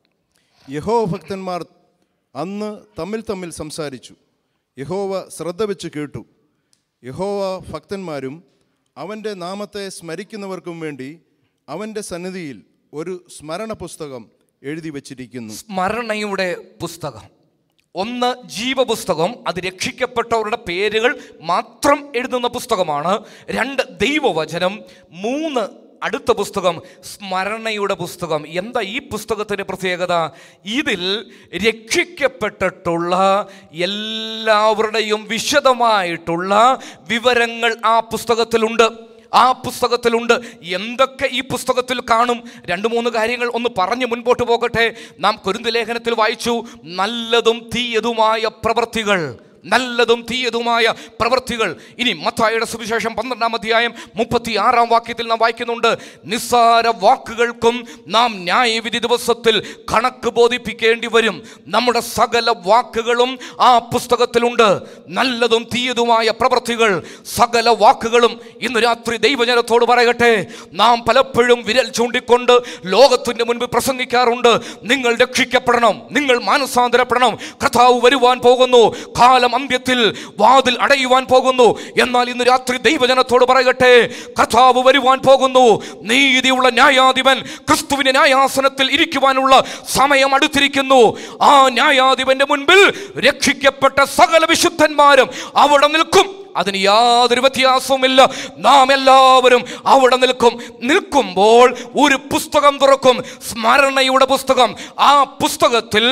യഹോവ ഭക്തന്മാർ അന്ന് തമ്മിൽ തമ്മിൽ സംസാരിച്ചു യഹോവ ശ്രദ്ധ വെച്ച് കേട്ടു യഹോവ ഭക്തന്മാരും അവൻ്റെ നാമത്തെ സ്മരിക്കുന്നവർക്കും വേണ്ടി അവൻ്റെ സന്നിധിയിൽ ഒരു സ്മരണ പുസ്തകം എഴുതി വച്ചിരിക്കുന്നു സ്മരണയുടെ പുസ്തകം ഒന്ന് ജീവപുസ്തകം അത് രക്ഷിക്കപ്പെട്ടവരുടെ പേരുകൾ മാത്രം എഴുതുന്ന പുസ്തകമാണ് രണ്ട് ദൈവവചനം മൂന്ന് അടുത്ത പുസ്തകം സ്മരണയുടെ പുസ്തകം എന്താ ഈ പുസ്തകത്തിൻ്റെ പ്രത്യേകത ഇതിൽ രക്ഷിക്കപ്പെട്ടിട്ടുള്ള എല്ലാവരുടെയും വിശദമായിട്ടുള്ള വിവരങ്ങൾ ആ പുസ്തകത്തിലുണ്ട് ആ പുസ്തകത്തിലുണ്ട് എന്തൊക്കെ ഈ പുസ്തകത്തിൽ കാണും രണ്ട് മൂന്ന് കാര്യങ്ങൾ ഒന്ന് പറഞ്ഞ് മുൻപോട്ട് പോകട്ടെ നാം കുരുന്ത് ലേഖനത്തിൽ വായിച്ചു നല്ലതും തീയതുമായ പ്രവൃത്തികൾ നല്ലതും തീയതുമായ പ്രവൃത്തികൾ ഇനി മത്തായുടെ സുവിശേഷം പന്ത്രണ്ടാം അധ്യായം മുപ്പത്തി ആറാം വാക്യത്തിൽ നാം വായിക്കുന്നുണ്ട് നിസ്സാര വാക്കുകൾക്കും നാം ന്യായവിധി ദിവസത്തിൽ കണക്ക് ബോധിപ്പിക്കേണ്ടി വരും നമ്മുടെ സകല വാക്കുകളും ആ പുസ്തകത്തിലുണ്ട് നല്ലതും തീയതുമായ പ്രവൃത്തികൾ സകല വാക്കുകളും ഇന്ന് രാത്രി ദൈവജനത്തോട് പറയട്ടെ നാം പലപ്പോഴും വിരൽ ചൂണ്ടിക്കൊണ്ട് ലോകത്തിന്റെ മുൻപ് പ്രസംഗിക്കാറുണ്ട് നിങ്ങൾ രക്ഷിക്കപ്പെടണം നിങ്ങൾ മാനസാന്തരപ്പെടണം കർത്താവ് വരുവാൻ പോകുന്നു കാലം അന്ത്യത്തിൽ വാതിൽ അടയുവാൻ പോകുന്നു എന്നാൽ ഇന്ന് രാത്രി ദൈവജനത്തോട് പറയട്ടെ കർത്താവ് വരുവാൻ പോകുന്നു നീതിയുള്ള ന്യായാധിപൻ ക്രിസ്തുവിന്റെ ന്യായാസനത്തിൽ ഇരിക്കുവാനുള്ള സമയം അടുത്തിരിക്കുന്നു ആ ന്യായാധിപന്റെ മുൻപിൽ രക്ഷിക്കപ്പെട്ട സകല വിശുദ്ധന്മാരും അവിടെ നിൽക്കും അതിന് യാതൊരു വ്യത്യാസവുമില്ല നാം എല്ലാവരും അവിടെ നിൽക്കും നിൽക്കുമ്പോൾ ഒരു പുസ്തകം തുറക്കും സ്മരണയുടെ പുസ്തകം ആ പുസ്തകത്തിൽ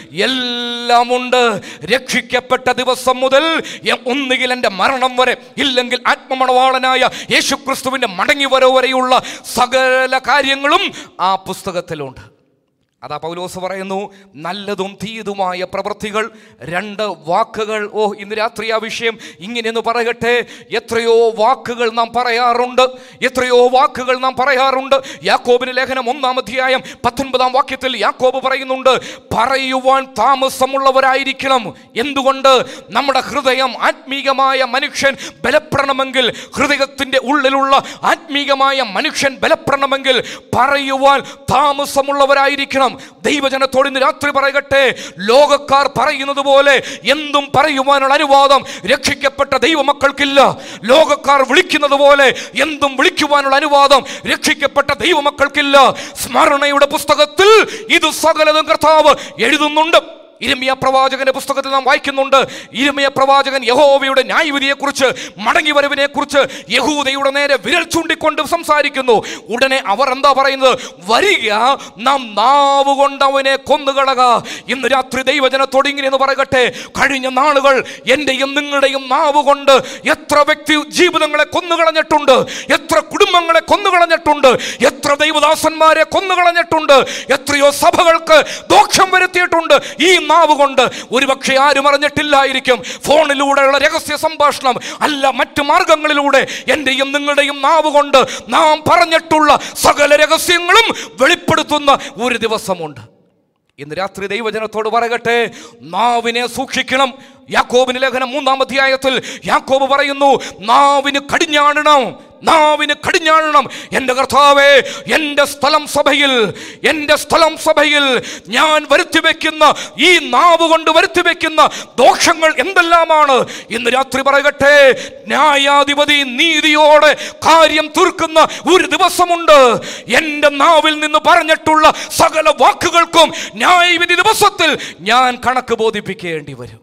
എല്ലാം ഉണ്ട് രക്ഷിക്കപ്പെട്ട ദിവസം മുതൽ എ- ഒന്നുകിൽ എൻ്റെ മരണം വരെ ഇല്ലെങ്കിൽ ആത്മമണവാളനായ യേശുക്രിസ്തുവിൻ്റെ മടങ്ങി വരവ് വരെയുള്ള സകല കാര്യങ്ങളും ആ പുസ്തകത്തിലുണ്ട് അതാ പൗലോസ് പറയുന്നു നല്ലതും തീയതുമായ പ്രവൃത്തികൾ രണ്ട് വാക്കുകൾ ഓ ഇന്ന് രാത്രി ആ വിഷയം ഇങ്ങനെയെന്ന് പറയട്ടെ എത്രയോ വാക്കുകൾ നാം പറയാറുണ്ട് എത്രയോ വാക്കുകൾ നാം പറയാറുണ്ട് യാക്കോബിന് ലേഖനം ഒന്നാം അധ്യായം പത്തൊൻപതാം വാക്യത്തിൽ യാക്കോബ് പറയുന്നുണ്ട് പറയുവാൻ താമസമുള്ളവരായിരിക്കണം എന്തുകൊണ്ട് നമ്മുടെ ഹൃദയം ആത്മീകമായ മനുഷ്യൻ ബലപ്പെടണമെങ്കിൽ ഹൃദയത്തിൻ്റെ ഉള്ളിലുള്ള ആത്മീകമായ മനുഷ്യൻ ബലപ്പെടണമെങ്കിൽ പറയുവാൻ താമസമുള്ളവരായിരിക്കണം ദൈവജനത്തോട് ഇന്ന് രാത്രി പറയട്ടെ ലോകക്കാർ പറയുന്നത് പോലെ എന്തും പറയുവാനുള്ള അനുവാദം രക്ഷിക്കപ്പെട്ട ദൈവമക്കൾക്കില്ല ലോകക്കാർ വിളിക്കുന്നത് പോലെ എന്തും വിളിക്കുവാനുള്ള അനുവാദം രക്ഷിക്കപ്പെട്ട ദൈവമക്കൾക്കില്ല സ്മരണയുടെ പുസ്തകത്തിൽ ഇത് സകലതും കർത്താവ് എഴുതുന്നുണ്ട് ഇരമിയ പ്രവാചകന്റെ പുസ്തകത്തിൽ നാം വായിക്കുന്നുണ്ട് ഇരമിയ പ്രവാചകൻ യഹോവയുടെ ന്യായവിധിയെക്കുറിച്ച് മടങ്ങി വരവിനെക്കുറിച്ച് യഹൂദയുടെ നേരെ വിരൽ ചൂണ്ടിക്കൊണ്ട് സംസാരിക്കുന്നു ഉടനെ അവർ എന്താ പറയുന്നത് വരിക നാം നാവ് കൊണ്ട് അവനെ കൊന്നുകളക ഇന്ന് രാത്രി ദൈവജനത്തോട് ഇങ്ങനെയെന്ന് പറയട്ടെ കഴിഞ്ഞ നാളുകൾ എൻ്റെയും നിങ്ങളുടെയും നാവ് കൊണ്ട് എത്ര വ്യക്തി ജീവിതങ്ങളെ കൊന്നുകളഞ്ഞിട്ടുണ്ട് എത്ര കുടുംബങ്ങളെ കൊന്നുകളഞ്ഞിട്ടുണ്ട് എത്ര ദൈവദാസന്മാരെ കൊന്നുകളഞ്ഞിട്ടുണ്ട് എത്രയോ സഭകൾക്ക് ദോഷം വരുത്തിയിട്ടുണ്ട് ഈ നാവ് കൊണ്ട് ഒരുപക്ഷെ ആരും അറിഞ്ഞിട്ടില്ലായിരിക്കും ഫോണിലൂടെയുള്ള രഹസ്യ സംഭാഷണം അല്ല മറ്റു മാർഗങ്ങളിലൂടെ എൻ്റെയും നിങ്ങളുടെയും നാവ് കൊണ്ട് നാം പറഞ്ഞിട്ടുള്ള സകല രഹസ്യങ്ങളും വെളിപ്പെടുത്തുന്ന ഒരു ദിവസമുണ്ട് ഇന്ന് രാത്രി ദൈവജനത്തോട് പറയട്ടെ നാവിനെ സൂക്ഷിക്കണം യാക്കോബിന് ലേഖനം മൂന്നാം അധ്യായത്തിൽ യാക്കോബ് പറയുന്നു നാവിന് കടിഞ്ഞാണണം നാവിന് കടിഞ്ഞാണണം എൻ്റെ കർത്താവേ എൻ്റെ സ്ഥലം സഭയിൽ എൻ്റെ സ്ഥലം സഭയിൽ ഞാൻ വരുത്തി വെക്കുന്ന ഈ നാവ് കൊണ്ട് വരുത്തി വെക്കുന്ന ദോഷങ്ങൾ എന്തെല്ലാമാണ് ഇന്ന് രാത്രി പറയട്ടെ ന്യായാധിപതി നീതിയോടെ കാര്യം തീർക്കുന്ന ഒരു ദിവസമുണ്ട് എൻ്റെ നാവിൽ നിന്ന് പറഞ്ഞിട്ടുള്ള സകല വാക്കുകൾക്കും ന്യായവിധി ദിവസത്തിൽ ഞാൻ കണക്ക് ബോധിപ്പിക്കേണ്ടി വരും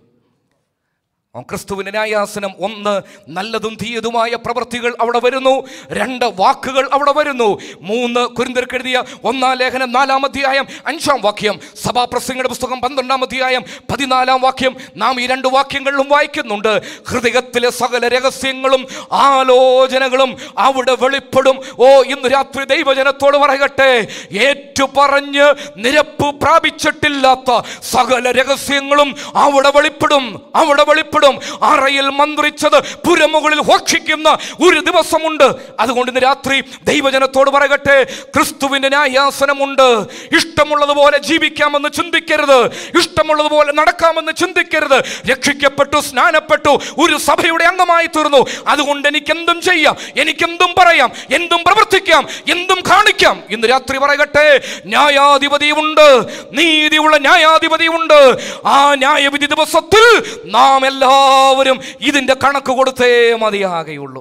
ആ ക്രിസ്തുവിന്റെ ന്യായാസനം ഒന്ന് നല്ലതും തീയതുമായ പ്രവൃത്തികൾ അവിടെ വരുന്നു രണ്ട് വാക്കുകൾ അവിടെ വരുന്നു മൂന്ന് കുരിന്തർക്കെഴുതിയ ഒന്നാം ലേഖനം നാലാം അധ്യായം അഞ്ചാം വാക്യം സഭാപ്രസംഗയുടെ പുസ്തകം പന്ത്രണ്ടാം അധ്യായം പതിനാലാം വാക്യം നാം ഈ രണ്ട് വാക്യങ്ങളിലും വായിക്കുന്നുണ്ട് ഹൃദയത്തിലെ സകല രഹസ്യങ്ങളും ആലോചനകളും അവിടെ വെളിപ്പെടും ഓ ഇന്ന് രാത്രി ദൈവജനത്തോട് പറയട്ടെ ഏറ്റു പറഞ്ഞ് നിരപ്പ് പ്രാപിച്ചിട്ടില്ലാത്ത സകല രഹസ്യങ്ങളും അവിടെ വെളിപ്പെടും അവിടെ വെളിപ്പെടും അറയിൽ മന്ത്രിച്ചത് പുരമുകളിൽ ഘോഷിക്കുന്ന ഒരു ദിവസമുണ്ട് അതുകൊണ്ട് ഇന്ന് രാത്രി ദൈവജനത്തോട് പറയട്ടെ ക്രിസ്തുവിന്റെ ന്യായാസനമുണ്ട് ഇഷ്ടമുള്ളതുപോലെ ജീവിക്കാമെന്ന് ചിന്തിക്കരുത് ഇഷ്ടമുള്ളതുപോലെ നടക്കാമെന്ന് ചിന്തിക്കരുത് രക്ഷിക്കപ്പെട്ടു സ്നാനപ്പെട്ടു ഒരു സഭയുടെ അംഗമായി തീർന്നു അതുകൊണ്ട് എനിക്ക് എന്തും ചെയ്യാം എനിക്കെന്തും പറയാം എന്തും പ്രവർത്തിക്കാം എന്തും കാണിക്കാം ഇന്ന് രാത്രി പറയട്ടെ ന്യായാധിപതിയുണ്ട് നീതിയുള്ള ന്യായാധിപതിയുണ്ട് ആ ന്യായവിധി ദിവസത്തിൽ നാം എല്ലാവരും ഇതിൻ്റെ കണക്ക് കൊടുത്തേ മതിയാകെയുള്ളൂ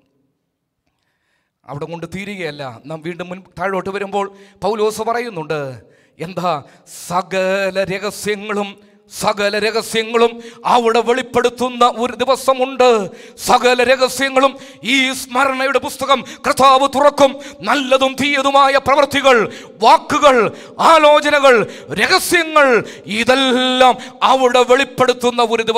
അവിടെ കൊണ്ട് തീരുകയല്ല നാം വീണ്ടും മുൻ താഴോട്ട് വരുമ്പോൾ പൗലോസ് പറയുന്നുണ്ട് എന്താ സകല രഹസ്യങ്ങളും സകല രഹസ്യങ്ങളും അവിടെ വെളിപ്പെടുത്തുന്ന ഒരു ദിവസമുണ്ട് സകല രഹസ്യങ്ങളും ഈ സ്മരണയുടെ പുസ്തകം കർത്താവ് തുറക്കും നല്ലതും തീയതുമായ പ്രവൃത്തികൾ വാക്കുകൾ ആലോചനകൾ രഹസ്യങ്ങൾ ഇതെല്ലാം അവിടെ വെളിപ്പെടുത്തുന്ന ഒരു ദിവസം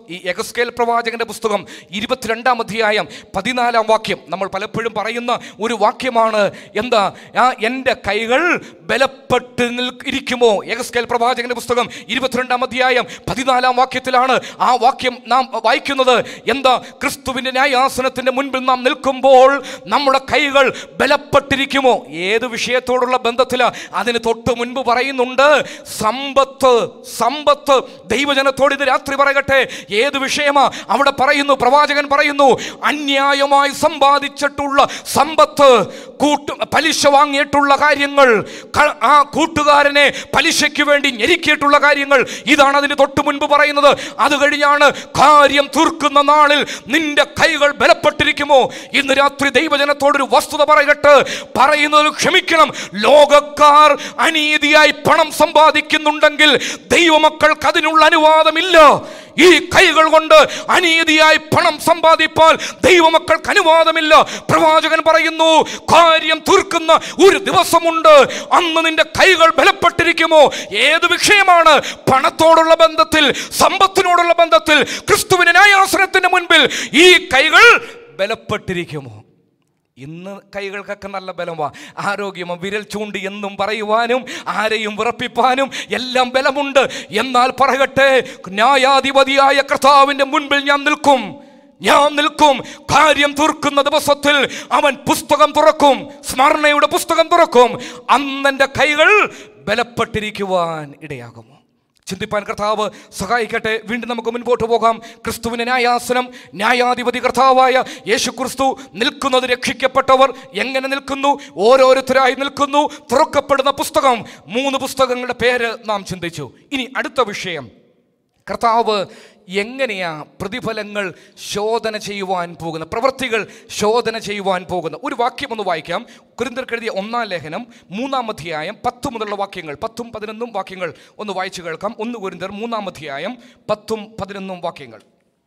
ഈ എഗസ്കേൽ പ്രവാചകന്റെ പുസ്തകം ഇരുപത്തിരണ്ടാം അധ്യായം പതിനാലാം വാക്യം നമ്മൾ പലപ്പോഴും പറയുന്ന ഒരു വാക്യമാണ് എന്താ ആ എൻ്റെ കൈകൾ ബലപ്പെട്ട് നിൽ ഇരിക്കുമോ എഗസ്കേൽ പ്രവാചകന്റെ പുസ്തകം ഇരുപത്തിരണ്ടാം അധ്യായം പതിനാലാം വാക്യത്തിലാണ് ആ വാക്യം നാം വായിക്കുന്നത് എന്താ ക്രിസ്തുവിൻ്റെ ന്യായാസനത്തിൻ്റെ മുൻപിൽ നാം നിൽക്കുമ്പോൾ നമ്മുടെ കൈകൾ ബലപ്പെട്ടിരിക്കുമോ ഏത് വിഷയത്തോടുള്ള ബന്ധത്തിലാണ് അതിന് തൊട്ട് മുൻപ് പറയുന്നുണ്ട് സമ്പത്ത് സമ്പത്ത് ദൈവജനത്തോട് ഇത് രാത്രി പറയട്ടെ ഏത് വിഷയമാ അവിടെ പറയുന്നു പ്രവാചകൻ പറയുന്നു അന്യായമായി സമ്പാദിച്ചിട്ടുള്ള സമ്പത്ത് കൂട്ട് പലിശ വാങ്ങിയിട്ടുള്ള കാര്യങ്ങൾ ക- ആ കൂട്ടുകാരനെ പലിശയ്ക്ക് വേണ്ടി ഞെരുക്കിയിട്ടുള്ള കാര്യങ്ങൾ ഇതാണ് അതിന് തൊട്ട് മുൻപ് പറയുന്നത് അത് കഴിഞ്ഞാണ് കാര്യം തീർക്കുന്ന നാളിൽ നിന്റെ കൈകൾ ബലപ്പെട്ടിരിക്കുമോ ഇന്ന് രാത്രി ദൈവജനത്തോടൊരു വസ്തുത പറയട്ടെ പറയുന്നത് ക്ഷമിക്കണം ലോകക്കാർ അനീതിയായി പണം സമ്പാദിക്കുന്നുണ്ടെങ്കിൽ ദൈവമക്കൾക്ക് അതിനുള്ള അനുവാദമില്ല ഈ കൈകൾ കൊണ്ട് അനീതിയായി പണം സമ്പാദിപ്പാൽ ദൈവമക്കൾക്ക് അനുവാദമില്ല പ്രവാചകൻ പറയുന്നു കാര്യം തീർക്കുന്ന ഒരു ദിവസമുണ്ട് അന്ന് നിന്റെ കൈകൾ ബലപ്പെട്ടിരിക്കുമോ ഏത് വിഷയമാണ് പണത്തോടുള്ള ബന്ധത്തിൽ സമ്പത്തിനോടുള്ള ബന്ധത്തിൽ ക്രിസ്തുവിന് ന്യായാസനത്തിന് മുൻപിൽ ഈ കൈകൾ ബലപ്പെട്ടിരിക്കുമോ ഇന്ന് കൈകൾക്കൊക്കെ നല്ല ബലമാ ആരോഗ്യമോ വിരൽ ചൂണ്ടി എന്നും പറയുവാനും ആരെയും വിറപ്പിപ്പാനും എല്ലാം ബലമുണ്ട് എന്നാൽ പറയട്ടെ ന്യായാധിപതിയായ കർത്താവിൻ്റെ മുൻപിൽ ഞാൻ നിൽക്കും ഞാൻ നിൽക്കും കാര്യം തീർക്കുന്ന ദിവസത്തിൽ അവൻ പുസ്തകം തുറക്കും സ്മരണയുടെ പുസ്തകം തുറക്കും അന്നെൻ്റെ കൈകൾ ബലപ്പെട്ടിരിക്കുവാൻ ഇടയാകുമോ ചിന്തിപ്പാൻ കർത്താവ് സഹായിക്കട്ടെ വീണ്ടും നമുക്ക് മുൻപോട്ട് പോകാം ക്രിസ്തുവിന് ന്യായാസനം ന്യായാധിപതി കർത്താവായ യേശു ക്രിസ്തു നിൽക്കുന്നത് രക്ഷിക്കപ്പെട്ടവർ എങ്ങനെ നിൽക്കുന്നു ഓരോരുത്തരായി നിൽക്കുന്നു തുറക്കപ്പെടുന്ന പുസ്തകം മൂന്ന് പുസ്തകങ്ങളുടെ പേര് നാം ചിന്തിച്ചു ഇനി അടുത്ത വിഷയം കർത്താവ് എങ്ങനെയാ പ്രതിഫലങ്ങൾ ശോധന ചെയ്യുവാൻ പോകുന്ന പ്രവൃത്തികൾ ശോധന ചെയ്യുവാൻ പോകുന്ന ഒരു വാക്യം ഒന്ന് വായിക്കാം കുരിന്തർക്കെഴുതിയ ഒന്നാം ലേഖനം മൂന്നാം അധ്യായം പത്ത് മുതലുള്ള വാക്യങ്ങൾ പത്തും പതിനൊന്നും വാക്യങ്ങൾ ഒന്ന് വായിച്ചു കേൾക്കാം ഒന്ന് കുരിന്തർ മൂന്നാം അധ്യായം പത്തും പതിനൊന്നും വാക്യങ്ങൾ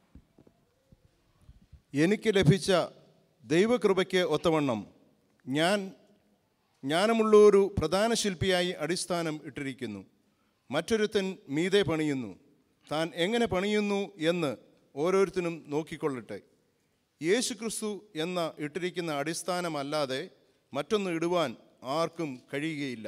എനിക്ക് ലഭിച്ച ദൈവകൃപയ്ക്ക് ഒത്തവണ്ണം ഞാൻ ജ്ഞാനമുള്ള ഒരു പ്രധാന ശില്പിയായി അടിസ്ഥാനം ഇട്ടിരിക്കുന്നു മറ്റൊരുത്തൻ മീതെ പണിയുന്നു താൻ എങ്ങനെ പണിയുന്നു എന്ന് ഓരോരുത്തരും നോക്കിക്കൊള്ളട്ടെ യേശു ക്രിസ്തു എന്ന ഇട്ടിരിക്കുന്ന അടിസ്ഥാനമല്ലാതെ മറ്റൊന്ന് ഇടുവാൻ ആർക്കും കഴിയുകയില്ല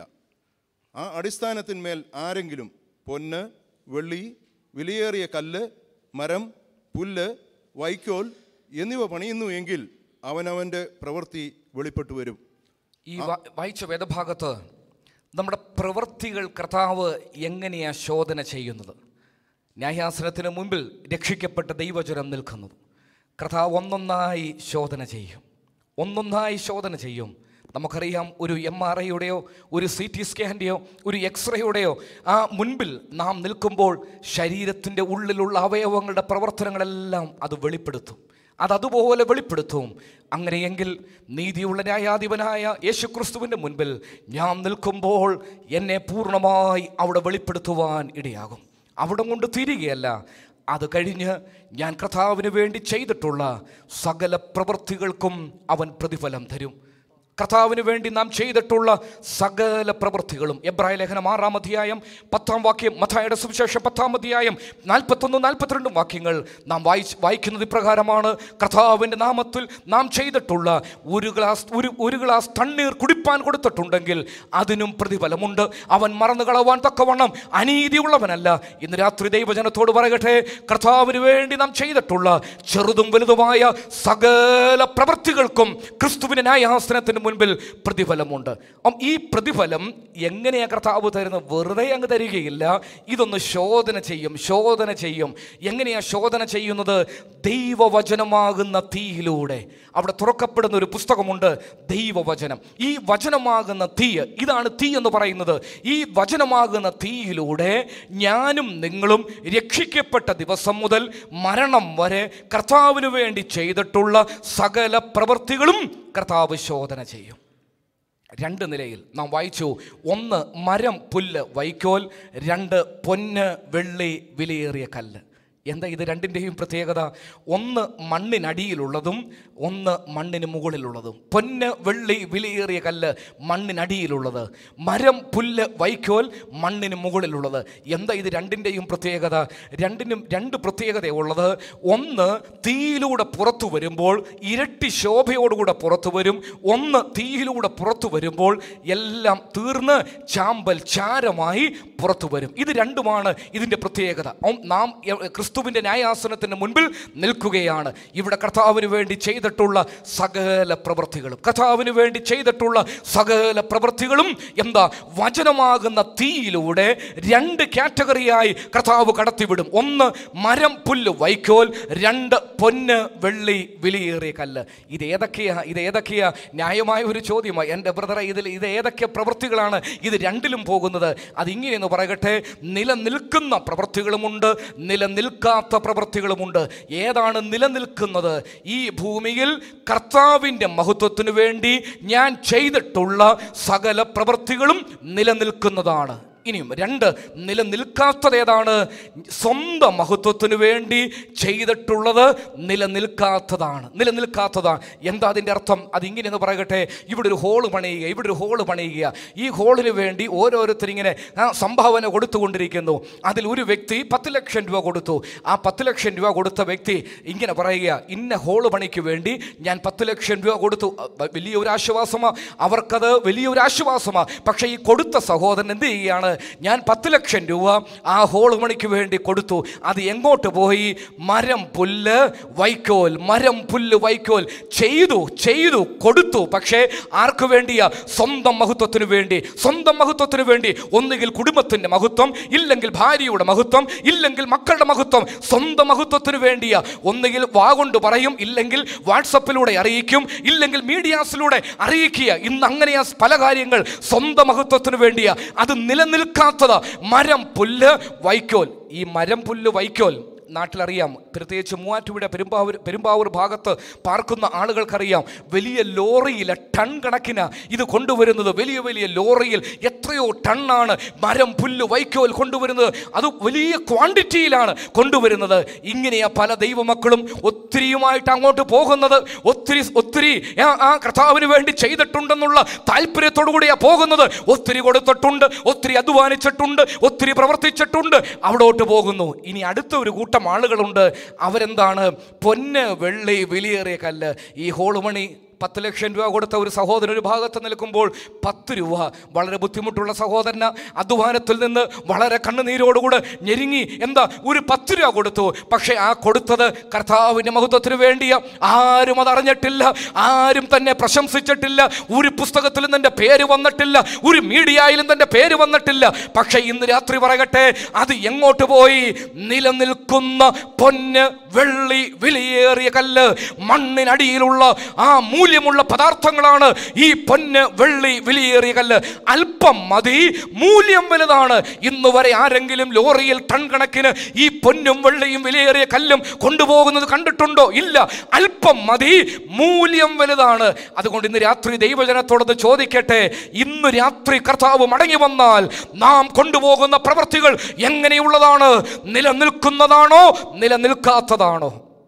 ആ അടിസ്ഥാനത്തിന്മേൽ ആരെങ്കിലും പൊന്ന് വെള്ളി വിലയേറിയ കല്ല് മരം പുല്ല് വൈക്കോൽ എന്നിവ പണിയുന്നു എങ്കിൽ അവനവൻ്റെ പ്രവൃത്തി വെളിപ്പെട്ടു വരും ഈ വാ- വായിച്ച വേദഭാഗത്ത് നമ്മുടെ പ്രവൃത്തികൾ കർത്താവ് എങ്ങനെയാ ശോധന ചെയ്യുന്നത് ന്യായാസനത്തിന് മുമ്പിൽ രക്ഷിക്കപ്പെട്ട ദൈവജനം നിൽക്കുന്നു കർത്താവ് ഒന്നൊന്നായി ശോധന ചെയ്യും ഒന്നൊന്നായി ശോധന ചെയ്യും നമുക്കറിയാം ഒരു എം ആർ ഐയുടെയോ ഒരു സി ടി സ്കാൻ്റെയോ ഒരു എക്സ്റേയുടെയോ ആ മുൻപിൽ നാം നിൽക്കുമ്പോൾ ശരീരത്തിൻ്റെ ഉള്ളിലുള്ള അവയവങ്ങളുടെ പ്രവർത്തനങ്ങളെല്ലാം അത് വെളിപ്പെടുത്തും അതതുപോലെ വെളിപ്പെടുത്തും അങ്ങനെയെങ്കിൽ നീതിയുള്ള ന്യായാധിപനായ യേശുക്രിസ്തുവിൻ്റെ മുൻപിൽ ഞാൻ നിൽക്കുമ്പോൾ എന്നെ പൂർണ്ണമായി അവിടെ വെളിപ്പെടുത്തുവാൻ ഇടയാകും അവിടെ കൊണ്ട് തിരികെയല്ല അത് കഴിഞ്ഞ് ഞാൻ കർത്താവിന് വേണ്ടി ചെയ്തിട്ടുള്ള സകല പ്രവൃത്തികൾക്കും അവൻ പ്രതിഫലം തരും കർത്താവിന് വേണ്ടി നാം ചെയ്തിട്ടുള്ള സകല പ്രവൃത്തികളും എബ്രായ ലേഖനം ആറാം അധ്യായം പത്താം വാക്യം മഥായുടെ സുവിശേഷം പത്താം അധ്യായം നാൽപ്പത്തൊന്ന് നാൽപ്പത്തിരണ്ടും വാക്യങ്ങൾ നാം വായിച്ച് വായിക്കുന്നത് ഇപ്രകാരമാണ് കർത്താവിൻ്റെ നാമത്തിൽ നാം ചെയ്തിട്ടുള്ള ഒരു ഗ്ലാസ് ഒരു ഒരു ഗ്ലാസ് തണ്ണീർ കുടിപ്പാൻ കൊടുത്തിട്ടുണ്ടെങ്കിൽ അതിനും പ്രതിഫലമുണ്ട് അവൻ മറന്നു കളവാൻ തക്കവണ്ണം അനീതിയുള്ളവനല്ല ഇന്ന് രാത്രി ദൈവജനത്തോട് പറയട്ടെ കർത്താവിന് വേണ്ടി നാം ചെയ്തിട്ടുള്ള ചെറുതും വലുതുമായ സകല പ്രവൃത്തികൾക്കും ക്രിസ്തുവിൻ്റെ ന്യായാസനത്തിന് മുൻപിൽ പ്രതിഫലമുണ്ട് അപ്പം ഈ പ്രതിഫലം എങ്ങനെയാ കർത്താവ് തരുന്നത് വെറുതെ അങ്ങ് തരികയില്ല ഇതൊന്ന് ശോധന ചെയ്യും ശോധന ചെയ്യും എങ്ങനെയാ ശോധന ചെയ്യുന്നത് ദൈവവചനമാകുന്ന തീയിലൂടെ അവിടെ തുറക്കപ്പെടുന്ന ഒരു പുസ്തകമുണ്ട് ദൈവവചനം ഈ വചനമാകുന്ന തീ ഇതാണ് തീ എന്ന് പറയുന്നത് ഈ വചനമാകുന്ന തീയിലൂടെ ഞാനും നിങ്ങളും രക്ഷിക്കപ്പെട്ട ദിവസം മുതൽ മരണം വരെ കർത്താവിന് വേണ്ടി ചെയ്തിട്ടുള്ള സകല പ്രവൃത്തികളും കർത്താവ് ശോധന ചെയ്യും രണ്ട് നിലയിൽ നാം വായിച്ചു ഒന്ന് മരം പുല്ല് വൈക്കോൽ രണ്ട് പൊന്ന് വെള്ളി വിലയേറിയ കല്ല് എന്താ ഇത് രണ്ടിൻ്റെയും പ്രത്യേകത ഒന്ന് മണ്ണിനടിയിലുള്ളതും ഒന്ന് മണ്ണിന് മുകളിലുള്ളതും പൊന്ന് വെള്ളി വിലയേറിയ കല്ല് മണ്ണിനടിയിലുള്ളത് മരം പുല്ല് വൈക്കോൽ മണ്ണിന് മുകളിലുള്ളത് എന്താ ഇത് രണ്ടിൻ്റെയും പ്രത്യേകത രണ്ടിനും രണ്ട് പ്രത്യേകതയുള്ളത് ഒന്ന് തീയിലൂടെ പുറത്തു വരുമ്പോൾ ഇരട്ടി ശോഭയോടുകൂടെ പുറത്തു വരും ഒന്ന് തീയിലൂടെ പുറത്തു വരുമ്പോൾ എല്ലാം തീർന്ന് ചാമ്പൽ ചാരമായി പുറത്തു വരും ഇത് രണ്ടുമാണ് ഇതിൻ്റെ പ്രത്യേകത ഒം- നാം എ- ക്രിസ്തുവിൻ്റെ ന്യായാസനത്തിന് മുൻപിൽ നിൽക്കുകയാണ് ഇവിടെ കർത്താവിന് വേണ്ടി ചെയ്തിട്ടുള്ള സകല പ്രവൃത്തികളും കർത്താവിന് വേണ്ടി ചെയ്തിട്ടുള്ള സകല പ്രവൃത്തികളും എന്താ വചനമാകുന്ന തീയിലൂടെ രണ്ട് കാറ്റഗറിയായി കർത്താവ് കടത്തിവിടും ഒന്ന് മരം പുല്ല് വൈക്കോൽ രണ്ട് പൊന്ന് വെള്ളി വിലയേറിയ കല്ല് ഇത് ഏതൊക്കെയാ ഇത് ഏതൊക്കെയാ ന്യായമായ ഒരു ചോദ്യമായി എൻ്റെ ബ്രദറെ ഇതിൽ ഇത് ഏതൊക്കെ പ്രവൃത്തികളാണ് ഇത് രണ്ടിലും പോകുന്നത് അതിങ്ങനെയെന്ന് പറയട്ടെ നിലനിൽക്കുന്ന പ്രവൃത്തികളുമുണ്ട് നിലനിൽക്കാത്ത പ്രവൃത്തികളുമുണ്ട് ഏതാണ് നിലനിൽക്കുന്നത് ഈ ഭൂമിയിൽ കർത്താവിൻ്റെ മഹത്വത്തിനു വേണ്ടി ഞാൻ ചെയ്തിട്ടുള്ള സകല പ്രവൃത്തികളും നിലനിൽക്കുന്നതാണ് ഇനിയും രണ്ട് നിലനിൽക്കാത്തത് ഏതാണ് സ്വന്തം മഹത്വത്തിനു വേണ്ടി ചെയ്തിട്ടുള്ളത് നിലനിൽക്കാത്തതാണ് നിലനിൽക്കാത്തതാണ് എന്താ അതിൻ്റെ അർത്ഥം അതിങ്ങനെയെന്ന് പറയട്ടെ ഇവിടെ ഒരു ഹോള് പണിയുക ഇവിടെ ഒരു ഹോള് പണിയുക ഈ ഹോളിന് വേണ്ടി ഓരോരുത്തരിങ്ങനെ ആ, സംഭാവന കൊടുത്തുകൊണ്ടിരിക്കുന്നു അതിൽ ഒരു വ്യക്തി പത്ത് ലക്ഷം രൂപ കൊടുത്തു ആ പത്ത് ലക്ഷം രൂപ കൊടുത്ത വ്യക്തി ഇങ്ങനെ പറയുക ഇന്ന ഹോള് പണിക്ക് വേണ്ടി ഞാൻ പത്ത് ലക്ഷം രൂപ കൊടുത്തു അ, വലിയൊരു ആശ്വാസമാണ് അവർക്കത് വലിയൊരു ആശ്വാസമാണ് പക്ഷേ ഈ കൊടുത്ത സഹോദരൻ എന്ത് ചെയ്യുകയാണ് ഞാൻ പത്ത് ലക്ഷം രൂപ ആ ഹോള് പണിക്ക് വേണ്ടി കൊടുത്തു അത് എങ്ങോട്ട് പോയി മരം പുല്ല് വൈക്കോൽ മരം പുല്ല് വൈക്കോൽ ചെയ്തു ചെയ്തു കൊടുത്തു പക്ഷേ ആർക്ക് വേണ്ടിയാ സ്വന്തം മഹത്വത്തിന് വേണ്ടി സ്വന്തം മഹത്വത്തിന് വേണ്ടി ഒന്നുകിൽ കുടുംബത്തിൻ്റെ മഹത്വം ഇല്ലെങ്കിൽ ഭാര്യയുടെ മഹത്വം ഇല്ലെങ്കിൽ മക്കളുടെ മഹത്വം സ്വന്തം മഹത്വത്തിന് വേണ്ടിയാ ഒന്നുകിൽ വാ കൊണ്ട് പറയും ഇല്ലെങ്കിൽ വാട്സപ്പിലൂടെ അറിയിക്കും ഇല്ലെങ്കിൽ മീഡിയാസിലൂടെ അറിയിക്കുക ഇന്ന് അങ്ങനെയാ പല കാര്യങ്ങൾ സ്വന്തം മഹത്വത്തിന് വേണ്ടിയാ അത് നിലനിൽക്കാത്തത് മരം പുല്ല് വൈക്കോൽ ഈ മരം പുല്ല് വൈക്കോൽ നാട്ടിലറിയാം പ്രത്യേകിച്ച് മൂവാറ്റുപുഴ പെരുമ്പാവൂർ പെരുമ്പാവൂർ ഭാഗത്ത് പാർക്കുന്ന ആളുകൾക്കറിയാം വലിയ ലോറിയിൽ ടൺ കണക്കിന് ഇത് കൊണ്ടുവരുന്നത് വലിയ വലിയ ലോറിയിൽ എത്രയോ ടണ്ണാണ് മരം പുല്ല് വൈക്കോൽ കൊണ്ടുവരുന്നത് അത് വലിയ ക്വാണ്ടിറ്റിയിലാണ് കൊണ്ടുവരുന്നത് ഇങ്ങനെയാ പല ദൈവമക്കളും ഒത്തിരിയുമായിട്ട് അങ്ങോട്ട് പോകുന്നത് ഒത്തിരി ഒത്തിരി ആ ആ കർത്താവിന് വേണ്ടി ചെയ്തിട്ടുണ്ടെന്നുള്ള താല്പര്യത്തോടു കൂടിയാ പോകുന്നത് ഒത്തിരി കൊടുത്തിട്ടുണ്ട് ഒത്തിരി അധ്വാനിച്ചിട്ടുണ്ട് ഒത്തിരി പ്രവർത്തിച്ചിട്ടുണ്ട് അവിടോട്ട് പോകുന്നു ഇനി അടുത്ത ഒരു കൂട്ടം ആളുകളുണ്ട് അവരെന്താണ് പൊന്ന് വെള്ളി വിലയേറിയ കല്ല് ഈ ഹോളുമണി പത്ത് ലക്ഷം രൂപ കൊടുത്ത ഒരു സഹോദരൻ ഒരു ഭാഗത്ത് നിൽക്കുമ്പോൾ പത്ത് രൂപ വളരെ ബുദ്ധിമുട്ടുള്ള സഹോദരന് അധ്വാനത്തിൽ നിന്ന് വളരെ കണ്ണുനീരോടുകൂടെ ഞെരുങ്ങി എന്താ ഒരു പത്ത് രൂപ കൊടുത്തു പക്ഷേ ആ കൊടുത്തത് കർത്താവിൻ്റെ മഹത്വത്തിന് വേണ്ടിയ ആരും അതറിഞ്ഞിട്ടില്ല ആരും തന്നെ പ്രശംസിച്ചിട്ടില്ല ഒരു പുസ്തകത്തിലും തൻ്റെ പേര് വന്നിട്ടില്ല ഒരു മീഡിയയിലും തൻ്റെ പേര് വന്നിട്ടില്ല പക്ഷേ ഇന്ന് രാത്രി പറയട്ടെ അത് എങ്ങോട്ട് പോയി നിലനിൽക്കുന്ന പൊന്ന് വെള്ളി വിലയേറിയ കല്ല് മണ്ണിനടിയിലുള്ള ആ മൂല്യമുള്ള പദാർത്ഥങ്ങളാണ് ഈ പൊന്ന് വെള്ളി വിലയേറിയ കല്ല് അല്പം മതി മൂല്യം വലുതാണ് ഇന്ന് വരെ ആരെങ്കിലും ലോറിയിൽ ടൺ കണക്കിന് ഈ പൊന്നും വെള്ളിയും വിലയേറിയ കല്ലും കൊണ്ടുപോകുന്നത് കണ്ടിട്ടുണ്ടോ ഇല്ല അല്പം മതി മൂല്യം വലുതാണ് അതുകൊണ്ട് ഇന്ന് രാത്രി ദൈവജനത്തോടൊന്ന് ചോദിക്കട്ടെ ഇന്ന് രാത്രി കർത്താവ് മടങ്ങി വന്നാൽ നാം കൊണ്ടുപോകുന്ന പ്രവൃത്തികൾ എങ്ങനെയുള്ളതാണ് നിലനിൽക്കുന്നതാണോ നിലനിൽക്കാത്തതാണോ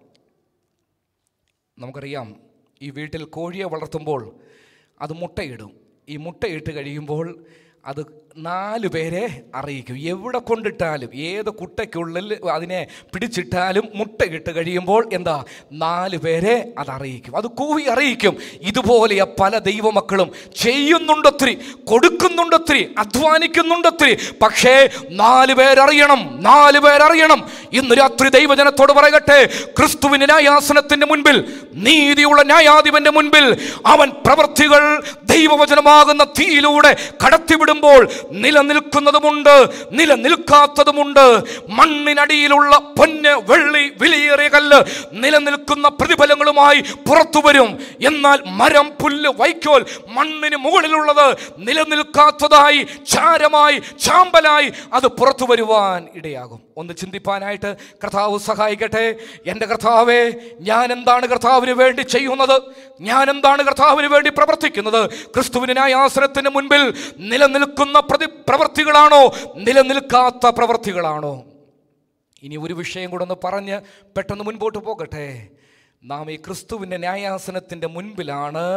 നമുക്കറിയാം ഈ വീട്ടിൽ കോഴിയെ വളർത്തുമ്പോൾ അത് മുട്ടയിടും ഈ മുട്ടയിട്ട് കഴിയുമ്പോൾ അത് നാല് പേരെ അറിയിക്കും എവിടെ കൊണ്ടിട്ടാലും ഏത് കുട്ടയ്ക്കുള്ളിൽ അതിനെ പിടിച്ചിട്ടാലും മുട്ടയിട്ട് കഴിയുമ്പോൾ എന്താ നാല് പേരെ അത് അറിയിക്കും അത് കൂവി അറിയിക്കും ഇതുപോലെ പല ദൈവമക്കളും ചെയ്യുന്നുണ്ടൊത്തിരി കൊടുക്കുന്നുണ്ടൊത്തിരി അധ്വാനിക്കുന്നുണ്ടൊത്തിരി പക്ഷേ നാല് പേരറിയണം നാല് പേരറിയണം ഇന്ന് രാത്രി ദൈവജനത്തോട് പറയട്ടെ ക്രിസ്തുവിന്റെ ന്യായാസനത്തിന്റെ മുൻപിൽ നീതിയുള്ള ന്യായാധിപന്റെ മുൻപിൽ അവൻ പ്രവൃത്തികൾ ദൈവവചനമാകുന്ന തീയിലൂടെ കടത്തിവിടുമ്പോൾ നിലനിൽക്കുന്നതുമുണ്ട് നിലനിൽക്കാത്തതുമുണ്ട് മണ്ണിനടിയിലുള്ള പൊന്ന് വെള്ളി വിലയേറിയ കല്ല് നിലനിൽക്കുന്ന പ്രതിഫലങ്ങളുമായി പുറത്തു വരും എന്നാൽ മരം പുല്ല് വൈക്കോൽ മണ്ണിന് മുകളിലുള്ളത് നിലനിൽക്കാത്തതായി ചാരമായി ചാമ്പലായി അത് പുറത്തു വരുവാൻ ഇടയാകും ഒന്ന് ചിന്തിപ്പാനായിട്ട് കർത്താവ് സഹായിക്കട്ടെ എൻ്റെ കർത്താവേ ഞാൻ എന്താണ് കർത്താവിന് വേണ്ടി ചെയ്യുന്നത് ഞാൻ എന്താണ് കർത്താവിന് വേണ്ടി പ്രവർത്തിക്കുന്നത് ക്രിസ്തുവിന് ന്യായാസനത്തിന് മുൻപിൽ നിലനിൽക്കുന്ന പ്രതി പ്രവർത്തികളാണോ നിലനിൽക്കാത്ത പ്രവർത്തികളാണോ ഇനി ഒരു വിഷയം കൂടെ ഒന്ന് പറഞ്ഞ് പെട്ടെന്ന് മുൻപോട്ട് പോകട്ടെ നാം ഈ ക്രിസ്തുവിൻ്റെ ന്യായാസനത്തിൻ്റെ മുൻപിലാണ്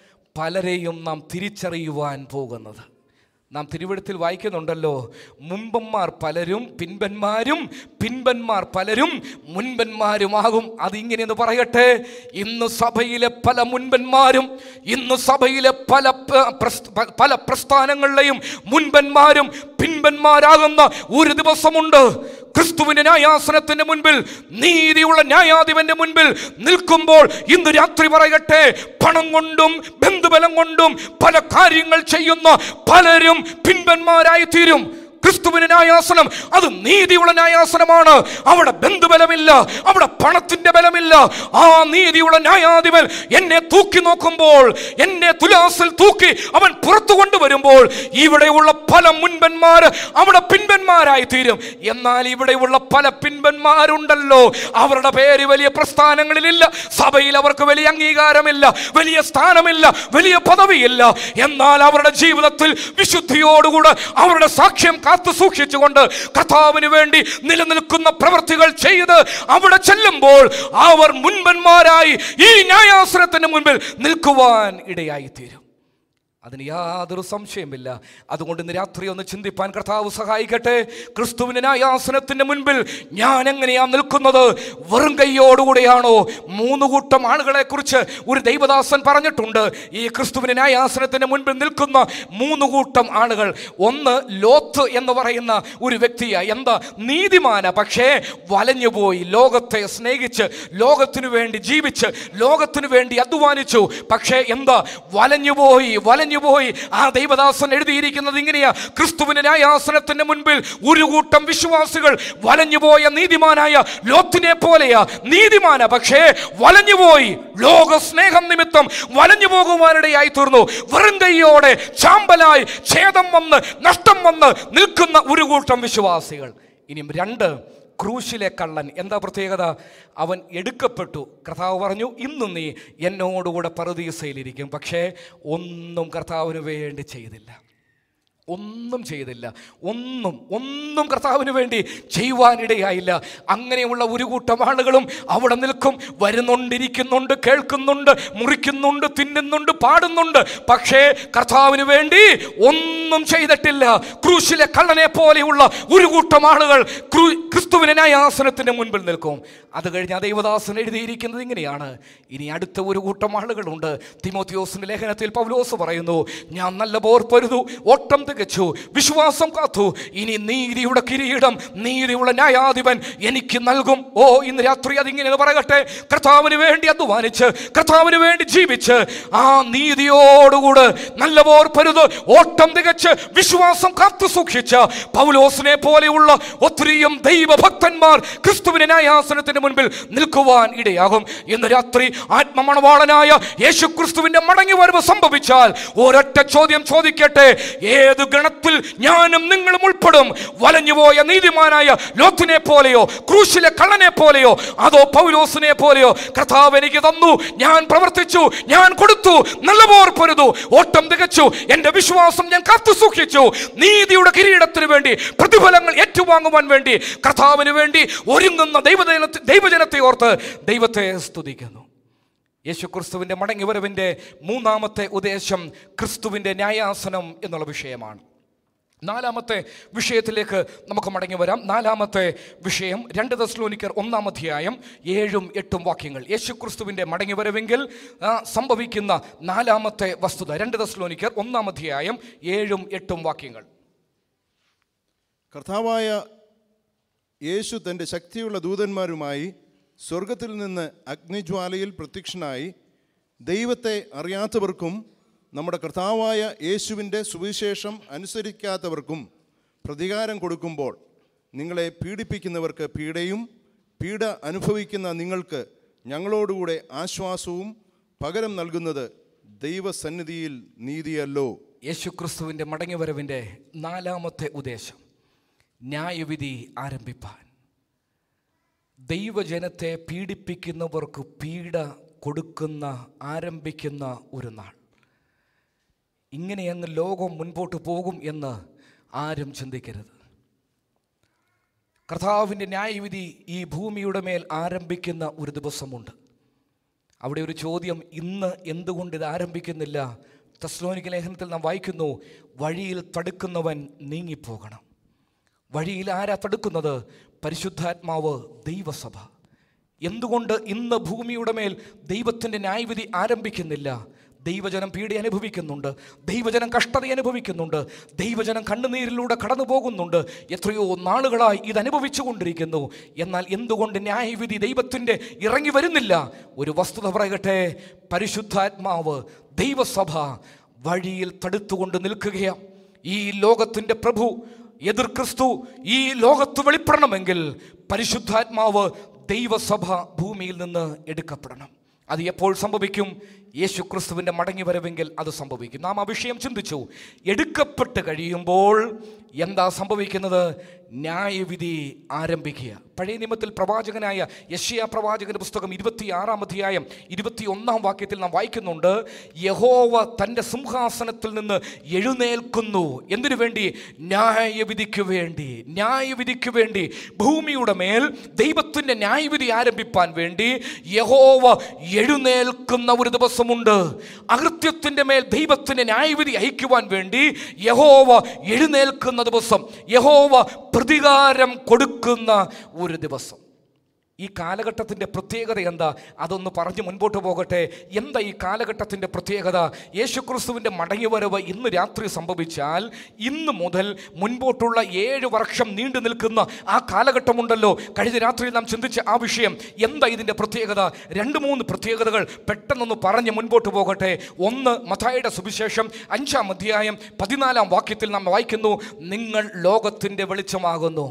പലരെയും നാം തിരിച്ചറിയുവാൻ പോകുന്നത് നാം തിരുവഴുത്തിൽ വായിക്കുന്നുണ്ടല്ലോ മുമ്പന്മാർ പലരും പിൻപന്മാരും പിൻപന്മാർ പലരും മുൻപന്മാരുമാകും അതിങ്ങനെയെന്ന് പറയട്ടെ ഇന്ന് സഭയിലെ പല മുൻപന്മാരും ഇന്ന് സഭയിലെ പല പ- പ്രസ്- പ- പല പ്രസ്ഥാനങ്ങളിലെയും മുൻപന്മാരും പിൻപന്മാരാകുന്ന ഒരു ദിവസമുണ്ട് ക്രിസ്തുവിന്റെ ന്യായാസനത്തിന്റെ മുൻപിൽ നീതിയുള്ള ന്യായാധിപന്റെ മുൻപിൽ നിൽക്കുമ്പോൾ ഇന്ന് രാത്രി പറയട്ടെ പണം കൊണ്ടും ബന്ധുബലം കൊണ്ടും പല കാര്യങ്ങൾ ചെയ്യുന്ന പലരും പിൻപന്മാരായി തീരും ക്രിസ്തുവിന് ന്യായാസനം അത് നീതിയുള്ള ന്യായാസനമാണ് അവിടെ ബന്ധുബലമില്ല അവിടെ പണത്തിന്റെ ബലമില്ല ആ നീതിയുള്ള ന്യായാധിപൻ എന്നെ തൂക്കി നോക്കുമ്പോൾ എന്നെ തുലാസിൽ തൂക്കി അവൻ പുറത്തു കൊണ്ടുവരുമ്പോൾ ഇവിടെയുള്ള പല മുൻപന്മാർ അവിടെ പിൻപന്മാരായി തീരും എന്നാൽ ഇവിടെയുള്ള പല പിൻപന്മാരുണ്ടല്ലോ അവരുടെ പേര് വലിയ പ്രസ്ഥാനങ്ങളിലില്ല സഭയിൽ അവർക്ക് വലിയ അംഗീകാരമില്ല വലിയ സ്ഥാനമില്ല വലിയ പദവിയില്ല എന്നാൽ അവരുടെ ജീവിതത്തിൽ വിശുദ്ധിയോടുകൂടെ അവരുടെ സാക്ഷ്യം കാത്തു സൂക്ഷിച്ചുകൊണ്ട് കർത്താവിന് വേണ്ടി നിലനിൽക്കുന്ന പ്രവൃത്തികൾ ചെയ്ത് അവിടെ ചെല്ലുമ്പോൾ അവർ മുൻപന്മാരായി ഈ ന്യായാസനത്തിന് മുൻപിൽ നിൽക്കുവാൻ ഇടയായി തീരും അതിന് യാതൊരു സംശയമില്ല അതുകൊണ്ട് ഇന്ന് രാത്രി ഒന്ന് ചിന്തിപ്പാൻ കർത്താവ് സഹായിക്കട്ടെ ക്രിസ്തുവിന് ന്യായാസനത്തിന്റെ മുൻപിൽ ഞാൻ എങ്ങനെയാ നിൽക്കുന്നത് വെറും കൈയോടുകൂടെയാണോ മൂന്ന് കൂട്ടം ആളുകളെ കുറിച്ച് ഒരു ദൈവദാസൻ പറഞ്ഞിട്ടുണ്ട് ഈ ക്രിസ്തുവിന് ന്യായാസനത്തിന്റെ മുൻപിൽ നിൽക്കുന്ന മൂന്ന് കൂട്ടം ആളുകൾ ഒന്ന് ലോത്ത് എന്ന് പറയുന്ന ഒരു വ്യക്തിയാ എന്താ നീതിമാന പക്ഷേ വലഞ്ഞുപോയി ലോകത്തെ സ്നേഹിച്ച് ലോകത്തിനു വേണ്ടി ജീവിച്ച് ലോകത്തിനു വേണ്ടി അധ്വാനിച്ചു പക്ഷേ എന്താ വലഞ്ഞുപോയി വലഞ്ഞുപോയി ആ ദൈവദാസൻ എഴുതിയിരിക്കുന്നത് ഇങ്ങനെയാ ക്രിസ്തുവിന്റെ ന്യായാസനത്തിന്റെ മുൻപിൽ ഒരു കൂട്ടം വിശ്വാസികൾ വലഞ്ഞുപോയ നീതിമാനായ ലോത്തിനെ പോലെയാ നീതിമാന പക്ഷേ വലഞ്ഞുപോയി ലോക സ്നേഹം നിമിത്തം വലഞ്ഞു പോകുവാനിടയായി തീർന്നു വെറും കൈയോടെ ചാമ്പലായി ഛേദം വന്ന് നഷ്ടം വന്ന് നിൽക്കുന്ന ഒരു കൂട്ടം വിശ്വാസികൾ ഇനിയും രണ്ട് ക്രൂശിലെ കള്ളൻ എന്താ പ്രത്യേകത അവൻ എടുക്കപ്പെട്ടു കർത്താവ് പറഞ്ഞു ഇന്നും നീ എന്നോടുകൂടെ പറുദീസയിലിരിക്കും പക്ഷേ ഒന്നും കർത്താവിന് വേണ്ടി ചെയ്തില്ല ഒന്നും ചെയ്തില്ല ഒന്നും ഒന്നും കർത്താവിന് വേണ്ടി ചെയ്യുവാനിടയായില്ല അങ്ങനെയുള്ള ഒരു കൂട്ടം ആളുകളും അവിടെ നിൽക്കും വരുന്നുണ്ടിരിക്കുന്നുണ്ട് കേൾക്കുന്നുണ്ട് മുറിക്കുന്നുണ്ട് തിന്നുന്നുണ്ട് പാടുന്നുണ്ട് പക്ഷേ കർത്താവിന് വേണ്ടി ഒന്നും ചെയ്തിട്ടില്ല ക്രൂശിലെ കള്ളനെ പോലെയുള്ള ഒരു കൂട്ടം ആളുകൾ ക്രൂ- ക്രിസ്തുവിനെ ന്യായാസനത്തിന് മുൻപിൽ നിൽക്കും അത് കഴിഞ്ഞ് ആ ദൈവദാസൻ എഴുതിയിരിക്കുന്നത് ഇങ്ങനെയാണ് ഇനി അടുത്ത ഒരു കൂട്ടം ആളുകളുണ്ട് തിമോത്തിയോസിന്റെ ലേഖനത്തിൽ പൗലോസ് പറയുന്നു ഞാൻ നല്ല പോർ പൊരുതു ഓട്ടം തികച്ചു വിശ്വാസം കാത്തു ഇനി നീതിയുടെ കിരീടം നീതിയുള്ള ന്യായാധിപൻ എനിക്ക് നൽകും ഓ ഇന്ന് രാത്രി അതിങ്ങനെ പറയട്ടെ കർത്താവിന് വേണ്ടി അധ്വാനിച്ച് കർത്താവിന് വേണ്ടി ജീവിച്ച് ആ നീതിയോടുകൂടെ നല്ല പോർ പരുത് ഓട്ടം തികച്ച് വിശ്വാസം കാത്തു സൂക്ഷിച്ച പൗലോസിനെ പോലെയുള്ള ഒത്തിരിയും ദൈവഭക്തന്മാർ ക്രിസ്തുവിന്റെ ന്യായാസനത്തിന് മുൻപിൽ നിൽക്കുവാൻ ഇടയാകും ഇന്ന് രാത്രി ആത്മമണവാളനായ യേശു ക്രിസ്തുവിന്റെ മടങ്ങി വരവ് സംഭവിച്ചാൽ ഒരൊറ്റ ചോദ്യം ചോദിക്കട്ടെ ഏത് ഗണത്തിൽ ഞാനും നിങ്ങളും ഉൾപ്പെടും വലഞ്ഞുപോയ നീതിമാനായ ലോത്തിനെ പോലെയോ ക്രൂശിലെ കള്ളനെ പോലെയോ അതോ പൗലോസിനെ പോലെയോ കർത്താവ് എനിക്ക് തന്നു ഞാൻ പ്രവർത്തിച്ചു ഞാൻ കൊടുത്തു നല്ല പോർ പൊരുതു ഓട്ടം തികച്ചു എന്റെ വിശ്വാസം ഞാൻ കാത്തു സൂക്ഷിച്ചു നീതിയുടെ കിരീടത്തിന് വേണ്ടി പ്രതിഫലങ്ങൾ ഏറ്റുവാങ്ങുവാൻ വേണ്ടി കർത്താവിന് വേണ്ടി ഒരുങ്ങുന്ന ദൈവജന ദൈവജനത്തെ ഓർത്ത് ദൈവത്തെ സ്തുതിക്കുന്നു യേശു ക്രിസ്തുവിൻ്റെ മടങ്ങിവരവിൻ്റെ മൂന്നാമത്തെ ഉദ്ദേശം ക്രിസ്തുവിൻ്റെ ന്യായാസനം എന്നുള്ള വിഷയമാണ് നാലാമത്തെ വിഷയത്തിലേക്ക് നമുക്ക് മടങ്ങി വരാം നാലാമത്തെ വിഷയം രണ്ട് ദസ്ലോനിക്കർ ഒന്നാം അധ്യായം ഏഴും എട്ടും വാക്യങ്ങൾ യേശു ക്രിസ്തുവിൻ്റെ മടങ്ങിവരവെങ്കിൽ ആ, സംഭവിക്കുന്ന നാലാമത്തെ വസ്തുത രണ്ട് ദസ്ലോനിക്കർ ഒന്നാം അധ്യായം ഏഴും എട്ടും വാക്യങ്ങൾ കർത്താവായ യേശു തൻ്റെ ശക്തിയുള്ള ദൂതന്മാരുമായി സ്വർഗത്തിൽ നിന്ന് അഗ്നിജ്വാലയിൽ പ്രത്യക്ഷനായി ദൈവത്തെ അറിയാത്തവർക്കും നമ്മുടെ കർത്താവായ യേശുവിൻ്റെ സുവിശേഷം അനുസരിക്കാത്തവർക്കും പ്രതികാരം കൊടുക്കുമ്പോൾ നിങ്ങളെ പീഡിപ്പിക്കുന്നവർക്ക് പീഡയും പീഡ അനുഭവിക്കുന്ന നിങ്ങൾക്ക് ഞങ്ങളോടുകൂടെ ആശ്വാസവും പകരം നൽകുന്നത് ദൈവസന്നിധിയിൽ നീതിയല്ലോ യേശു ക്രിസ്തുവിൻ്റെ മടങ്ങിവരവിൻ്റെ നാലാമത്തെ ഉദ്ദേശം ന്യായവിധി ആരംഭിപ്പാൻ ദൈവജനത്തെ പീഡിപ്പിക്കുന്നവർക്ക് പീഡ കൊടുക്കുന്ന ആരംഭിക്കുന്ന ഒരു നാൾ ഇങ്ങനെ അങ്ങ് ലോകം മുൻപോട്ട് പോകും എന്ന് ആരും ചിന്തിക്കരുത് കർത്താവിൻ്റെ ന്യായവിധി ഈ ഭൂമിയുടെ മേൽ ആരംഭിക്കുന്ന ഒരു ദിവസമുണ്ട് അവിടെ ഒരു ചോദ്യം ഇന്ന് എന്തുകൊണ്ട് ഇത് ആരംഭിക്കുന്നില്ല തസ്ലോനിക ലേഖനത്തിൽ നാം വായിക്കുന്നു വഴിയിൽ തടുക്കുന്നവൻ നീങ്ങിപ്പോകണം വഴിയിൽ ആരാ തടുക്കുന്നത് പരിശുദ്ധാത്മാവ് ദൈവസഭ എന്തുകൊണ്ട് ഇന്ന് ഭൂമിയുടെ മേൽ ദൈവത്തിൻ്റെ ന്യായവിധി ആരംഭിക്കുന്നില്ല ദൈവജനം പീഡ അനുഭവിക്കുന്നുണ്ട് ദൈവജനം കഷ്ടത അനുഭവിക്കുന്നുണ്ട് ദൈവജനം കണ്ണുനീരിലൂടെ കടന്നു പോകുന്നുണ്ട് എത്രയോ നാളുകളായി ഇത് അനുഭവിച്ചു കൊണ്ടിരിക്കുന്നു എന്നാൽ എന്തുകൊണ്ട് ന്യായവിധി ദൈവത്തിൻ്റെ ഇറങ്ങി വരുന്നില്ല ഒരു വസ്തുത പറയട്ടെ പരിശുദ്ധാത്മാവ് ദൈവസഭ വഴിയിൽ തടുത്തുകൊണ്ട് നിൽക്കുകയാണ് ഈ ലോകത്തിൻ്റെ പ്രഭു എതിർ ക്രിസ്തു ഈ ലോകത്ത് വെളിപ്പെടണമെങ്കിൽ പരിശുദ്ധാത്മാവ് ദൈവസഭ ഭൂമിയിൽ നിന്ന് എടുക്കപ്പെടണം അത് എപ്പോൾ സംഭവിക്കും യേശു ക്രിസ്തുവിൻ്റെ മടങ്ങി വരവെങ്കിൽ അത് സംഭവിക്കും നാം ആ വിഷയം ചിന്തിച്ചു എടുക്കപ്പെട്ട് കഴിയുമ്പോൾ എന്താ സംഭവിക്കുന്നത് ന്യായവിധി ആരംഭിക്കുക പഴയ നിയമത്തിൽ പ്രവാചകനായ യഷ്യ പ്രവാചകന്റെ പുസ്തകം ഇരുപത്തിയാറാം അധ്യായം ഇരുപത്തിയൊന്നാം വാക്യത്തിൽ നാം വായിക്കുന്നുണ്ട് യഹോവ തൻ്റെ സിംഹാസനത്തിൽ നിന്ന് എഴുന്നേൽക്കുന്നു എന്തിനു വേണ്ടി ന്യായവിധിക്ക് വേണ്ടി ന്യായവിധിക്ക് വേണ്ടി ഭൂമിയുടെ മേൽ ദൈവത്തിൻ്റെ ന്യായവിധി ആരംഭിപ്പാൻ വേണ്ടി യഹോവ എഴുന്നേൽക്കുന്ന ഒരു ദിവസമുണ്ട് അകൃത്യത്തിൻ്റെ മേൽ ദൈവത്തിൻ്റെ ന്യായവിധി അയക്കുവാൻ വേണ്ടി യഹോവ എഴുന്നേൽക്കുന്ന ദിവസം യഹോവ പ്രതികാരം കൊടുക്കുന്ന ഒരു ദിവസം ഈ കാലഘട്ടത്തിൻ്റെ പ്രത്യേകത എന്താ അതൊന്ന് പറഞ്ഞ് മുൻപോട്ട് പോകട്ടെ എന്താ ഈ കാലഘട്ടത്തിൻ്റെ പ്രത്യേകത യേശുക്രിസ്തുവിൻ്റെ മടങ്ങിവരവ് ഇന്ന് രാത്രി സംഭവിച്ചാൽ ഇന്ന് മുതൽ മുൻപോട്ടുള്ള ഏഴ് വർഷം നീണ്ടു നിൽക്കുന്ന ആ കാലഘട്ടമുണ്ടല്ലോ കഴിഞ്ഞ രാത്രി നാം ചിന്തിച്ച ആ വിഷയം എന്താ ഇതിൻ്റെ പ്രത്യേകത രണ്ട് മൂന്ന് പ്രത്യേകതകൾ പെട്ടെന്നൊന്ന് പറഞ്ഞ് മുൻപോട്ട് പോകട്ടെ ഒന്ന് മഥായുടെ സുവിശേഷം അഞ്ചാം അധ്യായം പതിനാലാം വാക്യത്തിൽ നാം വായിക്കുന്നു നിങ്ങൾ ലോകത്തിൻ്റെ വെളിച്ചമാകുന്നു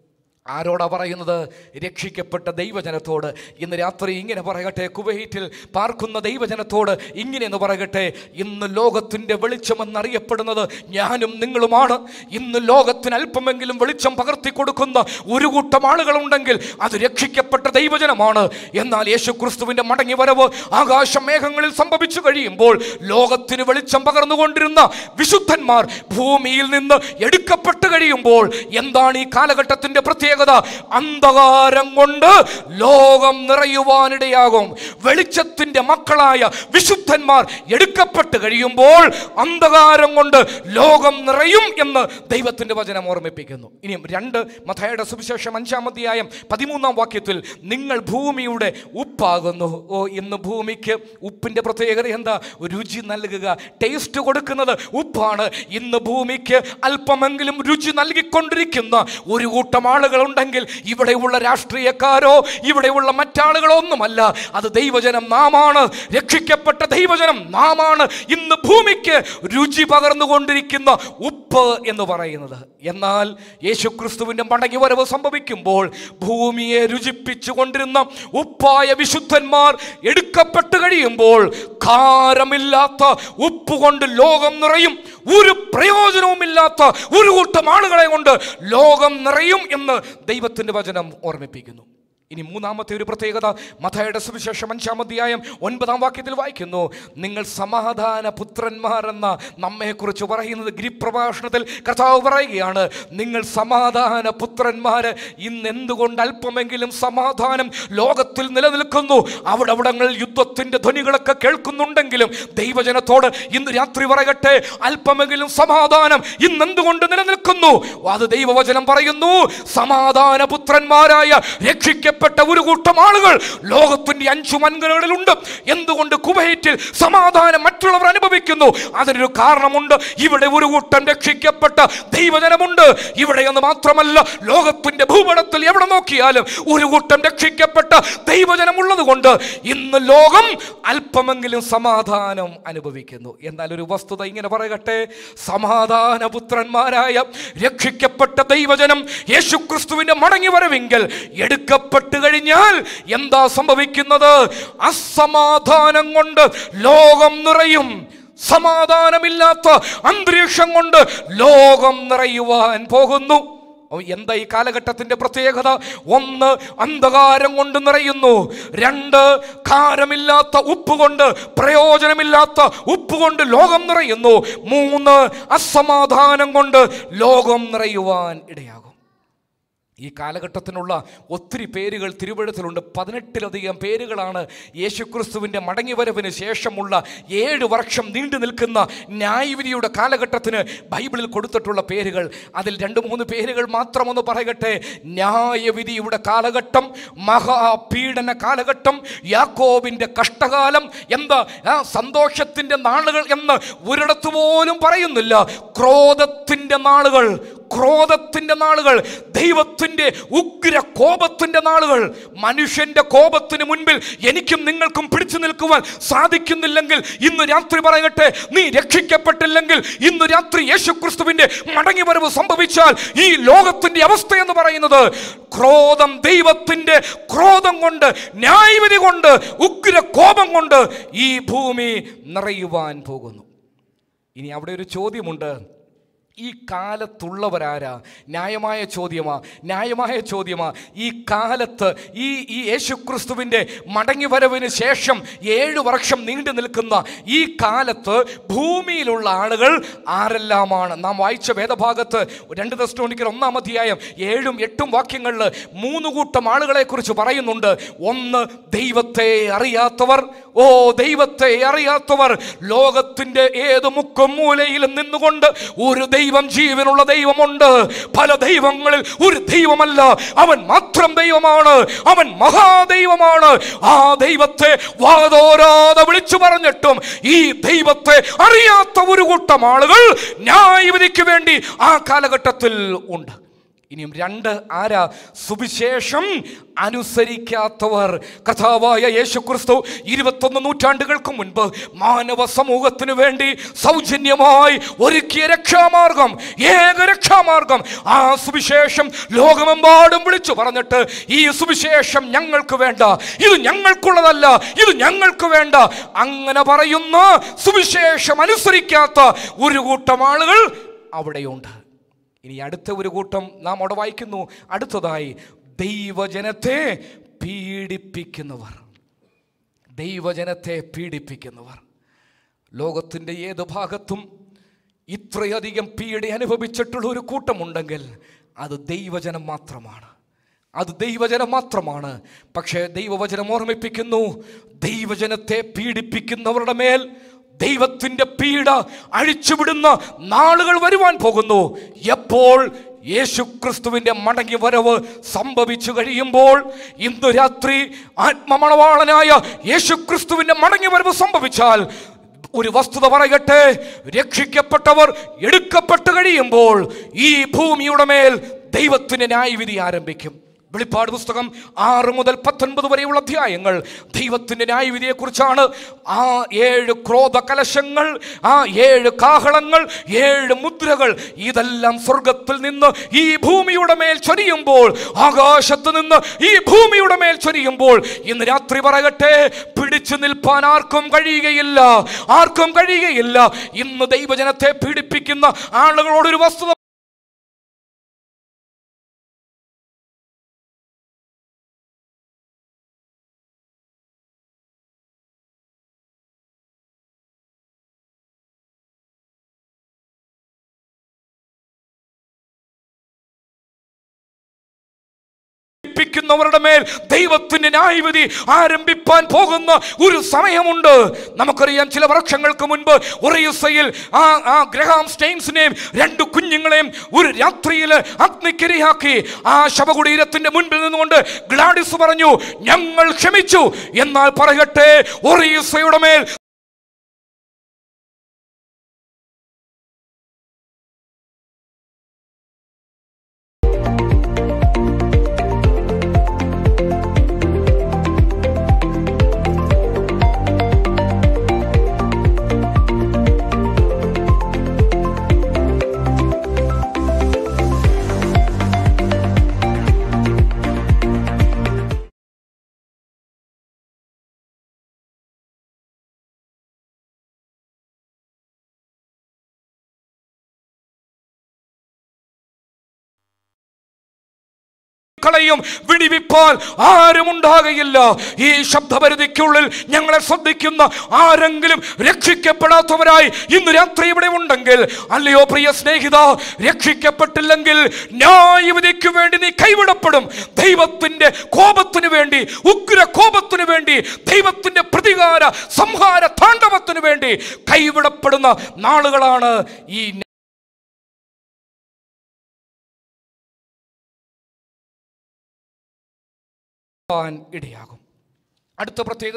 ആരോടാ പറയുന്നത് രക്ഷിക്കപ്പെട്ട ദൈവജനത്തോട് ഇന്ന് രാത്രി ഇങ്ങനെ പറയട്ടെ കുവൈറ്റിൽ പാർക്കുന്ന ദൈവജനത്തോട് ഇങ്ങനെ എന്ന് പറയട്ടെ ഇന്ന് ലോകത്തിൻ്റെ വെളിച്ചമെന്നറിയപ്പെടുന്നത് ഞാനും നിങ്ങളുമാണ് ഇന്ന് ലോകത്തിന് അല്പമെങ്കിലും വെളിച്ചം പകർത്തി കൊടുക്കുന്ന ഒരു കൂട്ടം ആളുകളുണ്ടെങ്കിൽ അത് രക്ഷിക്കപ്പെട്ട ദൈവജനമാണ് എന്നാൽ യേശു ക്രിസ്തുവിൻ്റെ മടങ്ങി വരവ് ആകാശമേഘങ്ങളിൽ സംഭവിച്ചു കഴിയുമ്പോൾ ലോകത്തിന് വെളിച്ചം പകർന്നുകൊണ്ടിരുന്ന വിശുദ്ധന്മാർ ഭൂമിയിൽ നിന്ന് എടുക്കപ്പെട്ട് കഴിയുമ്പോൾ എന്താണ് ഈ കാലഘട്ടത്തിൻ്റെ പ്രത്യേകത അന്ധകാരം കൊണ്ട് ലോകം നിറയുവാനിടയാകും വെളിച്ചത്തിന്റെ മക്കളായ വിശുദ്ധന്മാർ എടുക്കപ്പെട്ട് കഴിയുമ്പോൾ അന്ധകാരം കൊണ്ട് ലോകം നിറയും എന്ന് ദൈവത്തിന്റെ വചനം ഓർമ്മിപ്പിക്കുന്നു ഇനിയും രണ്ട് മഥയുടെ സുവിശേഷം അഞ്ചാം അധ്യായം പതിമൂന്നാം വാക്യത്തിൽ നിങ്ങൾ ഭൂമിയുടെ ഉപ്പാകുന്നു ഓ ഇന്ന് ഭൂമിക്ക് ഉപ്പിന്റെ പ്രത്യേകത എന്താ രുചി നൽകുക ടേസ്റ്റ് കൊടുക്കുന്നത് ഉപ്പാണ് ഇന്ന് ഭൂമിക്ക് അല്പമെങ്കിലും രുചി നൽകിക്കൊണ്ടിരിക്കുന്ന ഒരു കൂട്ടം ആളുകളുണ്ടെങ്കിൽ ഇവിടെയുള്ള രാഷ്ട്രീയക്കാരോ ഇവിടെയുള്ള മറ്റാളുകളോ ഒന്നുമല്ല അത് ദൈവജനം നാമാണ് രക്ഷിക്കപ്പെട്ട ദൈവജനം നാമാണ് ഇന്ന് ഭൂമിക്ക് രുചി പകർന്നുകൊണ്ടിരിക്കുന്ന ഉപ്പ് എന്ന് പറയുന്നത് എന്നാൽ യേശുക്രിസ്തുവിന്റെ മടങ്ങി വരവ് സംഭവിക്കുമ്പോൾ ഭൂമിയെ രുചിപ്പിച്ചു കൊണ്ടിരുന്ന ഉപ്പായ വിശുദ്ധന്മാർ എടുക്കപ്പെട്ട് കഴിയുമ്പോൾ കാരമില്ലാത്ത ഉപ്പ് കൊണ്ട് ലോകം നിറയും ഒരു പ്രയോജനവുമില്ലാത്ത ഒരു കൂട്ടം ആളുകളെ കൊണ്ട് ലോകം നിറയും എന്ന് ദൈവത്തിന്റെ വചനം ഓർമ്മിപ്പിക്കുന്നു ഇനി മൂന്നാമത്തെ ഒരു പ്രത്യേകത മഥയുടെ സുവിശേഷം അഞ്ചാം അധ്യായം ഒൻപതാം വാക്യത്തിൽ വായിക്കുന്നു നിങ്ങൾ സമാധാന പുത്രന്മാരെന്ന നമ്മെക്കുറിച്ച് പറയുന്നത് ഗിരിപ്രഭാഷണത്തിൽ കർത്താവ് പറയുകയാണ് നിങ്ങൾ സമാധാന പുത്രന്മാര് ഇന്ന് എന്തുകൊണ്ട് അല്പമെങ്കിലും സമാധാനം ലോകത്തിൽ നിലനിൽക്കുന്നു അവിടെ അവിടങ്ങളിൽ യുദ്ധത്തിന്റെ ധ്വനികളൊക്കെ കേൾക്കുന്നുണ്ടെങ്കിലും ദൈവജനത്തോട് ഇന്ന് രാത്രി പറയട്ടെ അല്പമെങ്കിലും സമാധാനം ഇന്ന് എന്തുകൊണ്ട് നിലനിൽക്കുന്നു അത് ദൈവവചനം പറയുന്നു സമാധാന പുത്രന്മാരായ രക്ഷിക്കപ്പെട്ട ഒരു കൂട്ടം ആളുകൾ ലോകത്തിന്റെ അഞ്ചു മൻകരകളിലുണ്ട് എന്തുകൊണ്ട് കുവൈറ്റിൽ സമാധാനം മറ്റുള്ളവർ അനുഭവിക്കുന്നു അതിനൊരു കാരണമുണ്ട് ഇവിടെ ഒരു കൂട്ടം രക്ഷിക്കപ്പെട്ട ദൈവജനമുണ്ട് ഇവിടെ എന്ന് മാത്രമല്ല ലോകത്തിന്റെ ഭൂപടത്തിൽ എവിടെ നോക്കിയാലും ഒരു കൂട്ടം രക്ഷിക്കപ്പെട്ട ദൈവജനം ഉള്ളത് കൊണ്ട് ഇന്ന് ലോകം അല്പമെങ്കിലും സമാധാനം അനുഭവിക്കുന്നു എന്നാൽ ഒരു വസ്തുത ഇങ്ങനെ പറയട്ടെ സമാധാന പുത്രന്മാരായ രക്ഷിക്കപ്പെട്ട ദൈവജനം യേശുക്രിസ്തുവിന്റെ മടങ്ങി വരവെങ്കിൽ എടുക്കപ്പെട്ട് കഴിഞ്ഞാൽ എന്താ സംഭവിക്കുന്നത് അസമാധാനം കൊണ്ട് ലോകം നിറയും സമാധാനമില്ലാത്ത അന്തരീക്ഷം കൊണ്ട് ലോകം നിറയുവാൻ പോകുന്നു ഓ, എന്താ ഈ കാലഘട്ടത്തിന്റെ പ്രത്യേകത ഒന്ന് അന്ധകാരം കൊണ്ട് നിറയുന്നു രണ്ട് കാരമില്ലാത്ത ഉപ്പ് കൊണ്ട് പ്രയോജനമില്ലാത്ത ഉപ്പ് കൊണ്ട് ലോകം നിറയുന്നു മൂന്ന് അസമാധാനം കൊണ്ട് ലോകം നിറയുവാൻ ഇടയാകും ഈ കാലഘട്ടത്തിനുള്ള ഒത്തിരി പേരുകൾ തിരുവഴുത്തിലുണ്ട് പതിനെട്ടിലധികം പേരുകളാണ് യേശുക്രിസ്തുവിൻ്റെ മടങ്ങിവരവിന് ശേഷമുള്ള ഏഴ് വർഷം നീണ്ടു നിൽക്കുന്ന ന്യായവിധിയുടെ കാലഘട്ടത്തിന് ബൈബിളിൽ കൊടുത്തിട്ടുള്ള പേരുകൾ അതിൽ രണ്ട് മൂന്ന് പേരുകൾ മാത്രമൊന്ന് പറയട്ടെ ന്യായവിധിയുടെ കാലഘട്ടം മഹാപീഡന കാലഘട്ടം യാക്കോബിൻ്റെ കഷ്ടകാലം എന്താ ആ സന്തോഷത്തിൻ്റെ നാളുകൾ എന്ന് ഒരിടത്ത് പോലും പറയുന്നില്ല ക്രോധത്തിൻ്റെ നാളുകൾ ക്രോധത്തിൻ്റെ നാളുകൾ ദൈവത്തിൻ്റെ ഉഗ്ര കോപത്തിൻ്റെ നാളുകൾ മനുഷ്യൻ്റെ കോപത്തിന് മുൻപിൽ എനിക്കും നിങ്ങൾക്കും പിടിച്ചു നിൽക്കുവാൻ സാധിക്കുന്നില്ലെങ്കിൽ ഇന്ന് രാത്രി പറയട്ടെ നീ രക്ഷിക്കപ്പെട്ടില്ലെങ്കിൽ ഇന്ന് രാത്രി യേശുക്രിസ്തുവിൻ്റെ മടങ്ങി വരവ് സംഭവിച്ചാൽ ഈ ലോകത്തിൻ്റെ അവസ്ഥ എന്ന് പറയുന്നത് ക്രോധം ദൈവത്തിൻ്റെ ക്രോധം കൊണ്ട് ന്യായവിധി കൊണ്ട് ഉഗ്ര കോപം കൊണ്ട് ഈ ഭൂമി നിറയുവാൻ പോകുന്നു ഇനി അവിടെ ഒരു ചോദ്യമുണ്ട് ഈ കാലത്തുള്ളവരാരാ ന്യായമായ ചോദ്യമാ ന്യായമായ ചോദ്യമാ ഈ കാലത്ത് ഈ ഈ യേശുക്രിസ്തുവിൻ്റെ മടങ്ങിവരവിന് ശേഷം ഏഴ് വർഷം നീണ്ടു നിൽക്കുന്ന ഈ കാലത്ത് ഭൂമിയിലുള്ള ആളുകൾ ആരെല്ലാമാണ് നാം വായിച്ച വേദഭാഗത്ത് രണ്ട് ദസ്റ്റോണിക്കൽ ഒന്നാം അധ്യായം ഏഴും എട്ടും വാക്യങ്ങളിൽ മൂന്ന് കൂട്ടം ആളുകളെക്കുറിച്ച് പറയുന്നുണ്ട് ഒന്ന് ദൈവത്തെ അറിയാത്തവർ ഓ ദൈവത്തെ അറിയാത്തവർ ലോകത്തിൻ്റെ ഏത് മുക്കും മൂലയിലും നിന്നുകൊണ്ട് ഒരു ദൈവം ജീവനുള്ള ദൈവമുണ്ട് പല ദൈവങ്ങളിൽ ഒരു ദൈവമല്ല അവൻ മാത്രം ദൈവമാണ് അവൻ മഹാദൈവമാണ് ആ ദൈവത്തെ വാതോരാതെ വിളിച്ചു പറഞ്ഞിട്ടും ഈ ദൈവത്തെ അറിയാത്ത ഒരു കൂട്ടം ആളുകൾ ന്യായവിധിക്ക് വേണ്ടി ആ കാലഘട്ടത്തിൽ ഉണ്ട് ഇനിയും രണ്ട് ആരാ സുവിശേഷം അനുസരിക്കാത്തവർ കഥാവായ യേശുക്രിസ്തു ഇരുപത്തൊന്ന് നൂറ്റാണ്ടുകൾക്ക് മുൻപ് മാനവ സമൂഹത്തിന് വേണ്ടി സൗജന്യമായി ഒരുക്കിയ രക്ഷാമാർഗം ഏക രക്ഷാമാർഗം ആ സുവിശേഷം ലോകമെമ്പാടും വിളിച്ചു പറഞ്ഞിട്ട് ഈ സുവിശേഷം ഞങ്ങൾക്ക് വേണ്ട ഇത് ഞങ്ങൾക്കുള്ളതല്ല ഇത് ഞങ്ങൾക്ക് വേണ്ട അങ്ങനെ പറയുന്ന സുവിശേഷം അനുസരിക്കാത്ത ഒരു കൂട്ടം ആളുകൾ അവിടെയുണ്ട് ഇനി അടുത്ത ഒരു കൂട്ടം നാം അവിടെ വായിക്കുന്നു അടുത്തതായി ദൈവജനത്തെ പീഡിപ്പിക്കുന്നവർ ദൈവജനത്തെ പീഡിപ്പിക്കുന്നവർ ലോകത്തിൻ്റെ ഏത് ഭാഗത്തും ഇത്രയധികം പീഡ അനുഭവിച്ചിട്ടുള്ള ഒരു കൂട്ടമുണ്ടെങ്കിൽ അത് ദൈവജനം മാത്രമാണ് അത് ദൈവജനം മാത്രമാണ് പക്ഷേ ദൈവവചനം ഓർമ്മിപ്പിക്കുന്നു ദൈവജനത്തെ പീഡിപ്പിക്കുന്നവരുടെ മേൽ ദൈവത്തിൻ്റെ പീഡ അഴിച്ചുവിടുന്ന നാളുകൾ വരുവാൻ പോകുന്നു എപ്പോൾ യേശുക്രിസ്തുവിൻ്റെ മടങ്ങി വരവ് സംഭവിച്ചു കഴിയുമ്പോൾ ഇന്ന് രാത്രി ആത്മമണവാളനായ യേശുക്രിസ്തുവിൻ്റെ മടങ്ങി വരവ് സംഭവിച്ചാൽ ഒരു വസ്തുത പറയട്ടെ രക്ഷിക്കപ്പെട്ടവർ എടുക്കപ്പെട്ട് കഴിയുമ്പോൾ ഈ ഭൂമിയുടെ മേൽ ദൈവത്തിന് ന്യായവിധി ആരംഭിക്കും വെളിപ്പാട് പുസ്തകം ആറ് മുതൽ പത്തൊൻപത് വരെയുള്ള അധ്യായങ്ങൾ ദൈവത്തിൻ്റെ ന്യായവിധിയെക്കുറിച്ചാണ് ആ ഏഴ് ക്രോധ കലശങ്ങൾ ആ ഏഴ് കാഹളങ്ങൾ ഏഴ് മുദ്രകൾ ഇതെല്ലാം സ്വർഗത്തിൽ നിന്ന് ഈ ഭൂമിയുടെ മേൽ ചൊരിയുമ്പോൾ ആകാശത്ത് നിന്ന് ഈ ഭൂമിയുടെ മേൽ ചൊരിയുമ്പോൾ ഇന്ന് രാത്രി പറയട്ടെ പിടിച്ചു നിൽപ്പാൻ ആർക്കും കഴിയുകയില്ല ആർക്കും കഴിയുകയില്ല ഇന്ന് ദൈവജനത്തെ പീഡിപ്പിക്കുന്ന ആളുകളോടൊരു വസ്തുത പ്പിക്കുന്നവരുടെ മേൽ ദൈവത്തിന്റെ ന്യായവിധി ആരംഭിപ്പാൻ പോകുന്ന ഒരു സമയമുണ്ട് നമുക്കറിയാം ചില വർഷങ്ങൾക്ക് മുൻപ് ഒറയുസയിൽ ആ ആ ഗ്രഹാം സ്റ്റെയിൻസിനെയും രണ്ട് കുഞ്ഞുങ്ങളെയും ഒരു രാത്രിയിൽ അഗ്നിക്കിരയാക്കി ആ ശവകുടീരത്തിന്റെ മുൻപിൽ നിന്നുകൊണ്ട് ഗ്ലാഡിസ് പറഞ്ഞു ഞങ്ങൾ ക്ഷമിച്ചു എന്നാൽ പറയട്ടെ ഒറയുസയുടെ മേൽ കളയും വിടിവിപ്പാൻ ആരും ഉണ്ടാകയില്ല ഈ ശബ്ദപരിധിക്കുള്ളിൽ ഞങ്ങളെ ശ്രദ്ധിക്കുന്ന ആരെങ്കിലും രക്ഷിക്കപ്പെടാത്തവരായി ഇന്ന് രാത്രി ഇവിടെ ഉണ്ടെങ്കിൽ അല്ലയോ പ്രിയ സ്നേഹിത രക്ഷിക്കപ്പെട്ടില്ലെങ്കിൽ ന്യായവിധിക്ക് വേണ്ടി നീ കൈവിടപ്പെടും ദൈവത്തിന്റെ കോപത്തിനു വേണ്ടി ഉഗ്ര കോപത്തിനു വേണ്ടി ദൈവത്തിന്റെ പ്രതികാര സംഹാര താണ്ഡവത്തിനു വേണ്ടി കൈവിടപ്പെടുന്ന നാളുകളാണ് ഈ ആവാൻ ഇടയാകും അടുത്ത പ്രത്യേകത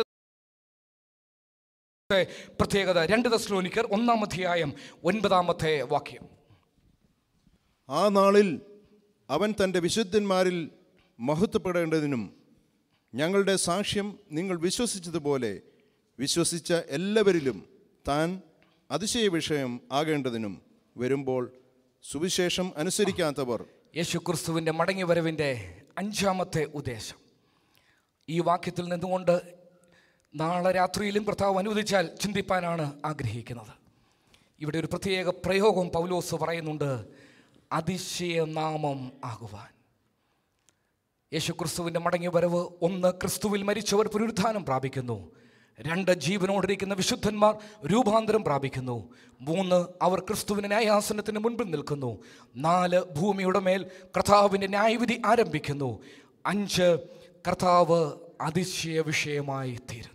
പ്രത്യേകത രണ്ട് ദസ്ലോനിക്കർ ഒന്നാം അധ്യായം ഒൻപതാമത്തെ വാക്യം ആ നാളിൽ അവൻ തൻ്റെ വിശുദ്ധന്മാരിൽ മഹത്വപ്പെടേണ്ടതിനും ഞങ്ങളുടെ സാക്ഷ്യം നിങ്ങൾ വിശ്വസിച്ചതുപോലെ വിശ്വസിച്ച എല്ലാവരിലും താൻ അതിശയ വിഷയം ആകേണ്ടതിനും വരുമ്പോൾ സുവിശേഷം അനുസരിക്കാത്തവർ യേശു ക്രിസ്തുവിൻ്റെ മടങ്ങിവരവിൻ്റെ അഞ്ചാമത്തെ ഉദ്ദേശം ഈ വാക്യത്തിൽ നിന്നുകൊണ്ട് നാളെ രാത്രിയിലും കർത്താവ് അനുവദിച്ചാൽ ചിന്തിപ്പാനാണ് ആഗ്രഹിക്കുന്നത് ഇവിടെ ഒരു പ്രത്യേക പ്രയോഗം പൗലോസ് പറയുന്നുണ്ട് അതിശയനാമം ആകുവാൻ യേശു ക്രിസ്തുവിൻ്റെ മടങ്ങി വരവ് ഒന്ന് ക്രിസ്തുവിൽ മരിച്ചവർ പുനരുത്ഥാനം പ്രാപിക്കുന്നു രണ്ട് ജീവനോടിരിക്കുന്ന വിശുദ്ധന്മാർ രൂപാന്തരം പ്രാപിക്കുന്നു മൂന്ന് അവർ ക്രിസ്തുവിൻ്റെ ന്യായാസനത്തിന് മുൻപിൽ നിൽക്കുന്നു നാല് ഭൂമിയുടെ മേൽ കർത്താവിൻ്റെ ന്യായവിധി ആരംഭിക്കുന്നു അഞ്ച് കർത്താവ് അതിശയ വിഷയമായി തീരുന്നു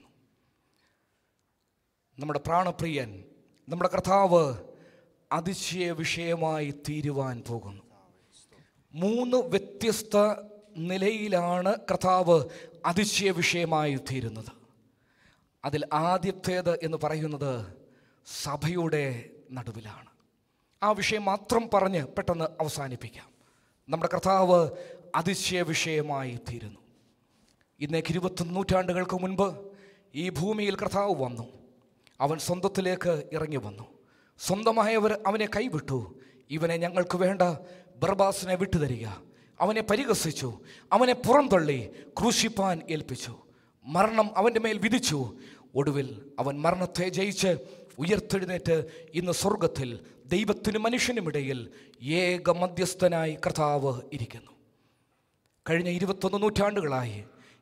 നമ്മുടെ പ്രാണപ്രിയൻ നമ്മുടെ കർത്താവ് അതിശയ വിഷയമായി തീരുവാൻ പോകുന്നു മൂന്ന് വ്യത്യസ്ത നിലയിലാണ് കർത്താവ് അതിശയ വിഷയമായി തീരുന്നത് അതിൽ ആദ്യത്തേത് എന്ന് പറയുന്നത് സഭയുടെ നടുവിലാണ് ആ വിഷയം മാത്രം പറഞ്ഞ് പെട്ടെന്ന് അവസാനിപ്പിക്കാം നമ്മുടെ കർത്താവ് അതിശയ വിഷയമായി തീരുന്നു ഇന്നേക്ക് ഇരുപത്തൊന്ന് നൂറ്റാണ്ടുകൾക്ക് മുൻപ് ഈ ഭൂമിയിൽ കർത്താവ് വന്നു അവൻ സ്വന്തത്തിലേക്ക് ഇറങ്ങി വന്നു സ്വന്തമായവർ അവനെ കൈവിട്ടു ഇവനെ ഞങ്ങൾക്ക് വേണ്ട ബർബാസിനെ വിട്ടുതരിക അവനെ പരിഹസിച്ചു അവനെ പുറന്തള്ളി ക്രൂശിപ്പാൻ ഏൽപ്പിച്ചു മരണം അവൻ്റെ മേൽ വിധിച്ചു ഒടുവിൽ അവൻ മരണത്തെ ജയിച്ച് ഉയർത്തെഴുന്നേറ്റ് ഇന്ന് സ്വർഗത്തിൽ ദൈവത്തിനും മനുഷ്യനുമിടയിൽ ഏക മധ്യസ്ഥനായി കർത്താവ് ഇരിക്കുന്നു കഴിഞ്ഞ ഇരുപത്തൊന്ന് നൂറ്റാണ്ടുകളായി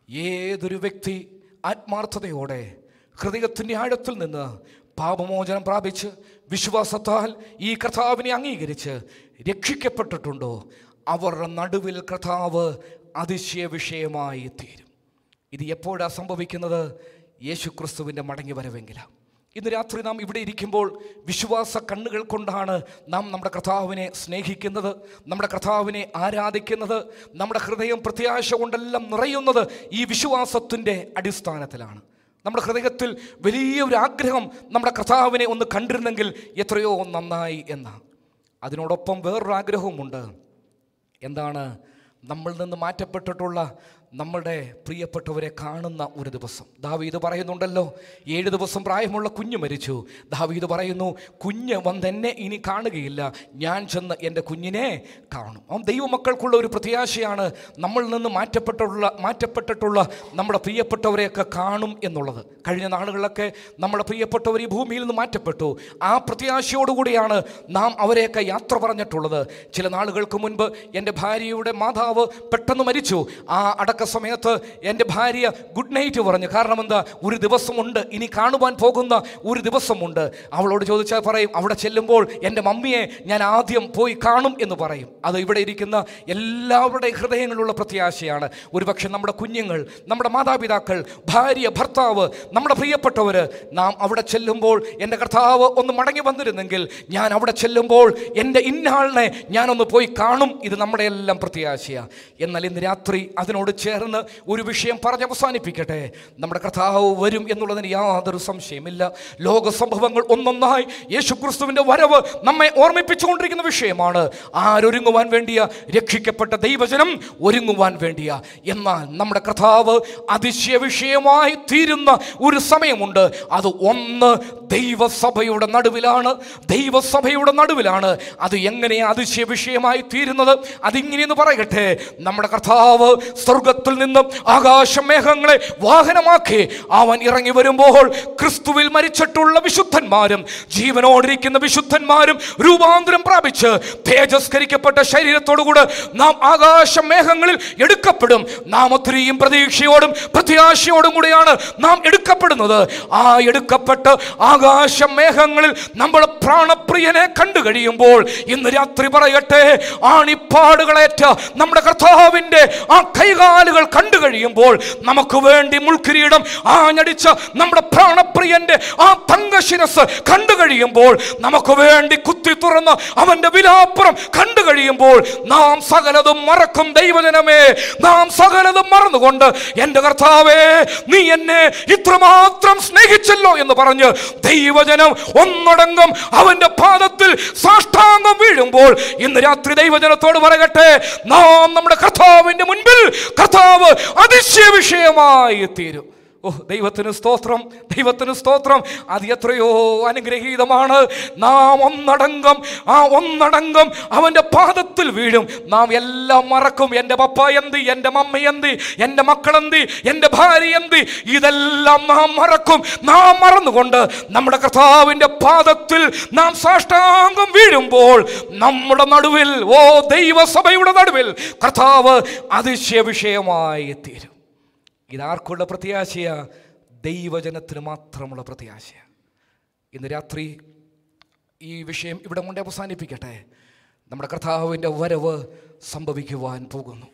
ഏതൊരു വ്യക്തി ആത്മാർത്ഥതയോടെ ഹൃദയത്തിൻ്റെ ആഴത്തിൽ നിന്ന് പാപമോചനം പ്രാപിച്ച് വിശ്വാസത്താൽ ഈ കർത്താവിനെ അംഗീകരിച്ച് രക്ഷിക്കപ്പെട്ടിട്ടുണ്ടോ അവരുടെ നടുവിൽ കർത്താവ് അതിശയ വിഷയമായി തീരും ഇത് എപ്പോഴാണ് സംഭവിക്കുന്നത് യേശു ക്രിസ്തുവിൻ്റെ മടങ്ങി വരവെങ്കിലാണ് ഇന്ന് രാത്രി നാം ഇവിടെ ഇരിക്കുമ്പോൾ വിശ്വാസ കണ്ണുകൾ കൊണ്ടാണ് നാം നമ്മുടെ കർത്താവിനെ സ്നേഹിക്കുന്നത് നമ്മുടെ കർത്താവിനെ ആരാധിക്കുന്നത് നമ്മുടെ ഹൃദയം പ്രത്യാശ കൊണ്ടെല്ലാം നിറയുന്നത് ഈ വിശ്വാസത്തിൻ്റെ അടിസ്ഥാനത്തിലാണ് നമ്മുടെ ഹൃദയത്തിൽ വലിയൊരു ആഗ്രഹം നമ്മുടെ കർത്താവിനെ ഒന്ന് കണ്ടിരുന്നെങ്കിൽ എത്രയോ നന്നായി എന്ന അതിനോടൊപ്പം വേറൊരു ആഗ്രഹവുമുണ്ട് എന്താണ് നമ്മളിൽ നിന്ന് മാറ്റപ്പെട്ടിട്ടുള്ള നമ്മളുടെ പ്രിയപ്പെട്ടവരെ കാണുന്ന ഒരു ദിവസം ദാവീദ് പറയുന്നുണ്ടല്ലോ ഏഴ് ദിവസം പ്രായമുള്ള കുഞ്ഞ് മരിച്ചു ദാവീദ് പറയുന്നു കുഞ്ഞ് വന്നെന്നെ ഇനി കാണുകയില്ല ഞാൻ ചെന്ന് എൻ്റെ കുഞ്ഞിനെ കാണും അവൻ ദൈവമക്കൾക്കുള്ള ഒരു പ്രത്യാശയാണ് നമ്മളിൽ നിന്ന് മാറ്റപ്പെട്ടുള്ള മാറ്റപ്പെട്ടിട്ടുള്ള നമ്മുടെ പ്രിയപ്പെട്ടവരെയൊക്കെ കാണും എന്നുള്ളത് കഴിഞ്ഞ നാളുകളിലൊക്കെ നമ്മുടെ പ്രിയപ്പെട്ടവർ ഈ ഭൂമിയിൽ നിന്ന് മാറ്റപ്പെട്ടു ആ പ്രത്യാശയോടുകൂടിയാണ് നാം അവരെയൊക്കെ യാത്ര പറഞ്ഞിട്ടുള്ളത് ചില നാളുകൾക്ക് മുൻപ് എൻ്റെ ഭാര്യയുടെ മാതാവ് പെട്ടെന്ന് മരിച്ചു ആ അടക്ക സമയത്ത് എൻ്റെ ഭാര്യ ഗുഡ് നൈറ്റ് പറഞ്ഞു കാരണം എന്താ ഒരു ദിവസമുണ്ട് ഇനി കാണുവാൻ പോകുന്ന ഒരു ദിവസമുണ്ട് അവളോട് ചോദിച്ചാൽ പറയും അവിടെ ചെല്ലുമ്പോൾ എൻ്റെ മമ്മിയെ ഞാൻ ആദ്യം പോയി കാണും എന്ന് പറയും അത് ഇവിടെ ഇരിക്കുന്ന എല്ലാവരുടെ ഹൃദയങ്ങളിലുള്ള പ്രത്യാശയാണ് ഒരുപക്ഷെ നമ്മുടെ കുഞ്ഞുങ്ങൾ നമ്മുടെ മാതാപിതാക്കൾ ഭാര്യ ഭർത്താവ് നമ്മുടെ പ്രിയപ്പെട്ടവർ നാം അവിടെ ചെല്ലുമ്പോൾ എൻ്റെ കർത്താവ് ഒന്ന് മടങ്ങി വന്നിരുന്നെങ്കിൽ ഞാൻ അവിടെ ചെല്ലുമ്പോൾ എൻ്റെ ഇന്നാളിനെ ഞാനൊന്ന് പോയി കാണും ഇത് നമ്മുടെ എല്ലാം പ്രത്യാശയാണ് എന്നാൽ ഇന്ന് രാത്രി അതിനോട് ചേർന്ന് ഒരു വിഷയം പറഞ്ഞ് അവസാനിപ്പിക്കട്ടെ നമ്മുടെ കർത്താവ് വരും എന്നുള്ളതിന് യാതൊരു സംശയമില്ല ലോക സംഭവങ്ങൾ ഒന്നൊന്നായി യേശു ക്രിസ്തുവിൻ്റെ വരവ് നമ്മെ ഓർമ്മിപ്പിച്ചുകൊണ്ടിരിക്കുന്ന വിഷയമാണ് ആരൊരുങ്ങുവാൻ വേണ്ടിയ രക്ഷിക്കപ്പെട്ട ദൈവജനം ഒരുങ്ങുവാൻ വേണ്ടിയ എന്നാൽ നമ്മുടെ കർത്താവ് അതിശയ വിഷയമായി തീരുന്ന ഒരു സമയമുണ്ട് അത് ഒന്ന് ദൈവസഭയുടെ നടുവിലാണ് ദൈവസഭയുടെ നടുവിലാണ് അത് എങ്ങനെ അതിശയ വിഷയമായി തീരുന്നത് അതിങ്ങനെയെന്ന് പറയട്ടെ നമ്മുടെ കർത്താവ് സ്വർഗ സ്വർഗത്തിൽ നിന്നും ആകാശമേഘങ്ങളെ വാഹനമാക്കി അവൻ ഇറങ്ങി വരുമ്പോൾ ക്രിസ്തുവിൽ മരിച്ചിട്ടുള്ള വിശുദ്ധന്മാരും ജീവനോടിരിക്കുന്ന വിശുദ്ധന്മാരും രൂപാന്തരം പ്രാപിച്ച് തേജസ്കരിക്കപ്പെട്ട ശരീരത്തോടുകൂടെ നാം ആകാശമേഘങ്ങളിൽ എടുക്കപ്പെടും നാം ഒത്തിരിയും പ്രതീക്ഷയോടും പ്രത്യാശയോടും കൂടിയാണ് നാം എടുക്കപ്പെടുന്നത് ആ എടുക്കപ്പെട്ട് ആകാശമേഘങ്ങളിൽ നമ്മുടെ പ്രാണപ്രിയനെ കണ്ടു കഴിയുമ്പോൾ ഇന്ന് രാത്രി പറയട്ടെ ആണിപ്പാടുകളേറ്റ നമ്മുടെ കർത്താവിൻ്റെ ആ കൈകാലുകൾ കണ്ടു കഴിയുമ്പോൾ നമുക്ക് വേണ്ടി മുൾക്കിരീടം ആഞ്ഞടിച്ച നമ്മുടെ പ്രാണപ്രിയന്റെ ആ തങ്കശിരസ് കണ്ടു കഴിയുമ്പോൾ നമുക്ക് വേണ്ടി കുത്തി തുറന്ന അവന്റെ വിലാപ്പുറം കണ്ടു കഴിയുമ്പോൾ നാം സകലതും മറക്കും ദൈവജനമേ നാം സകലതും മറന്നുകൊണ്ട് എൻ്റെ കർത്താവേ നീ എന്നെ ഇത്രമാത്രം സ്നേഹിച്ചല്ലോ എന്ന് പറഞ്ഞ് ദൈവജനം ഒന്നടങ്കം അവന്റെ പാദത്തിൽ സാഷ്ടാംഗം വീഴുമ്പോൾ ഇന്ന് രാത്രി ദൈവജനത്തോട് പറയട്ടെ നാം നമ്മുടെ കർത്താവിന്റെ മുൻപിൽ കർത്താവ് അതിശയ വിഷയമായി തീരും ഓ ദൈവത്തിന് സ്തോത്രം ദൈവത്തിന് സ്തോത്രം അത് എത്രയോ അനുഗ്രഹീതമാണ് നാം ഒന്നടങ്കം ആ ഒന്നടങ്കം അവൻ്റെ പാദത്തിൽ വീഴും നാം എല്ലാം മറക്കും എൻ്റെ പപ്പ എന്തി എൻ്റെ മമ്മ എന്തി എൻ്റെ മക്കളെന്തി എൻ്റെ ഭാര്യ എന്തി ഇതെല്ലാം നാം മറക്കും നാം മറന്നുകൊണ്ട് നമ്മുടെ കർത്താവിൻ്റെ പാദത്തിൽ നാം സാഷ്ടാംഗം വീഴുമ്പോൾ നമ്മുടെ നടുവിൽ ഓ ദൈവസഭയുടെ നടുവിൽ കർത്താവ് അതിശയ വിഷയമായി തീരും ഇതാർക്കുള്ള പ്രത്യാശയ ദൈവജനത്തിന് മാത്രമുള്ള പ്രത്യാശ ഇന്ന് രാത്രി ഈ വിഷയം ഇവിടെ കൊണ്ട് അവസാനിപ്പിക്കട്ടെ നമ്മുടെ കർത്താവിൻ്റെ വരവ് സംഭവിക്കുവാൻ പോകുന്നു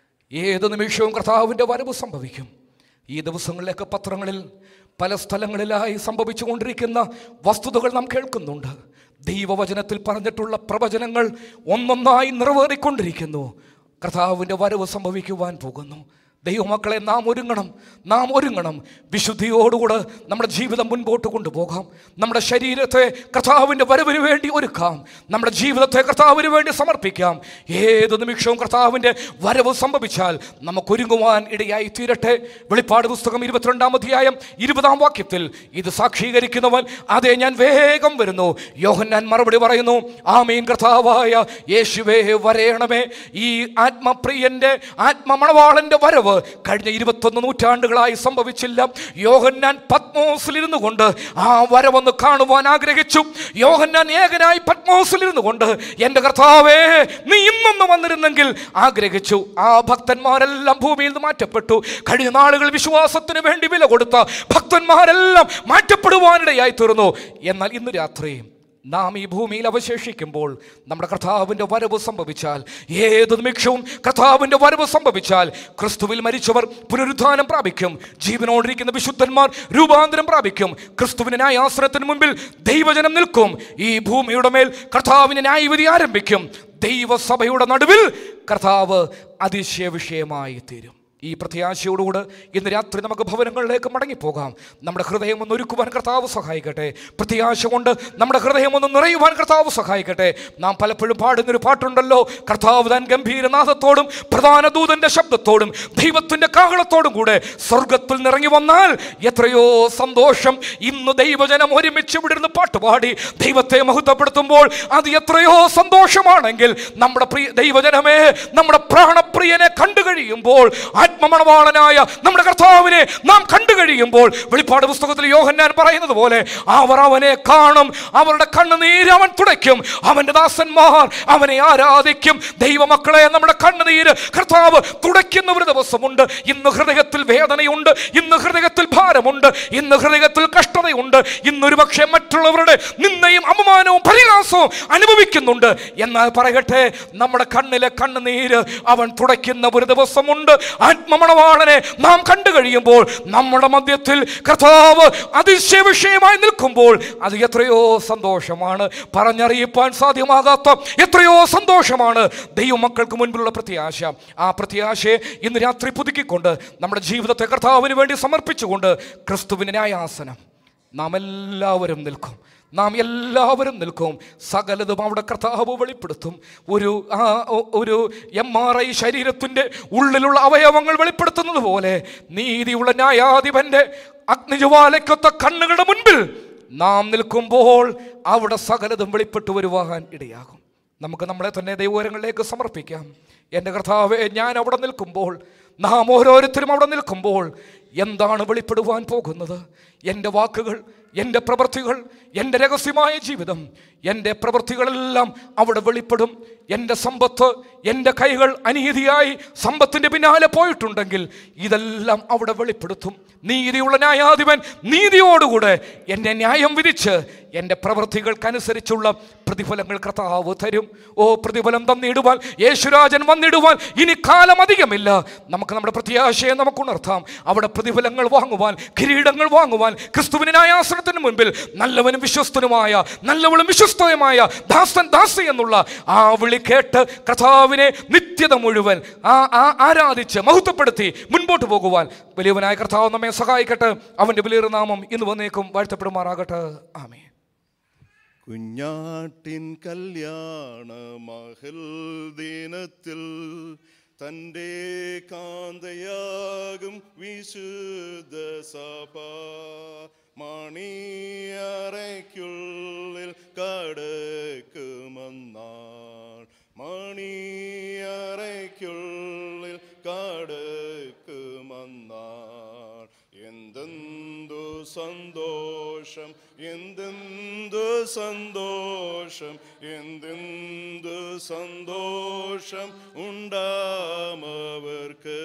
ഏത് നിമിഷവും കർത്താവിൻ്റെ വരവ് സംഭവിക്കും ഈ ദിവസങ്ങളിലൊക്കെ പത്രങ്ങളിൽ പല സ്ഥലങ്ങളിലായി സംഭവിച്ചു കൊണ്ടിരിക്കുന്ന വസ്തുതകൾ നാം കേൾക്കുന്നുണ്ട് ദൈവവചനത്തിൽ പറഞ്ഞിട്ടുള്ള പ്രവചനങ്ങൾ ഒന്നൊന്നായി നിറവേറിക്കൊണ്ടിരിക്കുന്നു കർത്താവിൻ്റെ വരവ് സംഭവിക്കുവാൻ പോകുന്നു ദൈവമക്കളെ നാം ഒരുങ്ങണം നാം ഒരുങ്ങണം വിശുദ്ധിയോടുകൂടെ നമ്മുടെ ജീവിതം മുൻപോട്ട് കൊണ്ടുപോകാം നമ്മുടെ ശരീരത്തെ കർത്താവിൻ്റെ വരവിന് വേണ്ടി ഒരുക്കാം നമ്മുടെ ജീവിതത്തെ കർത്താവിന് വേണ്ടി സമർപ്പിക്കാം ഏത് നിമിഷവും കർത്താവിൻ്റെ വരവ് സംഭവിച്ചാൽ നമുക്കൊരുങ്ങുവാൻ ഇടയായി തീരട്ടെ വെളിപ്പാട് പുസ്തകം ഇരുപത്തിരണ്ടാം അധ്യായം ഇരുപതാം വാക്യത്തിൽ ഇത് സാക്ഷീകരിക്കുന്നവൻ അതെ ഞാൻ വേഗം വരുന്നു യോഹന്നാൻ മറുപടി പറയുന്നു ആമീൻ കർത്താവായ യേശുവേ വരയണമേ ഈ ആത്മപ്രിയന്റെ ആത്മമണവാളന്റെ വരവ് കഴിഞ്ഞ ഇരുപത്തൊന്ന് നൂറ്റാണ്ടുകളായി സംഭവിച്ചില്ല യോഹന്നാൻ പത്മോസിലിരുന്നു കൊണ്ട് ആ വരവൊന്ന് കാണുവാൻ ആഗ്രഹിച്ചു യോഹന്നാൻ ഏകനായി പത്മോസിലിരുന്നു കൊണ്ട് എൻ്റെ കർത്താവേ നീ ഇന്നൊന്ന് വന്നിരുന്നെങ്കിൽ ആഗ്രഹിച്ചു ആ ഭക്തന്മാരെല്ലാം ഭൂമിയിൽ നിന്ന് മാറ്റപ്പെട്ടു കഴിഞ്ഞ നാളുകൾ വിശ്വാസത്തിന് വേണ്ടി വില കൊടുത്ത ഭക്തന്മാരെല്ലാം മാറ്റപ്പെടുവാനിടയായി തീർന്നു എന്നാൽ ഇന്ന് രാത്രി നാം ഈ ഭൂമിയിൽ അവശേഷിക്കുമ്പോൾ നമ്മുടെ കർത്താവിൻ്റെ വരവ് സംഭവിച്ചാൽ ഏത് നിമിഷവും കർത്താവിൻ്റെ വരവ് സംഭവിച്ചാൽ ക്രിസ്തുവിൽ മരിച്ചവർ പുനരുദ്ധാനം പ്രാപിക്കും ജീവനോടിരിക്കുന്ന വിശുദ്ധന്മാർ രൂപാന്തരം പ്രാപിക്കും ക്രിസ്തുവിൻ്റെ ന്യായാസനത്തിന് മുമ്പിൽ ദൈവജനം നിൽക്കും ഈ ഭൂമിയുടെ മേൽ കർത്താവിൻ്റെ ന്യായവിധി ആരംഭിക്കും ദൈവസഭയുടെ നടുവിൽ കർത്താവ് അതിശയ വിഷയമായി തീരും ഈ പ്രത്യാശയോടുകൂടെ ഇന്ന് രാത്രി നമുക്ക് ഭവനങ്ങളിലേക്ക് മടങ്ങിപ്പോകാം നമ്മുടെ ഹൃദയം ഒന്ന് ഒരുക്കുവാൻ കർത്താവ് സഹായിക്കട്ടെ പ്രത്യാശ കൊണ്ട് നമ്മുടെ ഹൃദയം ഒന്ന് നിറയുവാൻ കർത്താവ് സഹായിക്കട്ടെ നാം പലപ്പോഴും പാടുന്നൊരു പാട്ടുണ്ടല്ലോ കർത്താവ് താൻ ഗംഭീരനാഥത്തോടും പ്രധാന ദൂതന്റെ ശബ്ദത്തോടും ദൈവത്തിന്റെ കാഹളത്തോടും കൂടെ സ്വർഗത്തിൽ നിറങ്ങി വന്നാൽ എത്രയോ സന്തോഷം ഇന്ന് ദൈവജനം ഒരുമിച്ച് വിടുന്ന പാട്ടുപാടി ദൈവത്തെ മഹത്വപ്പെടുത്തുമ്പോൾ അത് എത്രയോ സന്തോഷമാണെങ്കിൽ നമ്മുടെ പ്രിയ ദൈവജനമേ നമ്മുടെ പ്രാണപ്രിയനെ കണ്ടു കഴിയുമ്പോൾ ആത്മമണവാളനായ നമ്മുടെ കർത്താവിനെ നാം കണ്ടു കഴിയുമ്പോൾ വെളിപ്പാട് പുസ്തകത്തിൽ യോഹന്നാൻ പറയുന്നത് പോലെ അവർ അവനെ കാണും അവരുടെ കണ്ണുനീര് അവൻ തുടയ്ക്കും അവന്റെ ദാസന്മാർ അവനെ ആരാധിക്കും ദൈവമക്കളെ നമ്മുടെ കണ്ണുനീര് കർത്താവ് തുടയ്ക്കുന്ന ഒരു ദിവസമുണ്ട് ഇന്ന് ഹൃദയത്തിൽ വേദനയുണ്ട് ഇന്ന് ഹൃദയത്തിൽ ഭാരമുണ്ട് ഇന്ന് ഹൃദയത്തിൽ കഷ്ടതയുണ്ട് ഇന്നൊരു പക്ഷേ മറ്റുള്ളവരുടെ നിന്ദയും അപമാനവും പരിഹാസവും അനുഭവിക്കുന്നുണ്ട് എന്നാൽ പറയട്ടെ നമ്മുടെ കണ്ണിലെ കണ്ണുനീര് അവൻ തുടയ്ക്കുന്ന ഒരു ദിവസമുണ്ട് ആത്മമണവാളനെ നാം കണ്ടു കഴിയുമ്പോൾ നമ്മുടെ മധ്യത്തിൽ കർത്താവ് അതിശയ വിഷയമായി നിൽക്കുമ്പോൾ അത് എത്രയോ സന്തോഷമാണ് പറഞ്ഞറിയിപ്പാൻ സാധ്യമാകാത്ത എത്രയോ സന്തോഷമാണ് ദൈവമക്കൾക്ക് മുൻപിലുള്ള പ്രത്യാശ ആ പ്രത്യാശയെ ഇന്ന് രാത്രി പുതുക്കിക്കൊണ്ട് നമ്മുടെ ജീവിതത്തെ കർത്താവിന് വേണ്ടി സമർപ്പിച്ചുകൊണ്ട് ക്രിസ്തുവിന് ന്യായാസനം നാം എല്ലാവരും നിൽക്കും നാം എല്ലാവരും നിൽക്കും സകലതും അവിടെ കർത്താവ് വെളിപ്പെടുത്തും ഒരു ആ, ഒ- ഒരു എം ആർ ഐ ശരീരത്തിൻ്റെ ഉള്ളിലുള്ള അവയവങ്ങൾ വെളിപ്പെടുത്തുന്നത് പോലെ നീതിയുള്ള ന്യായാധിപന്റെ അഗ്നിജ്വാലയ്ക്കൊത്ത കണ്ണുകളുടെ മുൻപിൽ നാം നിൽക്കുമ്പോൾ അവിടെ സകലതും വെളിപ്പെട്ടു വരുവാൻ ഇടയാകും നമുക്ക് നമ്മളെ തന്നെ ദൈവങ്ങളിലേക്ക് സമർപ്പിക്കാം എൻ്റെ കർത്താവെ ഞാൻ അവിടെ നിൽക്കുമ്പോൾ നാം ഓരോരുത്തരും അവിടെ നിൽക്കുമ്പോൾ എന്താണ് വെളിപ്പെടുവാൻ പോകുന്നത് എൻ്റെ വാക്കുകൾ എൻ്റെ പ്രവൃത്തികൾ എൻ്റെ രഹസ്യമായ ജീവിതം എൻ്റെ പ്രവൃത്തികളെല്ലാം അവിടെ വെളിപ്പെടും എൻ്റെ സമ്പത്ത് എൻ്റെ കൈകൾ അനീതിയായി സമ്പത്തിൻ്റെ പിന്നാലെ പോയിട്ടുണ്ടെങ്കിൽ ഇതെല്ലാം അവിടെ വെളിപ്പെടുത്തും നീതിയുള്ള ന്യായാധിപൻ നീതിയോടുകൂടെ എന്നെ ന്യായം വിധിച്ച് എൻ്റെ പ്രവൃത്തികൾക്കനുസരിച്ചുള്ള പ്രതിഫലങ്ങൾ കർത്താവ് തരും ഓ പ്രതിഫലം തന്നിടുവാൻ യേശുരാജൻ വന്നിടുവാൻ ഇനി കാലം അധികമില്ല നമുക്ക് നമ്മുടെ പ്രത്യാശയെ നമുക്ക് ഉണർത്താം അവിടെ പ്രതിഫലങ്ങൾ വാങ്ങുവാൻ കിരീടങ്ങൾ വാങ്ങുവാൻ ക്രിസ്തുവിന് ന്യായാസനത്തിന് മുൻപിൽ നല്ലവനും വിശ്വസ്തനുമായ നല്ലവളും വിശ്വസ്തയുമായ ദാസൻ ദാസി എന്നുള്ള ആ വിളി കേട്ട് കർത്താവിനെ നിത്യത മുഴുവൻ ആ ആ ആരാധിച്ച് മഹത്വപ്പെടുത്തി മുൻപോട്ട് പോകുവാൻ വലിയവനായ കർത്താവ് നമ്മെ സഹായിക്കട്ടെ അവൻ്റെ വലിയൊരു നാമം ഇന്ന് വന്നേക്കും വാഴ്ത്തപ്പെടുമാറാകട്ടെ ആമേ കുഞ്ഞാട്ടിൻ കല്യാണ മഹൽ ദിനത്തിൽ തൻ്റെ കാന്തയാകും വിശുദ്ധ സഭ മണിയറയ്ക്കുള്ളിൽ കടക്കുമെന്നാൾ മണിയറയ്ക്കുള്ളിൽ കടക്കുമെന്നാൾ എന്തെന്തു സന്തോഷം എന്തെന്തു സന്തോഷം എന്തെന്തു സന്തോഷം ഉണ്ടാമവർക്ക്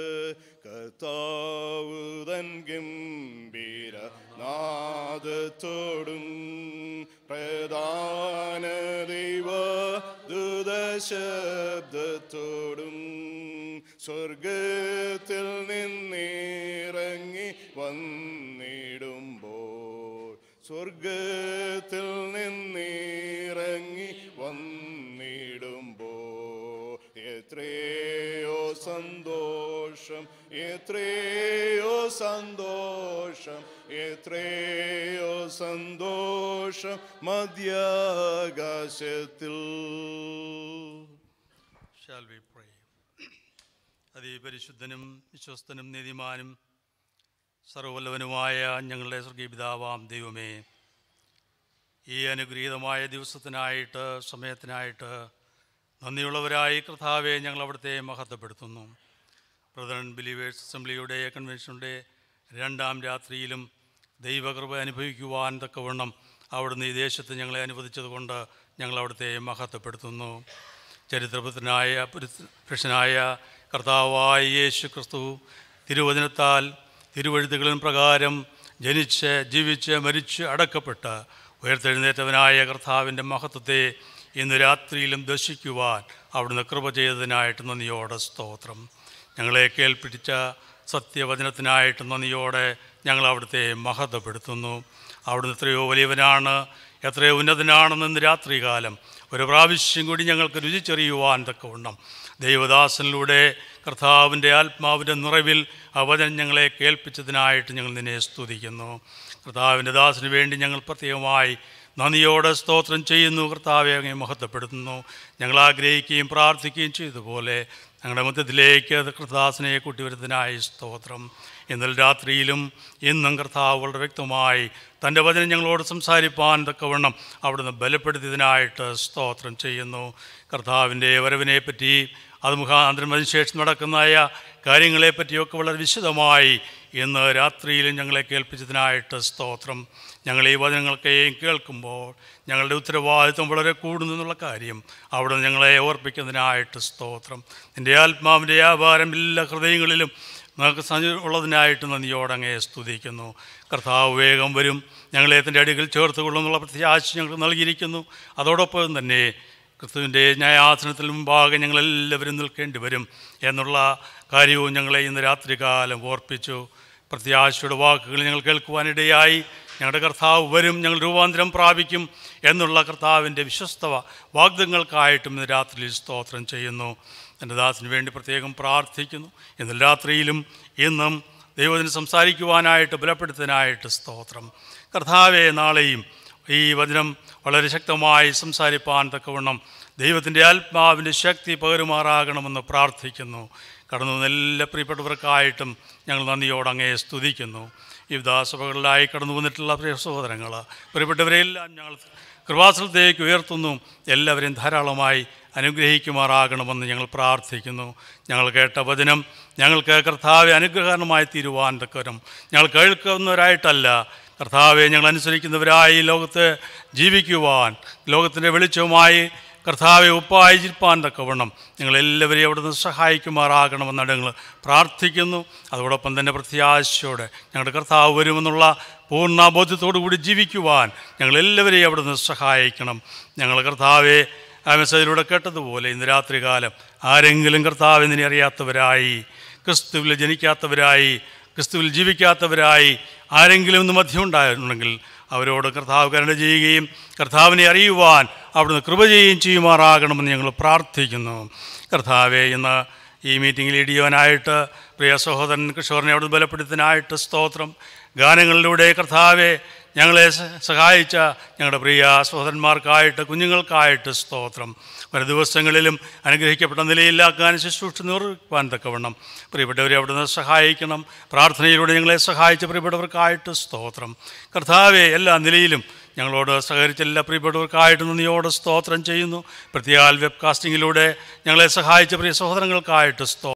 കർത്താവ് തൻ ഗംഭീര നാദത്തോടും പ്രധാന ദൈവ ദുതശബ്ദത്തോടും സ്വർഗത്തിൽ നിന്നിറങ്ങി വന്നിടുമ്പോൾ സ്വർഗത്തിൽ നിന്നിറങ്ങി വന്നിടുമ്പോൾ എത്രയോ സന്തോഷം എത്രയോ സന്തോഷം എത്രയോ സന്തോഷം മധ്യാകാശത്തിൽ Shall we pray? അതിപരിശുദ്ധനും വിശ്വസ്തനും നീതിമാനും സർവല്ലവനുമായ ഞങ്ങളുടെ സ്വർഗീപിതാവാം ദൈവമേ ഈ അനുഗ്രഹീതമായ ദിവസത്തിനായിട്ട് സമയത്തിനായിട്ട് നന്ദിയുള്ളവരായി കർത്താവെ ഞങ്ങൾ അവിടുത്തെ മഹത്വപ്പെടുത്തുന്നു പ്രസിഡന്റ് ബിലീവേഴ്സ് അസംബ്ലിയുടെ കൺവെൻഷനുടെ രണ്ടാം രാത്രിയിലും ദൈവകൃപ അനുഭവിക്കുവാൻ തക്കവണ്ണം അവിടുന്ന് ഈ ദേശത്ത് ഞങ്ങളെ അനുവദിച്ചതുകൊണ്ട് ഞങ്ങൾ അവിടുത്തെ മഹത്വപ്പെടുത്തുന്നു ചരിത്രപുത്രനായ പുരുഷനായ കർത്താവായ യേശു ക്രിസ്തു തിരുവചനത്താൽ തിരുവഴുത്തുകളിൻ പ്രകാരം ജനിച്ച് ജീവിച്ച് മരിച്ച് അടക്കപ്പെട്ട് ഉയർത്തെഴുന്നേറ്റവനായ കർത്താവിൻ്റെ മഹത്വത്തെ ഇന്ന് രാത്രിയിലും ദർശിക്കുവാൻ അവിടുന്ന് കൃപ ചെയ്തതിനായിട്ട് നന്ദിയോടെ സ്തോത്രം ഞങ്ങളെ കേൾപ്പിച്ച സത്യവചനത്തിനായിട്ട് നന്ദിയോടെ ഞങ്ങൾ അവിടുത്തെ മഹത്വപ്പെടുത്തുന്നു അവിടുന്ന് എത്രയോ വലിയവനാണ് എത്രയോ ഉന്നതനാണെന്ന് ഇന്ന് രാത്രികാലം ഒരു പ്രാവശ്യം കൂടി ഞങ്ങൾക്ക് രുചിച്ചറിയുവാൻ തക്കവണ്ണം ദൈവദാസനിലൂടെ കർത്താവിൻ്റെ ആത്മാവിൻ്റെ നിറവിൽ ആ വചനം ഞങ്ങളെ കേൾപ്പിച്ചതിനായിട്ട് ഞങ്ങൾ നിന്നെ സ്തുതിക്കുന്നു കർത്താവിൻ്റെ ദാസിന് വേണ്ടി ഞങ്ങൾ പ്രത്യേകമായി നന്ദിയോടെ സ്തോത്രം ചെയ്യുന്നു കർത്താവെ അങ്ങേ മഹത്വപ്പെടുത്തുന്നു ഞങ്ങൾ ആഗ്രഹിക്കുകയും പ്രാർത്ഥിക്കുകയും ചെയ്തതുപോലെ ഞങ്ങളുടെ മധ്യത്തിലേക്ക് കർത്താസിനെ കൂട്ടിവരുന്നതിനായി സ്തോത്രം ഇന്നലെ രാത്രിയിലും ഇന്നും കർത്താവ് വളരെ വ്യക്തമായി തൻ്റെ വചനം ഞങ്ങളോട് സംസാരിപ്പാൻ തക്കവണ്ണം അവിടുന്ന് ബലപ്പെടുത്തിയതിനായിട്ട് സ്തോത്രം ചെയ്യുന്നു കർത്താവിൻ്റെ വരവിനെ പറ്റി അത് മുഖാന്തരം അതിനുശേഷം നടക്കുന്നതായ കാര്യങ്ങളെപ്പറ്റിയൊക്കെ വളരെ വിശദമായി ഇന്ന് രാത്രിയിലും ഞങ്ങളെ കേൾപ്പിച്ചതിനായിട്ട് സ്തോത്രം ഞങ്ങൾ ഈ വചനങ്ങൾക്കെയും കേൾക്കുമ്പോൾ ഞങ്ങളുടെ ഉത്തരവാദിത്വം വളരെ കൂടുന്നു എന്നുള്ള കാര്യം അവിടെ ഞങ്ങളെ ഓർപ്പിക്കുന്നതിനായിട്ട് സ്തോത്രം നിൻ്റെ ആത്മാവിൻ്റെ വ്യാപാരം എല്ലാ ഹൃദയങ്ങളിലും നമുക്ക് സഞ്ച ഉള്ളതിനായിട്ട് നന്ദിയോടെ അങ്ങേ സ്തുതിക്കുന്നു കർത്താവ് വേഗം വരും ഞങ്ങളെ തൻ്റെ അടികൾ ചേർത്ത് കൊള്ളുന്നുള്ള പ്രത്യാശ ഞങ്ങൾക്ക് നൽകിയിരിക്കുന്നു അതോടൊപ്പം തന്നെ ക്രിസ്തുവിൻ്റെ ന്യായാസനത്തിൽ മുമ്പാകെ ഞങ്ങളെല്ലാവരും നിൽക്കേണ്ടി വരും എന്നുള്ള കാര്യവും ഞങ്ങളെ ഇന്ന് രാത്രികാലം ഓർപ്പിച്ചു പ്രത്യാശയുടെ വാക്കുകൾ ഞങ്ങൾ കേൾക്കുവാനിടയായി ഞങ്ങളുടെ കർത്താവ് വരും ഞങ്ങൾ രൂപാന്തരം പ്രാപിക്കും എന്നുള്ള കർത്താവിൻ്റെ വിശ്വസ്ത വാഗ്ദങ്ങൾക്കായിട്ടും ഇന്ന് രാത്രിയിൽ സ്തോത്രം ചെയ്യുന്നു എൻ്റെ ദാസിന് വേണ്ടി പ്രത്യേകം പ്രാർത്ഥിക്കുന്നു ഇന്നലെ രാത്രിയിലും ഇന്നും ദൈവത്തിന് സംസാരിക്കുവാനായിട്ട് ബലപ്പെടുത്താനായിട്ട് സ്തോത്രം കർത്താവെ നാളെയും ഈ വചനം വളരെ ശക്തമായി സംസാരിപ്പാൻ തക്കവണ്ണം ദൈവത്തിൻ്റെ ആത്മാവിൻ്റെ ശക്തി പകരുമാറാകണമെന്ന് പ്രാർത്ഥിക്കുന്നു കടന്നു വന്ന എല്ലാ പ്രിയപ്പെട്ടവർക്കായിട്ടും ഞങ്ങൾ നന്ദിയോടെ അങ്ങേ സ്തുതിക്കുന്നു വിവിധ സഭകളിലായി കടന്നു വന്നിട്ടുള്ള പ്രിയ സഹോദരങ്ങൾ പ്രിയപ്പെട്ടവരെല്ലാം ഞങ്ങൾ കൃപാസനത്തേക്ക് ഉയർത്തുന്നു എല്ലാവരെയും ധാരാളമായി അനുഗ്രഹിക്കുമാറാകണമെന്ന് ഞങ്ങൾ പ്രാർത്ഥിക്കുന്നു ഞങ്ങൾ കേട്ട വചനം ഞങ്ങൾക്ക് കർത്താവെ അനുഗ്രഹകരമായി തീരുവാൻ തക്കവരും ഞങ്ങൾ കേൾക്കുന്നവരായിട്ടല്ല കർത്താവെ ഞങ്ങൾ അനുസരിക്കുന്നവരായി ഈ ലോകത്ത് ജീവിക്കുവാൻ ലോകത്തിൻ്റെ വെളിച്ചവുമായി കർത്താവെ ഉപ്പായി ജിപ്പാൻ തക്കവണ്ണം ഞങ്ങളെല്ലാവരെയും അവിടുന്ന് സഹായിക്കുമാറാകണമെന്നാണ് ഞങ്ങൾ പ്രാർത്ഥിക്കുന്നു അതോടൊപ്പം തന്നെ പ്രത്യാശയോടെ ഞങ്ങളുടെ കർത്താവ് വരുമെന്നുള്ള പൂർണ്ണ ബോധ്യത്തോടു കൂടി ജീവിക്കുവാൻ ഞങ്ങളെല്ലാവരെയും അവിടുന്ന് സഹായിക്കണം ഞങ്ങൾ കർത്താവെ ആ മെസ്സേജിലൂടെ കേട്ടതുപോലെ ഇന്ന് രാത്രികാലം ആരെങ്കിലും കർത്താവിനെ അറിയാത്തവരായി ക്രിസ്തുവിൽ ജനിക്കാത്തവരായി ക്രിസ്തുവിൽ ജീവിക്കാത്തവരായി ആരെങ്കിലും ഇന്ന് മധ്യം ഉണ്ടായിട്ടുണ്ടെങ്കിൽ അവരോട് കർത്താവ് കരുണ ചെയ്യുകയും കർത്താവിനെ അറിയുവാൻ അവിടുന്ന് കൃപ ചെയ്യുകയും ചെയ്യുമാറാകണമെന്ന് ഞങ്ങൾ പ്രാർത്ഥിക്കുന്നു കർത്താവെ ഇന്ന് ഈ മീറ്റിംഗിൽ ഇടിയവനായിട്ട് പ്രിയ സഹോദരൻ കിഷോറിനെ അവിടുന്ന് ബലപ്പെടുത്താനായിട്ട് സ്തോത്രം ഗാനങ്ങളിലൂടെ കർത്താവെ ഞങ്ങളെ സ- സഹായിച്ച ഞങ്ങളുടെ പ്രിയ സഹോദരന്മാർക്കായിട്ട് കുഞ്ഞുങ്ങൾക്കായിട്ട് സ്തോത്രം വരും ദിവസങ്ങളിലും അനുഗ്രഹിക്കപ്പെട്ട നിലയിലാക്കാൻ ശുശ്രൂഷ നിർവഹിക്കാൻ തക്കവണ്ണം പ്രിയപ്പെട്ടവരെ അവിടുന്ന് സഹായിക്കണം പ്രാർത്ഥനയിലൂടെ ഞങ്ങളെ സഹായിച്ച പ്രിയപ്പെട്ടവർക്കായിട്ട് സ്തോത്രം കർത്താവെ എല്ലാ നിലയിലും ഞങ്ങളോട് സഹകരിച്ച എല്ലാ പ്രിയപ്പെട്ടവർക്കായിട്ട് നന്ദിയോട് സ്തോത്രം ചെയ്യുന്നു പ്രത്യേക വെബ് കാസ്റ്റിങ്ങിലൂടെ ഞങ്ങളെ സഹായിച്ച പ്രിയ സഹോദരങ്ങൾക്കായിട്ട് സ്തോ